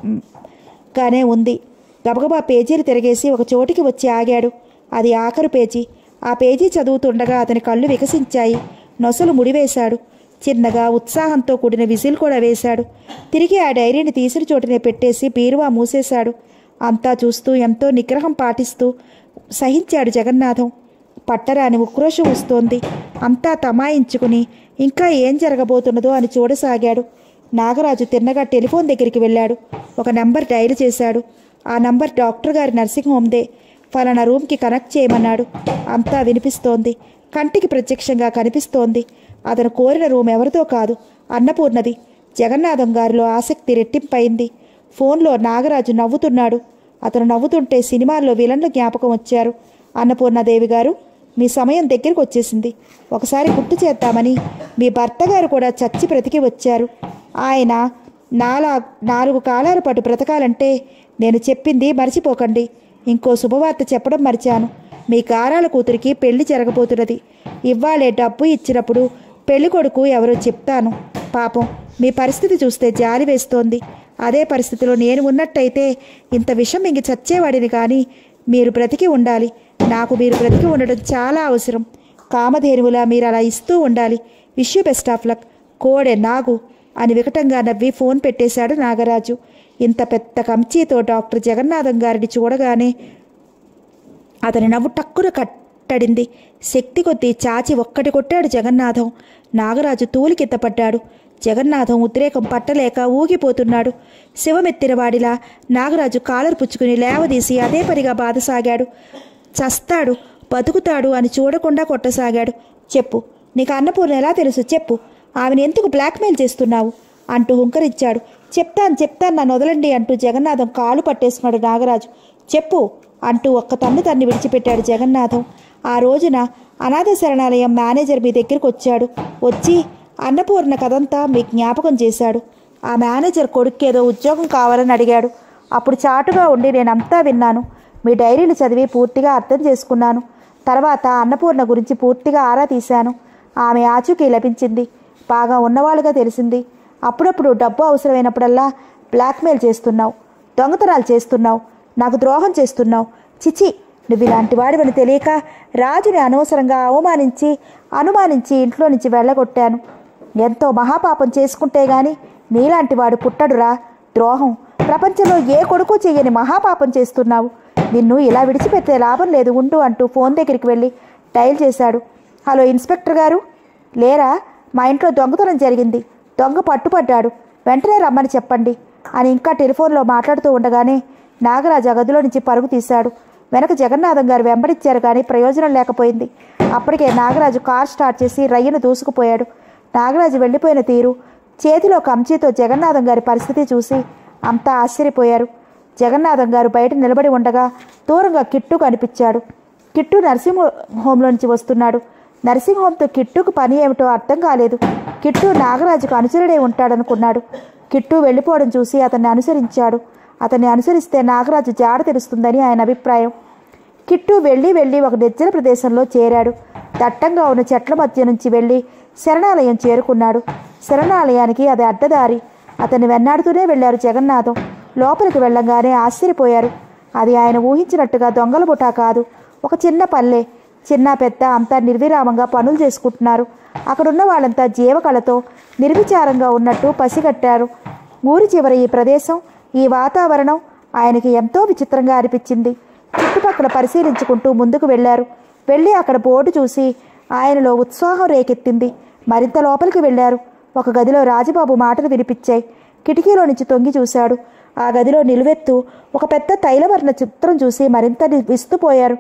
గానే ఉంది గబగబా పేజీలు తిరగేసి ఒక చోటికి వచ్చి ఆగాడు అది ఆఖరు పేజీ ఆ పేజీ చదువుతుండగా అతని కళ్ళు వికసించాయి నొసలు ముడివేశాడు చిన్నగా ఉత్సాహంతో కూడిన విజిల్ కూడా వేశాడు తిరిగి ఆ డైరీని తీసిన చోటనే పెట్టేసి బీరువా మూసేశాడు అంతా చూస్తూ ఎంతో నిగ్రహం పాటిస్తూ సహించాడు జగన్నాథం పట్టరాని ఉక్రోషం వస్తోంది అంతా తమాయించుకుని ఇంకా ఏం జరగబోతున్నదో అని చూడసాగాడు నాగరాజు తిన్నగా టెలిఫోన్ దగ్గరికి వెళ్ళాడు ఒక నంబర్ డైల్ చేశాడు ఆ నంబర్ డాక్టర్ గారి నర్సింగ్ హోమ్దే ఫలానా రూమ్కి కనెక్ట్ చేయమన్నాడు అంతా వినిపిస్తోంది కంటికి ప్రత్యక్షంగా కనిపిస్తోంది అతను కోరిన రూమ్ ఎవరితో కాదు అన్నపూర్ణది జగన్నాథం గారిలో ఆసక్తి రెట్టింపైంది ఫోన్లో నాగరాజు నవ్వుతున్నాడు అతను నవ్వుతుంటే సినిమాల్లో విలన్లు జ్ఞాపకం వచ్చారు అన్నపూర్ణాదేవి గారు మీ సమయం దగ్గరికి వచ్చేసింది ఒకసారి గుర్తు చేద్దామని మీ భర్త గారు కూడా చచ్చి బ్రతికి వచ్చారు ఆయన నాలా నాలుగు కాలాల పాటు బ్రతకాలంటే నేను చెప్పింది మర్చిపోకండి ఇంకో శుభవార్త చెప్పడం మర్చాను మీ గారాల కూతురికి పెళ్లి జరగబోతున్నది ఇవ్వాలే డబ్బు ఇచ్చినప్పుడు పెళ్లి కొడుకు ఎవరో చెప్తాను పాపం మీ పరిస్థితి చూస్తే జాలి వేస్తోంది అదే పరిస్థితిలో నేను ఉన్నట్టయితే ఇంత విషం ఇంక చచ్చేవాడిని కానీ మీరు బ్రతికి ఉండాలి నాకు మీరు బ్రతికి ఉండడం చాలా అవసరం కామధేనువులా మీరు అలా ఇస్తూ ఉండాలి wish you best of luck కోడె నాగు అని వికటంగా నవ్వి ఫోన్ పెట్టేశాడు నాగరాజు ఇంత పెద్ద కంచీతో డాక్టర్ జగన్నాథం గారిని చూడగానే అతని నవ్వు టక్కున కట్టడింది శక్తి కొద్దీ చాచి ఒక్కటి కొట్టాడు జగన్నాథం నాగరాజు తూలికెత్తపడ్డాడు జగన్నాథం ఉద్రేకం పట్టలేక ఊగిపోతున్నాడు శివమెత్తిన వాడిలా నాగరాజు కాలర్ పుచ్చుకుని లేవదీసి అదే పనిగా బాధసాగాడు చస్తాడు బతుకుతాడు అని చూడకుండా కొట్టసాగాడు చెప్పు నీకు అన్నపూర్ణ ఎలా తెలుసు చెప్పు ఆమెను ఎందుకు బ్లాక్మెయిల్ చేస్తున్నావు అంటూ హుంకరించాడు చెప్తాను చెప్తాను నన్ను వదలండి అంటూ జగన్నాథం కాలు పట్టేసుకున్నాడు నాగరాజు చెప్పు అంటూ ఒక్క తన్ను తన్ని విడిచిపెట్టాడు జగన్నాథం ఆ రోజున అనాథ శరణాలయం మేనేజర్ మీ దగ్గరికి వచ్చాడు వచ్చి అన్నపూర్ణ కథంతా మీ జ్ఞాపకం చేశాడు ఆ మేనేజర్ కొడుకేదో ఉద్యోగం కావాలని అడిగాడు అప్పుడు చాటుగా ఉండి నేనంతా విన్నాను మీ డైరీలు చదివి పూర్తిగా అర్థం చేసుకున్నాను తర్వాత అన్నపూర్ణ గురించి పూర్తిగా ఆరా తీశాను ఆమె ఆచూకీ లభించింది బాగా ఉన్నవాళ్ళుగా తెలిసింది అప్పుడప్పుడు డబ్బు అవసరమైనప్పుడల్లా బ్లాక్మెయిల్ చేస్తున్నావు దొంగతనాలు చేస్తున్నావు నాకు ద్రోహం చేస్తున్నావు చిచి నువ్వు ఇలాంటి వాడివని తెలియక రాజుని అనవసరంగా అవమానించి అనుమానించి ఇంట్లో నుంచి వెళ్ళగొట్టాను ఎంతో మహాపాపం చేసుకుంటే గాని నీలాంటి వాడు పుట్టడురా ద్రోహం ప్రపంచంలో ఏ కొడుకు చెయ్యని మహాపాపం చేస్తున్నావు నిన్ను ఇలా విడిచిపెట్టే లాభం లేదు ఉండు అంటూ ఫోన్ దగ్గరికి వెళ్ళి డయల్ చేశాడు హలో ఇన్స్పెక్టర్ గారు లేరా మా ఇంట్లో దొంగతనం జరిగింది దొంగ పట్టుపడ్డాడు వెంటనే రమ్మని చెప్పండి అని ఇంకా టెలిఫోన్లో మాట్లాడుతూ ఉండగానే నాగరాజు ఆ గదిలో నుంచి పరుగు తీశాడు వెనక జగన్నాథం గారు వెంబడించారు కానీ ప్రయోజనం లేకపోయింది అప్పటికే నాగరాజు కార్ స్టార్ట్ చేసి రయ్యను దూసుకుపోయాడు నాగరాజు వెళ్ళిపోయిన తీరు చేతిలో కంచీతో జగన్నాథం గారి పరిస్థితి చూసి అంతా ఆశ్చర్యపోయారు జగన్నాథం గారు బయట నిలబడి ఉండగా దూరంగా కిట్టు కనిపించాడు కిట్టు నర్సింగ్ హోంలో నుంచి వస్తున్నాడు నర్సింగ్ హోంతో కిట్టుకు పని ఏమిటో అర్థం కాలేదు కిట్టు నాగరాజుకు అనుసరుడే ఉంటాడనుకున్నాడు కిట్టు వెళ్ళిపోవడం చూసి అతన్ని అనుసరించాడు అతన్ని అనుసరిస్తే నాగరాజు జాడ తెలుస్తుందని ఆయన అభిప్రాయం కిట్టు వెళ్ళి వెళ్ళి ఒక నిర్జన ప్రదేశంలో చేరాడు దట్టంగా ఉన్న చెట్ల మధ్య నుంచి వెళ్ళి శరణాలయం చేరుకున్నాడు శరణాలయానికి అది అడ్డదారి అతన్ని వెన్నాడుతూనే వెళ్ళారు జగన్నాథం లోపలికి వెళ్ళంగానే ఆశ్చర్యపోయారు అది ఆయన ఊహించినట్టుగా దొంగల బుటా కాదు ఒక చిన్న పల్లె చిన్న పెద్ద అంతా నిర్విరామంగా పనులు చేసుకుంటున్నారు అక్కడున్న వాళ్ళంతా జీవకళతో నిర్విచారంగా ఉన్నట్టు పసిగట్టారు ఊరి చివర ఈ ప్రదేశం ఈ వాతావరణం ఆయనకి ఎంతో విచిత్రంగా అనిపించింది చుట్టుపక్కల పరిశీలించుకుంటూ ముందుకు వెళ్ళారు వెళ్ళి అక్కడ బోర్డు చూసి ఆయనలో ఉత్సాహం రేకెత్తింది మరింత లోపలికి వెళ్ళారు ఒక గదిలో రాజబాబు మాటలు వినిపించాయి కిటికీలో నుంచి తొంగి చూశాడు ఆ గదిలో నిలువెత్తు ఒక పెద్ద తైలవర్ణ చిత్రం చూసి మరింత విస్తుపోయారు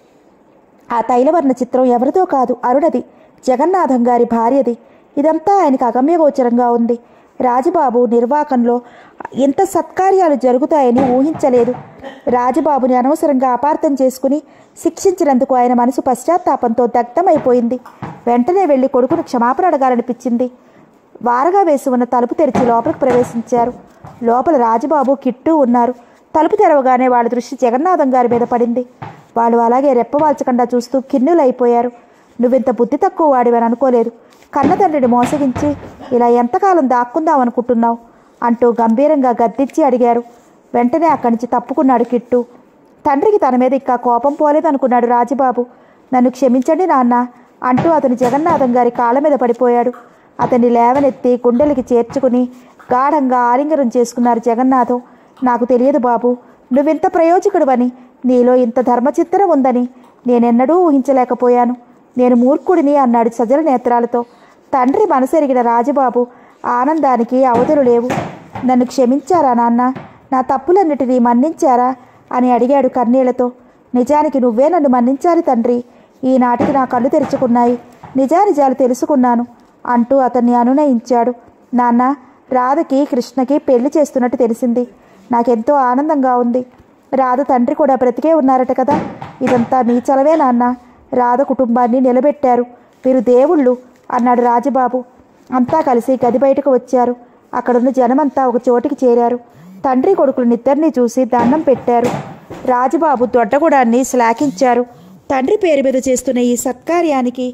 ఆ తైలవర్ణ చిత్రం ఎవరిదో కాదు అరుణది జగన్నాథం గారి భార్యది ఇదంతా ఆయనకు అగమ్యగోచరంగా ఉంది రాజబాబు నిర్వాకంలో ఇంత సత్కార్యాలు జరుగుతాయని ఊహించలేదు రాజబాబుని అనవసరంగా అపార్థం చేసుకుని శిక్షించినందుకు ఆయన మనసు పశ్చాత్తాపంతో దగ్ధమైపోయింది వెంటనే వెళ్లి కొడుకును క్షమాపణ అడగాలనిపించింది వారగా వేసి ఉన్న తలుపు తెరిచి లోపలికి ప్రవేశించారు లోపల రాజబాబు కిట్టు ఉన్నారు తలుపు తెరవగానే వాళ్ళ దృష్టి జగన్నాథం గారి మీద పడింది వాళ్ళు అలాగే రెప్పవాల్చకుండా చూస్తూ కిన్నులైపోయారు నువ్వింత బుద్ధి తక్కువ వాడివని అనుకోలేదు కన్న తండ్రిని మోసగించి ఇలా ఎంతకాలం దాక్కుందాం అనుకుంటున్నావు అంటూ గంభీరంగా గద్దించి అడిగారు వెంటనే అక్కడి నుంచి తప్పుకున్నాడు కిట్టు తండ్రికి తన మీద ఇంకా కోపం పోలేదనుకున్నాడు రాజబాబు నన్ను క్షమించండి నాన్న అంటూ అతను జగన్నాథం గారి కాళ్ళ మీద పడిపోయాడు అతన్ని లేవనెత్తి గుండెలకి చేర్చుకుని గాఢంగా ఆలింగనం చేసుకున్నారు జగన్నాథం నాకు తెలియదు బాబు నువ్వింత ప్రయోజకుడువని నీలో ఇంత ధర్మచిత్తరం ఉందని నేనెన్నడూ ఊహించలేకపోయాను నేను మూర్ఖుడిని అన్నాడు సజల నేత్రాలతో తండ్రి మనసెరిగిన రాజబాబు ఆనందానికి అవధులు లేవు నన్ను క్షమించారా నాన్న నా తప్పులన్నిటినీ మన్నించారా అని అడిగాడు కన్నీళ్లతో నిజానికి నువ్వే నన్ను మన్నించాలి తండ్రి ఈనాటికి నా కళ్ళు తెరుచుకున్నాయి నిజానిజాలు తెలుసుకున్నాను అంటూ అతన్ని అనునయించాడు నాన్న రాధకి కృష్ణకి పెళ్లి చేస్తున్నట్టు తెలిసింది నాకెంతో ఆనందంగా ఉంది రాధ తండ్రి కూడా బ్రతికే ఉన్నారట కదా ఇదంతా మీ చలవే నాన్న రాధ కుటుంబాన్ని నిలబెట్టారు మీరు దేవుళ్ళు అన్నాడు రాజబాబు అంతా కలిసి గది బయటకు వచ్చారు అక్కడున్న జనమంతా ఒక చోటికి చేరారు తండ్రి కొడుకులనిద్దరినీ చూసి దండం పెట్టారు రాజబాబు దొడ్డగూడాన్ని శ్లాఘించారు తండ్రి పేరు మీద చేస్తున్న ఈ సత్కార్యానికి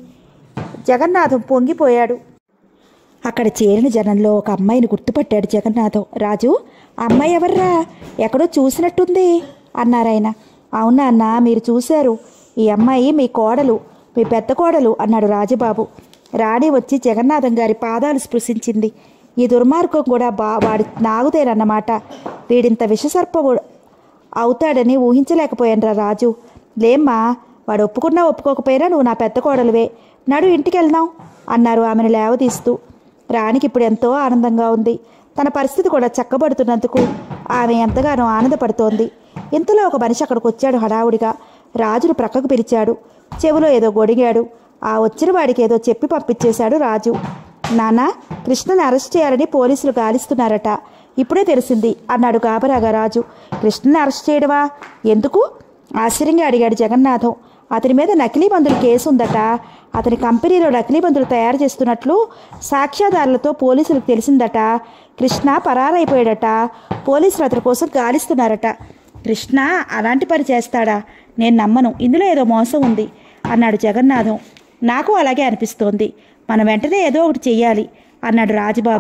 జగన్నాథం పొంగిపోయాడు అక్కడ చేరిన జనంలో ఒక అమ్మాయిని గుర్తుపట్టాడు జగన్నాథం రాజు ఆ అమ్మాయి ఎవర్రా ఎక్కడో చూసినట్టుంది అన్నారాయన అవునా అన్న మీరు చూశారు ఈ అమ్మాయి మీ కోడలు మీ పెద్ద కోడలు అన్నాడు రాజబాబు రాణి వచ్చి జగన్నాథం గారి పాదాలు స్పృశించింది ఈ దుర్మార్గం కూడా బా వాడి నాగుతేనన్నమాట వీడింత విషసర్ప అవుతాడని ఊహించలేకపోయానురా రాజు లేమ్మా వాడు ఒప్పుకున్నా ఒప్పుకోకపోయినా నువ్వు నా పెద్ద కోడలువే నడు ఇంటికి వెళ్దాం అన్నారు ఆమెను లేవదీస్తూ రాణికి ఇప్పుడు ఎంతో ఆనందంగా ఉంది తన పరిస్థితి కూడా చక్కబడుతున్నందుకు ఆమె ఎంతగానో ఆనందపడుతోంది ఇంతలో ఒక మనిషి అక్కడికి వచ్చాడు హడావుడిగా రాజును ప్రక్కకు పిలిచాడు చెవిలో ఏదో గొడిగాడు ఆ వచ్చిన వాడికి ఏదో చెప్పి పంపించేశాడు రాజు నానా కృష్ణని అరెస్ట్ చేయాలని పోలీసులు గాలిస్తున్నారట ఇప్పుడే తెలిసింది అన్నాడు గాబరాగా రాజు కృష్ణని అరెస్ట్ చేయడమా ఎందుకు ఆశ్చర్యంగా అడిగాడు జగన్నాథం అతని మీద నకిలీ మందుల కేసు ఉందట అతని కంపెనీలో నకిలీ మందులు తయారు చేస్తున్నట్లు సాక్ష్యాధారులతో పోలీసులకు తెలిసిందట కృష్ణ పరారైపోయాడట పోలీసులు అతని కోసం గాలిస్తున్నారట కృష్ణ అలాంటి పని చేస్తాడా నేను నమ్మను ఇందులో ఏదో మోసం ఉంది అన్నాడు జగన్నాథం నాకు అలాగే అనిపిస్తోంది మనం వెంటనే ఏదో ఒకటి చెయ్యాలి అన్నాడు రాజబాబు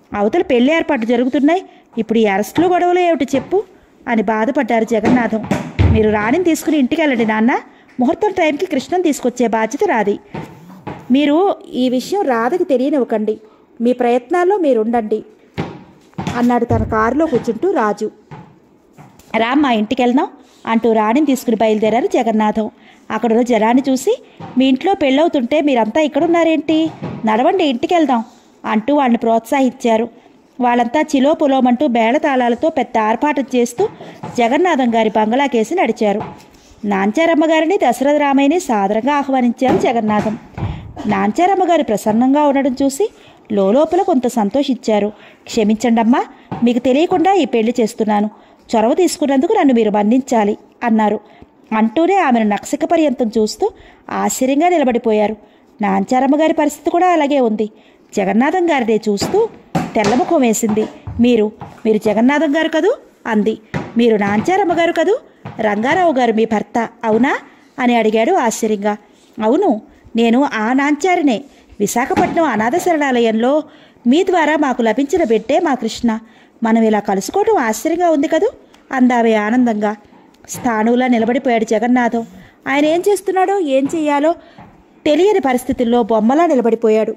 అవతల పెళ్లి ఏర్పాట్లు జరుగుతున్నాయి ఇప్పుడు ఈ అరెస్టులు గొడవలు ఏమిటి చెప్పు అని బాధపడ్డారు జగన్నాథం మీరు రాణిని తీసుకుని ఇంటికి వెళ్ళండి నాన్న ముహూర్తం టైంకి కృష్ణను తీసుకొచ్చే బాధ్యత రాది మీరు ఈ విషయం రాధకి తెలియనివ్వకండి మీ ప్రయత్నాల్లో మీరు ఉండండి అన్నాడు తన కారులో కూర్చుంటూ రాజు రామ్మా ఇంటికి వెళ్దాం అంటూ రాణిని తీసుకుని బయలుదేరారు జగన్నాథం అక్కడున్న జనాన్ని చూసి మీ ఇంట్లో పెళ్ళవుతుంటే మీరంతా ఇక్కడ ఉన్నారేంటి నడవండి ఇంటికి వెళ్దాం అంటూ వాళ్ళని ప్రోత్సహించారు వాళ్ళంతా చిలో పులోమంటూ బేళతాళాలతో పెద్ద ఆర్పాటం చేస్తూ జగన్నాథం గారి బంగళాకేసి నడిచారు నాంచారమ్మ గారిని దశరథ రామయ్యని సాదరంగా ఆహ్వానించారు జగన్నాథం నాంచారమ్మ గారి ప్రసన్నంగా ఉండడం చూసి లోపల కొంత సంతోషించారు క్షమించండమ్మా మీకు తెలియకుండా ఈ పెళ్లి చేస్తున్నాను చొరవ తీసుకున్నందుకు నన్ను మీరు మన్నించాలి అన్నారు అంటూనే ఆమెను నక్షక పర్యంతం చూస్తూ ఆశ్చర్యంగా నిలబడిపోయారు నాంచారమ్మ గారి పరిస్థితి కూడా అలాగే ఉంది జగన్నాథం గారినే చూస్తూ తెల్లముఖం వేసింది మీరు మీరు జగన్నాథం గారు కదూ అంది మీరు నాంచారమ్మ గారు కదూ రంగారావు గారు మీ భర్త అవునా అని అడిగాడు ఆశ్చర్యంగా అవును నేను ఆ నాంచారినే విశాఖపట్నం అనాథ శరణాలయంలో మీ ద్వారా మాకు లభించిన బిడ్డే మా కృష్ణ మనం ఇలా కలుసుకోవడం ఆశ్చర్యంగా ఉంది కదూ అందావే ఆనందంగా స్థాణువులా నిలబడిపోయాడు జగన్నాథం ఆయన ఏం చేస్తున్నాడో ఏం చెయ్యాలో తెలియని పరిస్థితుల్లో బొమ్మలా నిలబడిపోయాడు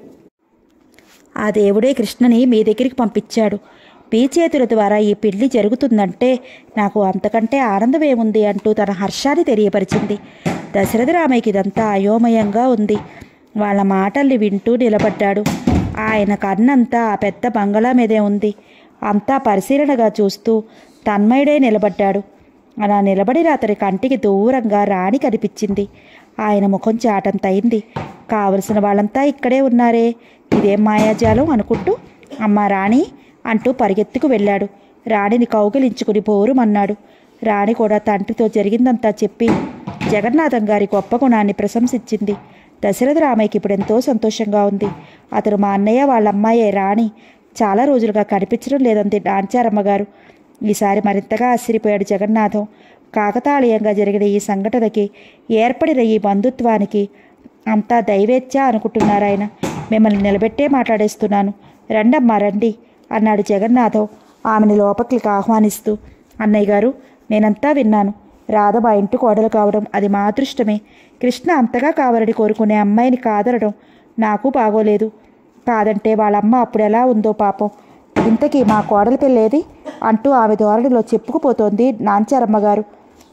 ఆ దేవుడే కృష్ణని మీ దగ్గరికి పంపించాడు మీ చేతుల ద్వారా ఈ పెళ్లి జరుగుతుందంటే నాకు అంతకంటే ఆనందం ఏముంది అంటూ తన హర్షాన్ని తెలియపరిచింది దశరథ రామయ్యకి ఇదంతా అయోమయంగా ఉంది వాళ్ళ మాటల్ని వింటూ నిలబడ్డాడు ఆయన కన్నంతా ఆ పెద్ద బంగళా మీదే ఉంది అంతా పరిశీలనగా చూస్తూ తన్మయుడే నిలబడ్డాడు అలా నిలబడిన అతని కంటికి దూరంగా రాణి కనిపించింది ఆయన ముఖం చాటంతయింది కావలసిన వాళ్ళంతా ఇక్కడే ఉన్నారే ఇదేం మాయాజాలం అనుకుంటూ అమ్మా రాణి అంటూ పరిగెత్తుకు వెళ్ళాడు రాణిని కౌగిలించుకుని బోరుమన్నాడు రాణి కూడా తండ్రితో జరిగిందంతా చెప్పి జగన్నాథం గారి గొప్ప గుణాన్ని ప్రశంసించింది దశరథ రామయ్యకి ఇప్పుడు ఎంతో సంతోషంగా ఉంది అతను మా అన్నయ్య వాళ్ళ అమ్మాయే రాణి చాలా రోజులుగా కనిపించడం లేదంది నాంచారమ్మ గారు ఈసారి మరింతగా ఆశ్చర్యపోయాడు జగన్నాథం కాకతాళీయంగా జరిగిన ఈ సంఘటనకి ఏర్పడిన ఈ బంధుత్వానికి అంతా దైవేచ్ఛ అనుకుంటున్నారు ఆయన మిమ్మల్ని నిలబెట్టే మాట్లాడేస్తున్నాను రండమ్మా రండి అన్నాడు జగన్నాథం ఆమెను లోపలికి ఆహ్వానిస్తూ అన్నయ్య గారు నేనంతా విన్నాను రాధ మా ఇంటి కోడలు కావడం అది మా అదృష్టమే కృష్ణ అంతగా కావాలని కోరుకునే అమ్మాయిని కాదనడం నాకు బాగోలేదు కాదంటే వాళ్ళమ్మ అప్పుడు ఎలా ఉందో పాపం ఇంతకీ మా కోడలి పెళ్ళేది అంటూ ఆమె ధోరణిలో చెప్పుకుపోతోంది నాంచారమ్మ గారు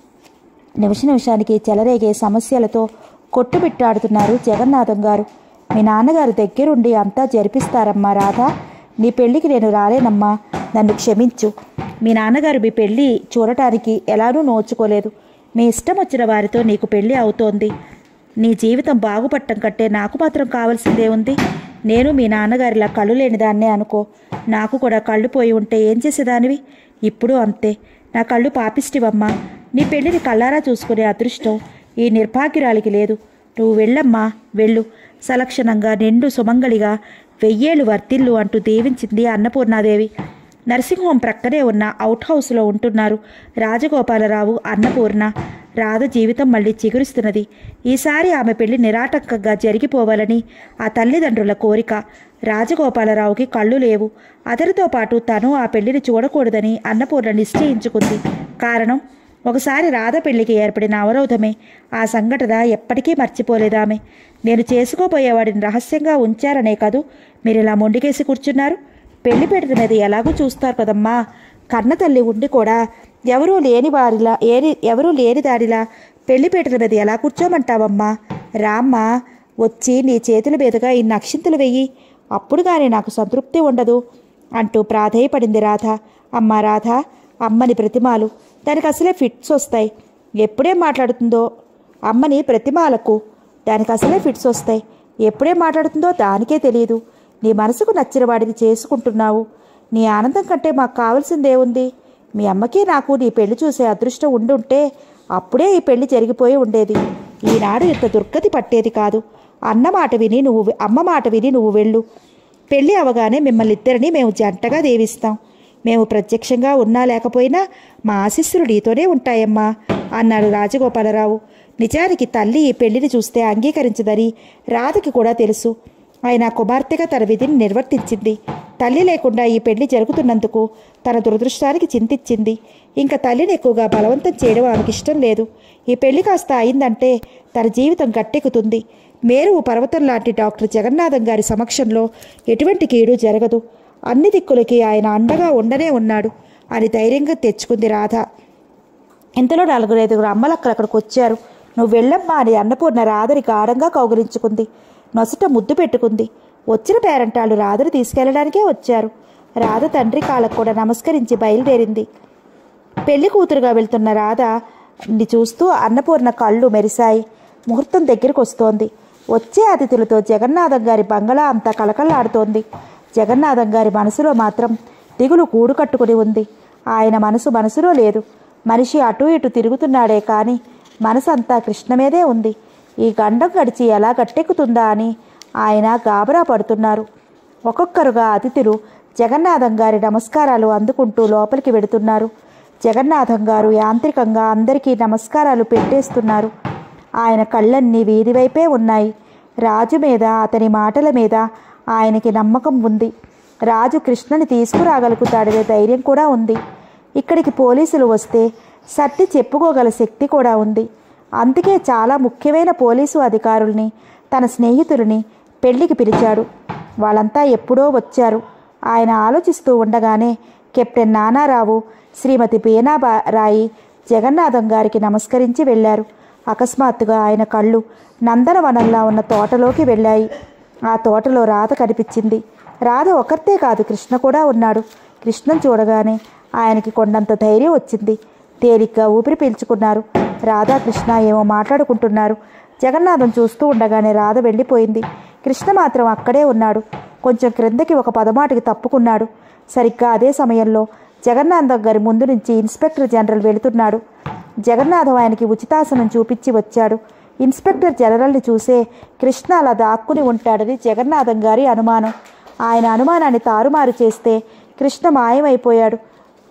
నిమిష నిమిషానికి చెలరేగే సమస్యలతో కొట్టుబిట్టాడుతున్నారు జగన్నాథం గారు మీ నాన్నగారు దగ్గరుండి అంతా జరిపిస్తారమ్మా రాధా నీ పెళ్ళికి నేను రాలేనమ్మా నన్ను క్షమించు మీ నాన్నగారు మీ పెళ్ళి చూడటానికి ఎలానూ నోచుకోలేదు మీ ఇష్టం వచ్చిన వారితో నీకు పెళ్ళి అవుతోంది నీ జీవితం బాగుపడటం కంటే నాకు మాత్రం కావాల్సిందే ఉంది నేను మీ నాన్నగారిలా కళ్ళు లేని దాన్నే అనుకో నాకు కూడా కళ్ళు పోయి ఉంటే ఏం చేసేదానివి ఇప్పుడు అంతే నా కళ్ళు పాపిస్టివమ్మా నీ పెళ్లిని కళ్ళారా చూసుకునే అదృష్టం ఈ నిర్భాగ్యురాలికి లేదు నువ్వు వెళ్ళమ్మా వెళ్ళు సలక్షణంగా నిండు సుమంగళిగా వెయ్యేళ్ళు వర్తిల్లు అంటూ దీవించింది అన్నపూర్ణాదేవి నర్సింగ్ ప్రక్కనే ఉన్న అవుట్ హౌస్లో ఉంటున్నారు రాజగోపాలరావు అన్నపూర్ణ రాధ జీవితం మళ్ళీ చిగురిస్తున్నది ఈసారి ఆమె పెళ్లి నిరాటంకంగా జరిగిపోవాలని ఆ తల్లిదండ్రుల కోరిక రాజగోపాలరావుకి కళ్ళు లేవు అతనితో పాటు తను ఆ పెళ్లిని చూడకూడదని అన్నపూర్ణ నిశ్చయించుకుంది కారణం ఒకసారి రాధ పెళ్లికి ఏర్పడిన అవరోధమే ఆ సంఘటన ఎప్పటికీ మర్చిపోలేదామె నేను చేసుకోబోయేవాడిని రహస్యంగా ఉంచారనే కదూ మీరు ఇలా మొండికేసి కూర్చున్నారు పెళ్లి పెట్టిన మీద ఎలాగూ చూస్తారు కదమ్మా కన్న తల్లి ఉండి కూడా ఎవరూ లేని వారిలా ఏరి ఎవరూ లేని దారిలా పెళ్లి పెట్టిన మీద ఎలా కూర్చోమంటావమ్మా రామ్మా వచ్చి నీ చేతుల మీదుగా ఈ నక్షింతలు వెయ్యి అప్పుడు కానీ నాకు సంతృప్తి ఉండదు అంటూ ప్రాధేయపడింది రాధ అమ్మ రాధ అమ్మని ప్రతిమాలు దానికి అసలే ఫిట్స్ వస్తాయి ఎప్పుడేం మాట్లాడుతుందో అమ్మని ప్రతిమాలకు దానికి అసలే ఫిట్స్ వస్తాయి ఎప్పుడేం మాట్లాడుతుందో దానికే తెలియదు నీ మనసుకు నచ్చిన వాడిని చేసుకుంటున్నావు నీ ఆనందం కంటే మాకు కావాల్సిందేముంది మీ అమ్మకి నాకు నీ పెళ్లి చూసే అదృష్టం ఉండుంటే అప్పుడే ఈ పెళ్లి జరిగిపోయి ఉండేది ఈనాడు ఇంత దుర్గతి పట్టేది కాదు అన్న మాట విని నువ్వు అమ్మ మాట విని నువ్వు వెళ్ళు పెళ్లి అవగానే మిమ్మల్ని ఇద్దరిని మేము జంటగా దేవిస్తాం మేము ప్రత్యక్షంగా ఉన్నా లేకపోయినా మా ఆశీస్సులు నీతోనే ఉంటాయమ్మా అన్నాడు రాజగోపాలరావు నిజానికి తల్లి ఈ పెళ్లిని చూస్తే అంగీకరించదని రాధకి కూడా తెలుసు ఆయన కుమార్తెగా తన విధిని నిర్వర్తించింది తల్లి లేకుండా ఈ పెళ్లి జరుగుతున్నందుకు తన దురదృష్టానికి చింతించింది ఇంకా తల్లిని ఎక్కువగా బలవంతం చేయడం ఆమెకి ఇష్టం లేదు ఈ పెళ్లి కాస్త అయిందంటే తన జీవితం గట్టెక్కుతుంది మేరు పర్వతం లాంటి డాక్టర్ జగన్నాథం గారి సమక్షంలో ఎటువంటి కీడు జరగదు అన్ని దిక్కులకి ఆయన అండగా ఉండనే ఉన్నాడు అని ధైర్యంగా తెచ్చుకుంది రాధ ఇంతలో నలుగురు ఐదుగురు అమ్మలక్కలు అక్కడికి వచ్చారు నువ్వు వెళ్ళమ్మా అని అన్నపూర్ణ రాధని గాఢంగా కౌగిలించుకుంది నొసట ముద్దు పెట్టుకుంది వచ్చిన పేరంటాళ్ళు రాధని తీసుకెళ్లడానికే వచ్చారు రాధ తండ్రి కాళ్ళకు కూడా నమస్కరించి బయలుదేరింది పెళ్లి కూతురుగా వెళ్తున్న రాధ ని చూస్తూ అన్నపూర్ణ కళ్ళు మెరిశాయి ముహూర్తం దగ్గరికి వస్తోంది వచ్చే అతిథులతో జగన్నాథం గారి బంగళా అంతా కలకల్లాడుతోంది జగన్నాథం గారి మనసులో మాత్రం దిగులు కూడు కట్టుకుని ఉంది ఆయన మనసు మనసులో లేదు మనిషి అటు ఇటు తిరుగుతున్నాడే కానీ మనసు అంతా కృష్ణ మీదే ఉంది ఈ గండం గడిచి ఎలా గట్టెక్కుతుందా అని ఆయన గాబరా పడుతున్నారు ఒక్కొక్కరుగా అతిథులు జగన్నాథం గారి నమస్కారాలు అందుకుంటూ లోపలికి వెడుతున్నారు జగన్నాథం గారు యాంత్రికంగా అందరికీ నమస్కారాలు పెట్టేస్తున్నారు ఆయన కళ్ళన్నీ వీధి వైపే ఉన్నాయి రాజు మీద అతని మాటల మీద ఆయనకి నమ్మకం ఉంది రాజు కృష్ణని తీసుకురాగలుగుతాడనే ధైర్యం కూడా ఉంది ఇక్కడికి పోలీసులు వస్తే సర్ది చెప్పుకోగల శక్తి కూడా ఉంది అందుకే చాలా ముఖ్యమైన పోలీసు అధికారుల్ని తన స్నేహితులని పెళ్లికి పిలిచాడు వాళ్ళంతా ఎప్పుడో వచ్చారు ఆయన ఆలోచిస్తూ ఉండగానే కెప్టెన్ నానారావు శ్రీమతి బీనారాయి జగన్నాథం గారికి నమస్కరించి వెళ్ళారు అకస్మాత్తుగా ఆయన కళ్ళు నందనవనంలా ఉన్న తోటలోకి వెళ్ళాయి ఆ తోటలో రాధ కనిపించింది రాధ ఒకరితే కాదు కృష్ణ కూడా ఉన్నాడు కృష్ణను చూడగానే ఆయనకి కొండంత ధైర్యం వచ్చింది తేలిగ్గా ఊపిరి పీల్చుకున్నారు రాధా కృష్ణ ఏమో మాట్లాడుకుంటున్నారు జగన్నాథం చూస్తూ ఉండగానే రాధ వెళ్ళిపోయింది కృష్ణ మాత్రం అక్కడే ఉన్నాడు కొంచెం క్రిందకి ఒక పదమాటికి తప్పుకున్నాడు సరిగ్గా అదే సమయంలో జగన్నాథం గారి ముందు నుంచి ఇన్స్పెక్టర్ జనరల్ వెళుతున్నాడు జగన్నాథం ఆయనకి ఉచితాసనం చూపించి వచ్చాడు ఇన్స్పెక్టర్ జనరల్ని చూసే కృష్ణ అలా దాక్కుని ఉంటాడని జగన్నాథం గారి అనుమానం ఆయన అనుమానాన్ని తారుమారు చేస్తే కృష్ణ మాయమైపోయాడు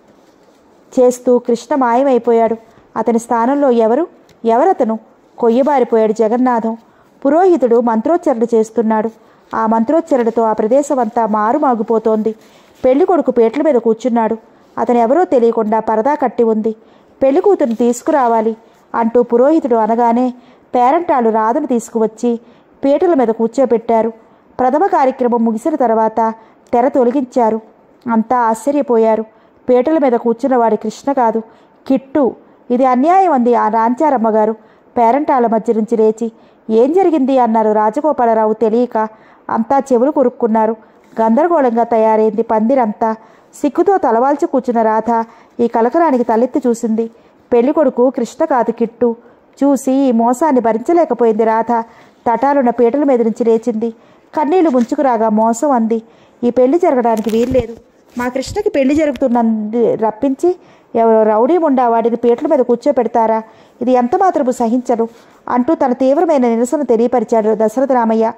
చేస్తూ కృష్ణ మాయమైపోయాడు అతని స్థానంలో ఎవరు ఎవరతను కొయ్యబారిపోయాడు జగన్నాథం పురోహితుడు మంత్రోచ్చరణ చేస్తున్నాడు ఆ మంత్రోచ్చరణతో ఆ ప్రదేశం అంతా మారుమాగిపోతోంది పెళ్లి కొడుకు పీటల మీద కూర్చున్నాడు అతను ఎవరో తెలియకుండా పరదా కట్టి ఉంది పెళ్లి కూతురుని తీసుకురావాలి అంటూ పురోహితుడు అనగానే పేరంటాళ్ళు రాధను తీసుకువచ్చి పీటల మీద కూర్చోబెట్టారు ప్రథమ కార్యక్రమం ముగిసిన తర్వాత తెర తొలగించారు అంతా ఆశ్చర్యపోయారు పీటల మీద కూర్చున్నవాడి కృష్ణ కాదు కిట్టు ఇది అన్యాయం అంది ఆ రాంచారమ్మ గారు పేరంటాల మధ్య నుంచి లేచి ఏం జరిగింది అన్నారు రాజగోపాలరావు తెలియక అంతా చెవులు కొరుక్కున్నారు గందరగోళంగా తయారైంది పందిరంతా సిగ్గుతో తలవాల్చి కూర్చున్న రాధ ఈ కలకరానికి తలెత్తి చూసింది పెళ్లి కొడుకు కృష్ణ కాదు కిట్టు చూసి ఈ మోసాన్ని భరించలేకపోయింది రాధ తటాలున్న పీటల మీద నుంచి లేచింది కన్నీళ్లు ముంచుకురాగా మోసం అంది ఈ పెళ్లి జరగడానికి వీల్లేదు మా కృష్ణకి పెళ్లి జరుగుతున్నంది రప్పించి ఎవరో రౌడీ ముండా వాడిని పీటల మీద కూర్చోపెడతారా ఇది ఎంత మాత్రము సహించను అంటూ తన తీవ్రమైన నిరసన తెలియపరిచాడు దశరథ రామయ్య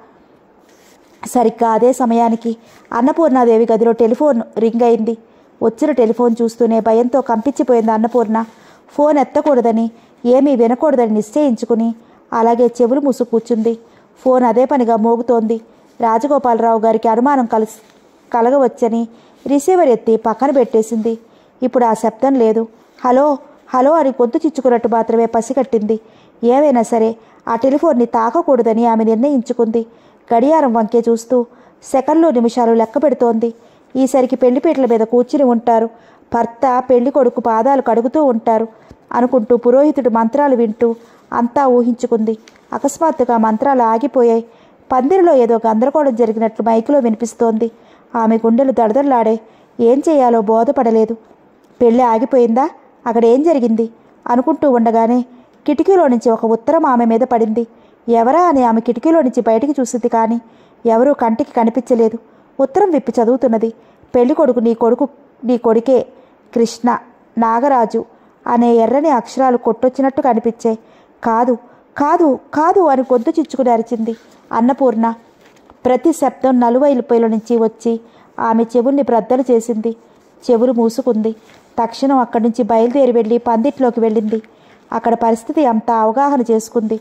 సరిగ్గా అదే సమయానికి అన్నపూర్ణాదేవి గదిలో టెలిఫోన్ రింగ్ అయింది వచ్చిన టెలిఫోన్ చూస్తూనే భయంతో కంపించిపోయింది అన్నపూర్ణ ఫోన్ ఎత్తకూడదని ఏమీ వినకూడదని నిశ్చయించుకుని అలాగే చెవులు మూసు కూర్చుంది ఫోన్ అదే పనిగా మోగుతోంది రాజగోపాలరావు గారికి అనుమానం కలిసి కలగవచ్చని రిసీవర్ ఎత్తి పక్కన పెట్టేసింది ఇప్పుడు ఆ శబ్దం లేదు హలో హలో అని గొంతు చిచ్చుకున్నట్టు మాత్రమే పసిగట్టింది ఏవైనా సరే ఆ టెలిఫోన్ని తాకకూడదని ఆమె నిర్ణయించుకుంది గడియారం వంకే చూస్తూ సెకండ్లు నిమిషాలు లెక్క పెడుతోంది ఈసరికి పెళ్లిపీటల మీద కూర్చుని ఉంటారు భర్త పెళ్లి కొడుకు పాదాలు కడుగుతూ ఉంటారు అనుకుంటూ పురోహితుడు మంత్రాలు వింటూ అంతా ఊహించుకుంది అకస్మాత్తుగా మంత్రాలు ఆగిపోయాయి పందిరిలో ఏదో గందరగోళం జరిగినట్లు మైకులో వినిపిస్తోంది ఆమె గుండెలు దడదడలాడే ఏం చేయాలో బోధపడలేదు పెళ్ళి ఆగిపోయిందా అక్కడ ఏం జరిగింది అనుకుంటూ ఉండగానే కిటికీలో నుంచి ఒక ఉత్తరం ఆమె మీద పడింది ఎవరా అని ఆమె కిటికీలో నుంచి బయటికి చూసింది కానీ ఎవరూ కంటికి కనిపించలేదు ఉత్తరం విప్పి చదువుతున్నది పెళ్లి కొడుకు నీ కొడుకు నీ కొడుకే కృష్ణ నాగరాజు అనే ఎర్రని అక్షరాలు కొట్టొచ్చినట్టు కనిపించాయి కాదు కాదు కాదు అని గొంతు చిచ్చుకుని అరిచింది అన్నపూర్ణ ప్రతి శబ్దం నలువైలుపైల నుంచి వచ్చి ఆమె చెవుల్ని బ్రద్దలు చేసింది చెవులు మూసుకుంది తక్షణం అక్కడి నుంచి బయలుదేరి వెళ్ళి పందిట్లోకి వెళ్ళింది అక్కడ పరిస్థితి అంతా అవగాహన చేసుకుంది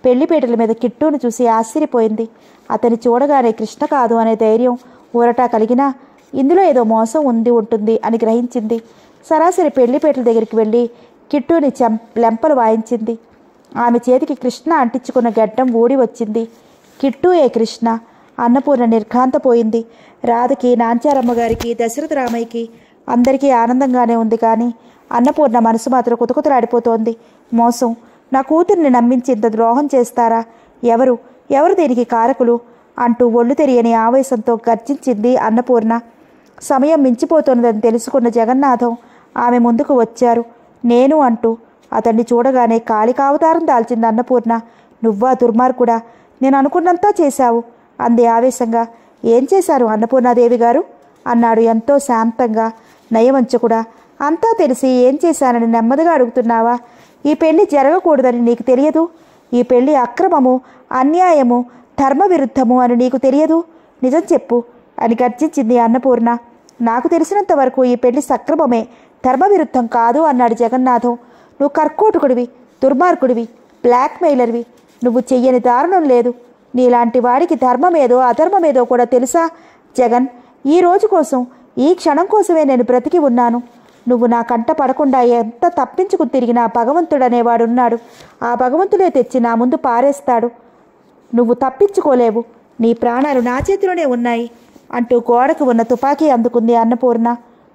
పెళ్లిపేటల మీద కిట్టును చూసి ఆశ్చర్యపోయింది అతని చూడగానే కృష్ణ కాదు అనే ధైర్యం ఊరట కలిగినా ఇందులో ఏదో మోసం ఉంది ఉంటుంది అని గ్రహించింది సరాసరి పెళ్లిపేటల దగ్గరికి వెళ్ళి కిట్టుని చెం లెంపలు వాయించింది ఆమె చేతికి కృష్ణ అంటించుకున్న గడ్డం ఊడి వచ్చింది కిట్టు ఏ కృష్ణ అన్నపూర్ణ నిర్ఘాంతపోయింది రాధకి నాంచారమ్మ గారికి దశరథ రామయ్యకి అందరికీ ఆనందంగానే ఉంది కానీ అన్నపూర్ణ మనసు మాత్రం కుతకుతలాడిపోతోంది మోసం నా కూతుర్ని నమ్మించి ఇంత ద్రోహం చేస్తారా ఎవరు ఎవరు దీనికి కారకులు అంటూ ఒళ్ళు తెలియని ఆవేశంతో గర్జించింది అన్నపూర్ణ సమయం మించిపోతున్నదని తెలుసుకున్న జగన్నాథం ఆమె ముందుకు వచ్చారు నేను అంటూ అతన్ని చూడగానే కాళికావతారం దాల్చింది అన్నపూర్ణ నువ్వా దుర్మార్గుడా నేను అనుకున్నంతా చేశావు అంది ఆవేశంగా ఏం చేశారు అన్నపూర్ణాదేవి గారు అన్నాడు ఎంతో శాంతంగా నయవంచకుడా అంతా తెలిసి ఏం చేశానని నెమ్మదిగా అడుగుతున్నావా ఈ పెళ్లి జరగకూడదని నీకు తెలియదు ఈ పెళ్లి అక్రమము అన్యాయము ధర్మ విరుద్ధము అని నీకు తెలియదు నిజం చెప్పు అని గర్జించింది అన్నపూర్ణ నాకు తెలిసినంత వరకు ఈ పెళ్లి సక్రమమే ధర్మ విరుద్ధం కాదు అన్నాడు జగన్నాథం నువ్వు కర్కోటకుడివి దుర్మార్గుడివి బ్లాక్మెయిలర్వి నువ్వు చెయ్యని దారుణం లేదు నీలాంటి వాడికి ధర్మమేదో అధర్మమేదో కూడా తెలుసా జగన్ ఈ రోజు కోసం ఈ క్షణం కోసమే నేను బ్రతికి ఉన్నాను నువ్వు నా కంట పడకుండా ఎంత తప్పించుకు తిరిగినా భగవంతుడనేవాడున్నాడు ఆ భగవంతుడే తెచ్చి నా ముందు పారేస్తాడు నువ్వు తప్పించుకోలేవు నీ ప్రాణాలు నా చేతిలోనే ఉన్నాయి అంటూ గోడకు ఉన్న తుపాకీ అందుకుంది అన్నపూర్ణ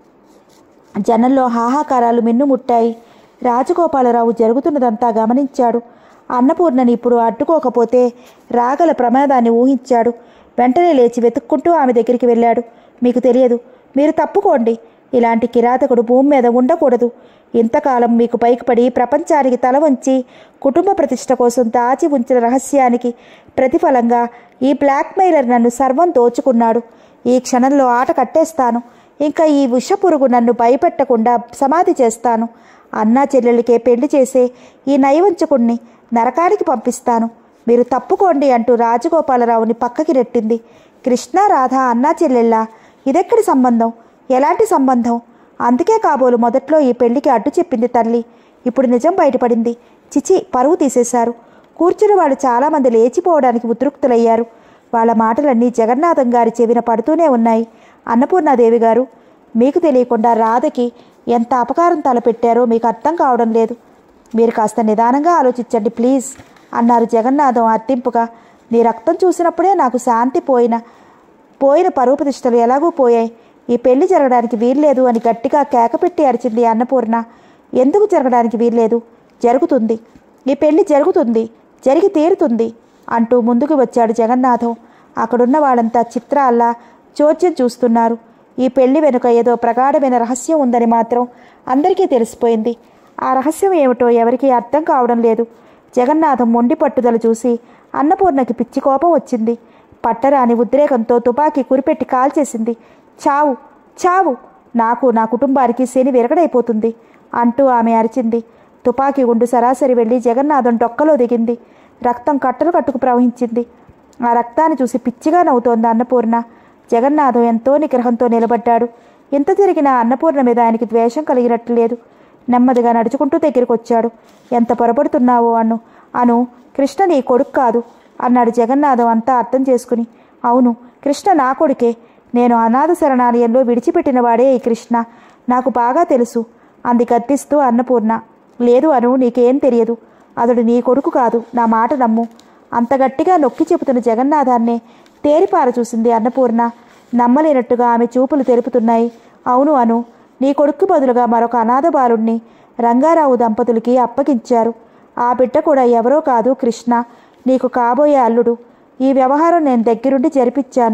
జనంలో హాహాకారాలు మిన్నుముట్టాయి రాజగోపాలరావు జరుగుతున్నదంతా గమనించాడు అన్నపూర్ణని ఇప్పుడు అడ్డుకోకపోతే రాగల ప్రమాదాన్ని ఊహించాడు వెంటనే లేచి వెతుక్కుంటూ ఆమె దగ్గరికి వెళ్ళాడు మీకు తెలియదు మీరు తప్పుకోండి ఇలాంటి కిరాతకుడు భూమి మీద ఉండకూడదు ఇంతకాలం మీకు పైకిపడి ప్రపంచానికి తల వంచి కుటుంబ ప్రతిష్ట కోసం దాచి ఉంచిన రహస్యానికి ప్రతిఫలంగా ఈ బ్లాక్మెయిలర్ నన్ను సర్వం దోచుకున్నాడు ఈ క్షణంలో ఆట కట్టేస్తాను ఇంకా ఈ విషపురుగు నన్ను భయపెట్టకుండా సమాధి చేస్తాను అన్నా చెల్లెళ్ళకే పెళ్లి చేసే ఈ నయవంచకుణ్ణి నరకానికి పంపిస్తాను మీరు తప్పుకోండి అంటూ రాజగోపాలరావుని పక్కకి నెట్టింది కృష్ణ రాధ అన్నా చెల్లెళ్ళ ఇదెక్కడి సంబంధం ఎలాంటి సంబంధం అందుకే కాబోలు మొదట్లో ఈ పెళ్లికి అడ్డు చెప్పింది తల్లి ఇప్పుడు నిజం బయటపడింది చిచి పరువు తీసేశారు కూర్చుని వాళ్ళు చాలామంది లేచిపోవడానికి ఉద్రిక్తులయ్యారు వాళ్ళ మాటలన్నీ జగన్నాథం గారి చెవిన పడుతూనే ఉన్నాయి అన్నపూర్ణాదేవి గారు మీకు తెలియకుండా రాధకి ఎంత అపకారం తలపెట్టారో మీకు అర్థం కావడం లేదు మీరు కాస్త నిదానంగా ఆలోచించండి ప్లీజ్ అన్నారు జగన్నాథం అర్థింపుగా నీ రక్తం చూసినప్పుడే నాకు శాంతి పోయిన పోయిన పరువు ప్రతిష్టలు ఎలాగూ పోయాయి ఈ పెళ్లి జరగడానికి వీల్లేదు అని గట్టిగా కేకపెట్టి అరిచింది అన్నపూర్ణ ఎందుకు జరగడానికి వీల్లేదు జరుగుతుంది ఈ పెళ్లి జరుగుతుంది జరిగి తీరుతుంది అంటూ ముందుకు వచ్చాడు జగన్నాథం అక్కడున్న వాళ్ళంతా చిత్రాల్లా చోద్యం చూస్తున్నారు ఈ పెళ్లి వెనుక ఏదో ప్రగాఢమైన రహస్యం ఉందని మాత్రం అందరికీ తెలిసిపోయింది ఆ రహస్యం ఏమిటో ఎవరికీ అర్థం కావడం లేదు జగన్నాథం మొండి పట్టుదల చూసి అన్నపూర్ణకి పిచ్చి కోపం వచ్చింది పట్టరాని ఉద్రేకంతో తుపాకీ కురిపెట్టి కాల్చేసింది చావు చావు నాకు నా కుటుంబానికి శని విరగడైపోతుంది అంటూ ఆమె అరిచింది తుపాకీ గుండు సరాసరి వెళ్ళి జగన్నాథం డొక్కలో దిగింది రక్తం కట్టలు కట్టుకు ప్రవహించింది ఆ రక్తాన్ని చూసి పిచ్చిగా నవ్వుతోంది అన్నపూర్ణ జగన్నాథం ఎంతో నిగ్రహంతో నిలబడ్డాడు ఎంత జరిగినా అన్నపూర్ణ మీద ఆయనకి ద్వేషం కలిగినట్లు లేదు నెమ్మదిగా నడుచుకుంటూ దగ్గరికి వచ్చాడు ఎంత పొరపడుతున్నావో అను అను కృష్ణ నీ కొడుకు కాదు అన్నాడు జగన్నాథం అంతా అర్థం చేసుకుని అవును కృష్ణ నా కొడుకే నేను అనాథ శరణాలయంలో విడిచిపెట్టిన వాడే ఈ కృష్ణ నాకు బాగా తెలుసు అంది గద్దిస్తూ అన్నపూర్ణ లేదు అను నీకేం తెలియదు అతడు నీ కొడుకు కాదు నా మాట నమ్ము అంత గట్టిగా నొక్కి చెబుతున్న జగన్నాథాన్నే తేరిపార చూసింది అన్నపూర్ణ నమ్మలేనట్టుగా ఆమె చూపులు తెలుపుతున్నాయి అవును అను నీ కొడుకు బదులుగా మరొక అనాథ బాలుణ్ణి రంగారావు దంపతులకి అప్పగించారు ఆ బిడ్డ కూడా ఎవరో కాదు కృష్ణ నీకు కాబోయే అల్లుడు ఈ వ్యవహారం నేను దగ్గరుండి జరిపించాను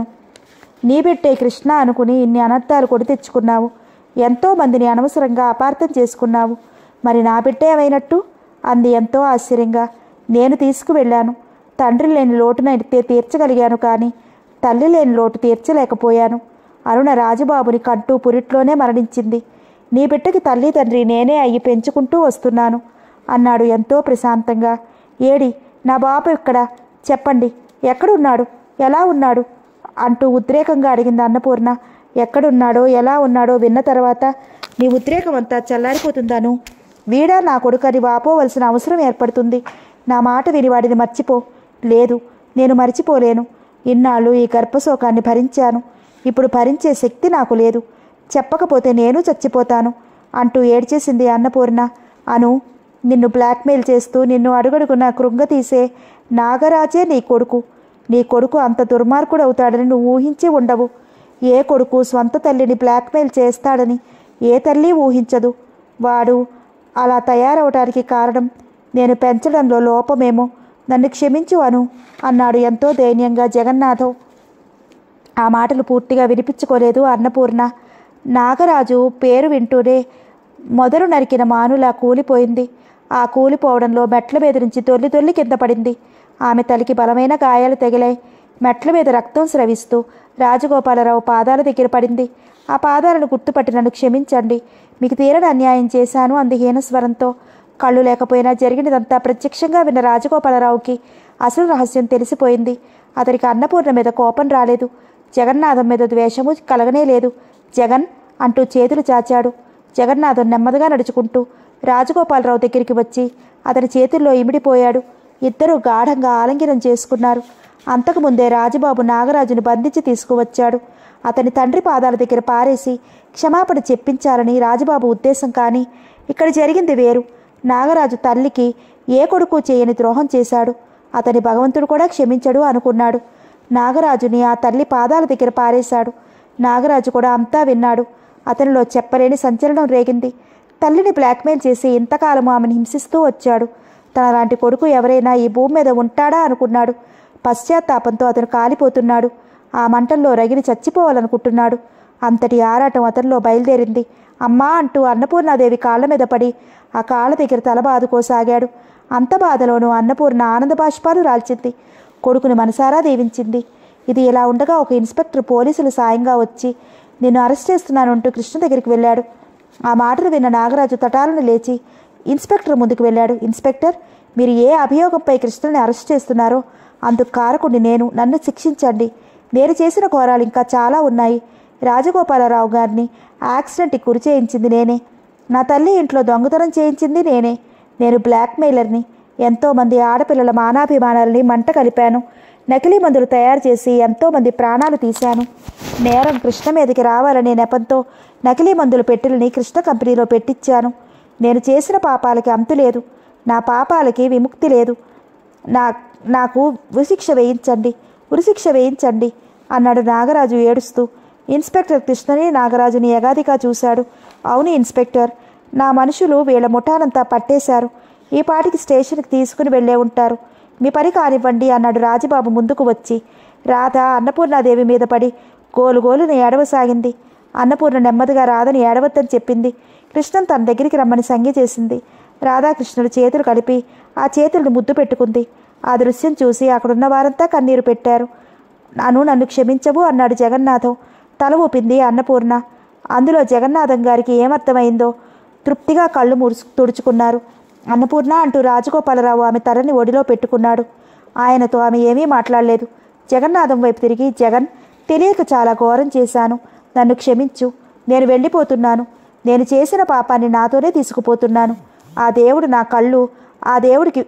నీ బిడ్డే కృష్ణ అనుకుని ఇన్ని అనర్థాలు కొని తెచ్చుకున్నావు ఎంతో మందిని అనవసరంగా అపార్థం చేసుకున్నావు మరి నా బిడ్డ ఏమైనట్టు అంది ఎంతో ఆశ్చర్యంగా నేను తీసుకువెళ్ళాను తండ్రి లేని లోటునైతే తీర్చగలిగాను కానీ తల్లి లేని లోటు తీర్చలేకపోయాను అరుణ రాజుబాబుని కంటూ పురిట్లోనే మరణించింది నీ బిడ్డకి తల్లి తండ్రి నేనే అయ్యి పెంచుకుంటూ వస్తున్నాను అన్నాడు ఎంతో ప్రశాంతంగా ఏడి నా బాబు ఇక్కడ చెప్పండి ఎక్కడున్నాడు ఎలా ఉన్నాడు అంటూ ఉద్రేకంగా అడిగింది అన్నపూర్ణ ఎక్కడున్నాడో ఎలా ఉన్నాడో విన్న తర్వాత నీ ఉద్రేకం అంతా చల్లారిపోతుందాను వీడా నా కొడుకని వాపోవలసిన అవసరం ఏర్పడుతుంది నా మాట విని వాడిని మర్చిపో లేదు నేను మర్చిపోలేను ఇన్నాళ్ళు ఈ గర్భశోకాన్ని భరించాను ఇప్పుడు భరించే శక్తి నాకు లేదు చెప్పకపోతే నేను చచ్చిపోతాను అంటూ ఏడ్చేసింది అన్నపూర్ణ అను నిన్ను బ్లాక్మెయిల్ చేస్తూ నిన్ను అడుగడుగున కృంగతీసే నాగరాజే నీ కొడుకు నీ కొడుకు అంత దుర్మార్గుడు అవుతాడని నువ్వు ఊహించి ఉండవు ఏ కొడుకు స్వంత తల్లిని బ్లాక్మెయిల్ చేస్తాడని ఏ తల్లి ఊహించదు వాడు అలా తయారవటానికి కారణం నేను పెంచడంలో లోపమేమో నన్ను క్షమించు అను అన్నాడు ఎంతో దైన్యంగా జగన్నాథం ఆ మాటలు పూర్తిగా వినిపించుకోలేదు అన్నపూర్ణ నాగరాజు పేరు వింటూనే మొదలు నరికిన మానులా కూలిపోయింది ఆ కూలిపోవడంలో మెట్ల మీద నుంచి తొల్లి తొల్లి కింద పడింది ఆమె తలకి బలమైన గాయాలు తగిలాయి మెట్ల మీద రక్తం స్రవిస్తూ రాజగోపాలరావు పాదాల దగ్గర పడింది ఆ పాదాలను గుర్తుపట్టి నన్ను క్షమించండి మీకు తీరని అన్యాయం చేశాను అంది హీనస్వరంతో కళ్ళు లేకపోయినా జరిగినదంతా ప్రత్యక్షంగా విన్న రాజగోపాలరావుకి అసలు రహస్యం తెలిసిపోయింది అతనికి అన్నపూర్ణ మీద కోపం రాలేదు జగన్నాథం మీద ద్వేషము కలగనే లేదు జగన్ అంటూ చేతులు చాచాడు జగన్నాథం నెమ్మదిగా నడుచుకుంటూ రాజగోపాలరావు దగ్గరికి వచ్చి అతని చేతుల్లో ఇమిడిపోయాడు ఇద్దరూ గాఢంగా ఆలింగనం చేసుకున్నారు అంతకుముందే రాజబాబు నాగరాజును బంధించి తీసుకువచ్చాడు అతని తండ్రి పాదాల దగ్గర పారేసి క్షమాపణ చెప్పించాలని రాజబాబు ఉద్దేశం కానీ ఇక్కడ జరిగింది వేరు నాగరాజు తల్లికి ఏ కొడుకు చేయని ద్రోహం చేశాడు అతని భగవంతుడు కూడా క్షమించడు అనుకున్నాడు నాగరాజుని ఆ తల్లి పాదాల దగ్గర పారేశాడు నాగరాజు కూడా అంతా విన్నాడు అతనిలో చెప్పలేని సంచలనం రేగింది తల్లిని బ్లాక్మెయిల్ చేసి ఇంతకాలం ఆమెను హింసిస్తూ వచ్చాడు తన లాంటి కొడుకు ఎవరైనా ఈ భూమి మీద ఉంటాడా అనుకున్నాడు పశ్చాత్తాపంతో అతను కాలిపోతున్నాడు ఆ మంటల్లో రగిలి చచ్చిపోవాలనుకుంటున్నాడు అంతటి ఆరాటం అతనిలో బయలుదేరింది అమ్మా అంటూ అన్నపూర్ణాదేవి కాళ్ళ మీద పడి ఆ కాళ్ళ దగ్గర తల బాదుకోసాగాడు అంత బాధలోనూ అన్నపూర్ణ ఆనంద బాష్పాలు రాల్చింది కొడుకుని మనసారా దీవించింది ఇది ఇలా ఉండగా ఒక ఇన్స్పెక్టర్ పోలీసులు సాయంగా వచ్చి నిన్ను అరెస్ట్ చేస్తున్నాను అంటూ కృష్ణ దగ్గరికి వెళ్ళాడు ఆ మాటలు విన్న నాగరాజు తటాలను లేచి ఇన్స్పెక్టర్ ముందుకు వెళ్ళాడు ఇన్స్పెక్టర్ మీరు ఏ అభియోగంపై కృష్ణని అరెస్ట్ చేస్తున్నారో అందుకు కారకుడిని నేను నన్ను శిక్షించండి నేను చేసిన ఘోరాలు ఇంకా చాలా ఉన్నాయి రాజగోపాలరావు గారిని యాక్సిడెంట్కి గురి చేయించింది నేనే నా తల్లి ఇంట్లో దొంగతనం చేయించింది నేనే నేను బ్లాక్మెయిలర్ని ఎంతోమంది ఆడపిల్లల మానాభిమానాలని మంట కలిపాను నకిలీ మందులు తయారు చేసి ఎంతోమంది ప్రాణాలు తీశాను నేరం కృష్ణ మీదకి రావాలనే నెపంతో నకిలీ మందుల పెట్టెలని కృష్ణ కంపెనీలో పెట్టించాను నేను చేసిన పాపాలకి అంతు లేదు నా పాపాలకి విముక్తి లేదు నా నాకు ఉరిశిక్ష వేయించండి ఉరిశిక్ష వేయించండి అన్నాడు నాగరాజు ఏడుస్తూ ఇన్స్పెక్టర్ కృష్ణని నాగరాజుని యగాదిగా చూశాడు అవును ఇన్స్పెక్టర్ నా మనుషులు వీళ్ళ ముఠానంతా పట్టేశారు ఈ పాటికి స్టేషన్కి తీసుకుని వెళ్ళే ఉంటారు మీ పని కానివ్వండి అన్నాడు రాజబాబు ముందుకు వచ్చి రాధ అన్నపూర్ణాదేవి మీద పడి గోలు గోలుని ఏడవసాగింది అన్నపూర్ణ నెమ్మదిగా రాధని ఏడవద్దని చెప్పింది కృష్ణన్ తన దగ్గరికి రమ్మని సంజ్ఞ చేసింది రాధాకృష్ణుడు చేతులు కలిపి ఆ చేతులను ముద్దు పెట్టుకుంది ఆ దృశ్యం చూసి అక్కడున్న వారంతా కన్నీరు పెట్టారు నాను నన్ను క్షమించవు అన్నాడు జగన్నాథం తల ఊపింది అన్నపూర్ణ అందులో జగన్నాథం గారికి ఏమర్థమైందో తృప్తిగా కళ్ళు మురుసు తుడుచుకున్నారు అన్నపూర్ణ అంటూ రాజగోపాలరావు ఆమె తలని ఒడిలో పెట్టుకున్నాడు ఆయనతో ఆమె ఏమీ మాట్లాడలేదు జగన్నాథం వైపు తిరిగి జగన్ తెలియక చాలా ఘోరం చేశాను నన్ను క్షమించు నేను వెళ్ళిపోతున్నాను నేను చేసిన పాపాన్ని నాతోనే తీసుకుపోతున్నాను ఆ దేవుడు నా కళ్ళు ఆ దేవుడికి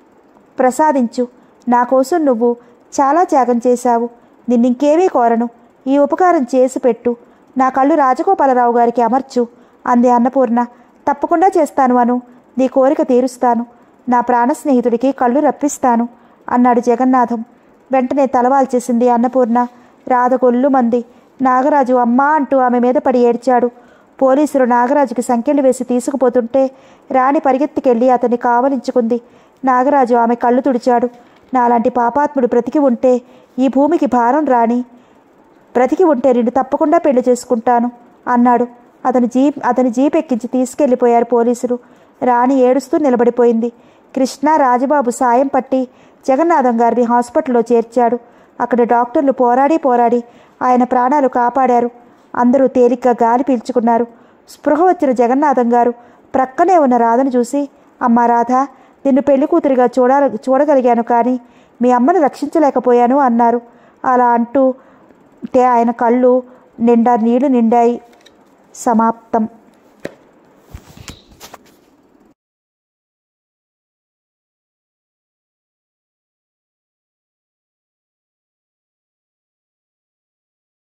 ప్రసాదించు నా కోసం నువ్వు చాలా త్యాగం చేశావు నిన్నింకేమీ కోరను ఈ ఉపకారం చేసి పెట్టు నా కళ్ళు రాజగోపాలరావు గారికి అమర్చు అంది అన్నపూర్ణ తప్పకుండా చేస్తాను అను నీ కోరిక తీరుస్తాను నా ప్రాణ స్నేహితుడికి కళ్ళు రప్పిస్తాను అన్నాడు జగన్నాథం వెంటనే తలవాల్చేసింది అన్నపూర్ణ రాధ మంది నాగరాజు అమ్మా అంటూ ఆమె మీద పడి ఏడ్చాడు పోలీసులు నాగరాజుకి సంఖ్యలు వేసి తీసుకుపోతుంటే రాణి పరిగెత్తికెళ్ళి అతన్ని కావలించుకుంది నాగరాజు ఆమె కళ్ళు తుడిచాడు నాలాంటి పాపాత్ముడు బ్రతికి ఉంటే ఈ భూమికి భారం రాణి బ్రతికి ఉంటే నిన్ను తప్పకుండా పెళ్లి చేసుకుంటాను అన్నాడు అతని జీప్ అతని జీప్ ఎక్కించి తీసుకెళ్లిపోయారు పోలీసులు రాణి ఏడుస్తూ నిలబడిపోయింది కృష్ణ రాజబాబు సాయం పట్టి జగన్నాథం గారిని హాస్పిటల్లో చేర్చాడు అక్కడ డాక్టర్లు పోరాడి పోరాడి ఆయన ప్రాణాలు కాపాడారు అందరూ తేలిగ్గా గాలి పీల్చుకున్నారు స్పృహ వచ్చిన జగన్నాథం గారు ప్రక్కనే ఉన్న రాధను చూసి అమ్మ రాధ నిన్ను పెళ్లి కూతురిగా చూడాల చూడగలిగాను కానీ మీ అమ్మను రక్షించలేకపోయాను అన్నారు అలా అంటూ తే ఆయన కళ్ళు నిండా నీళ్లు నిండాయి సమాప్తం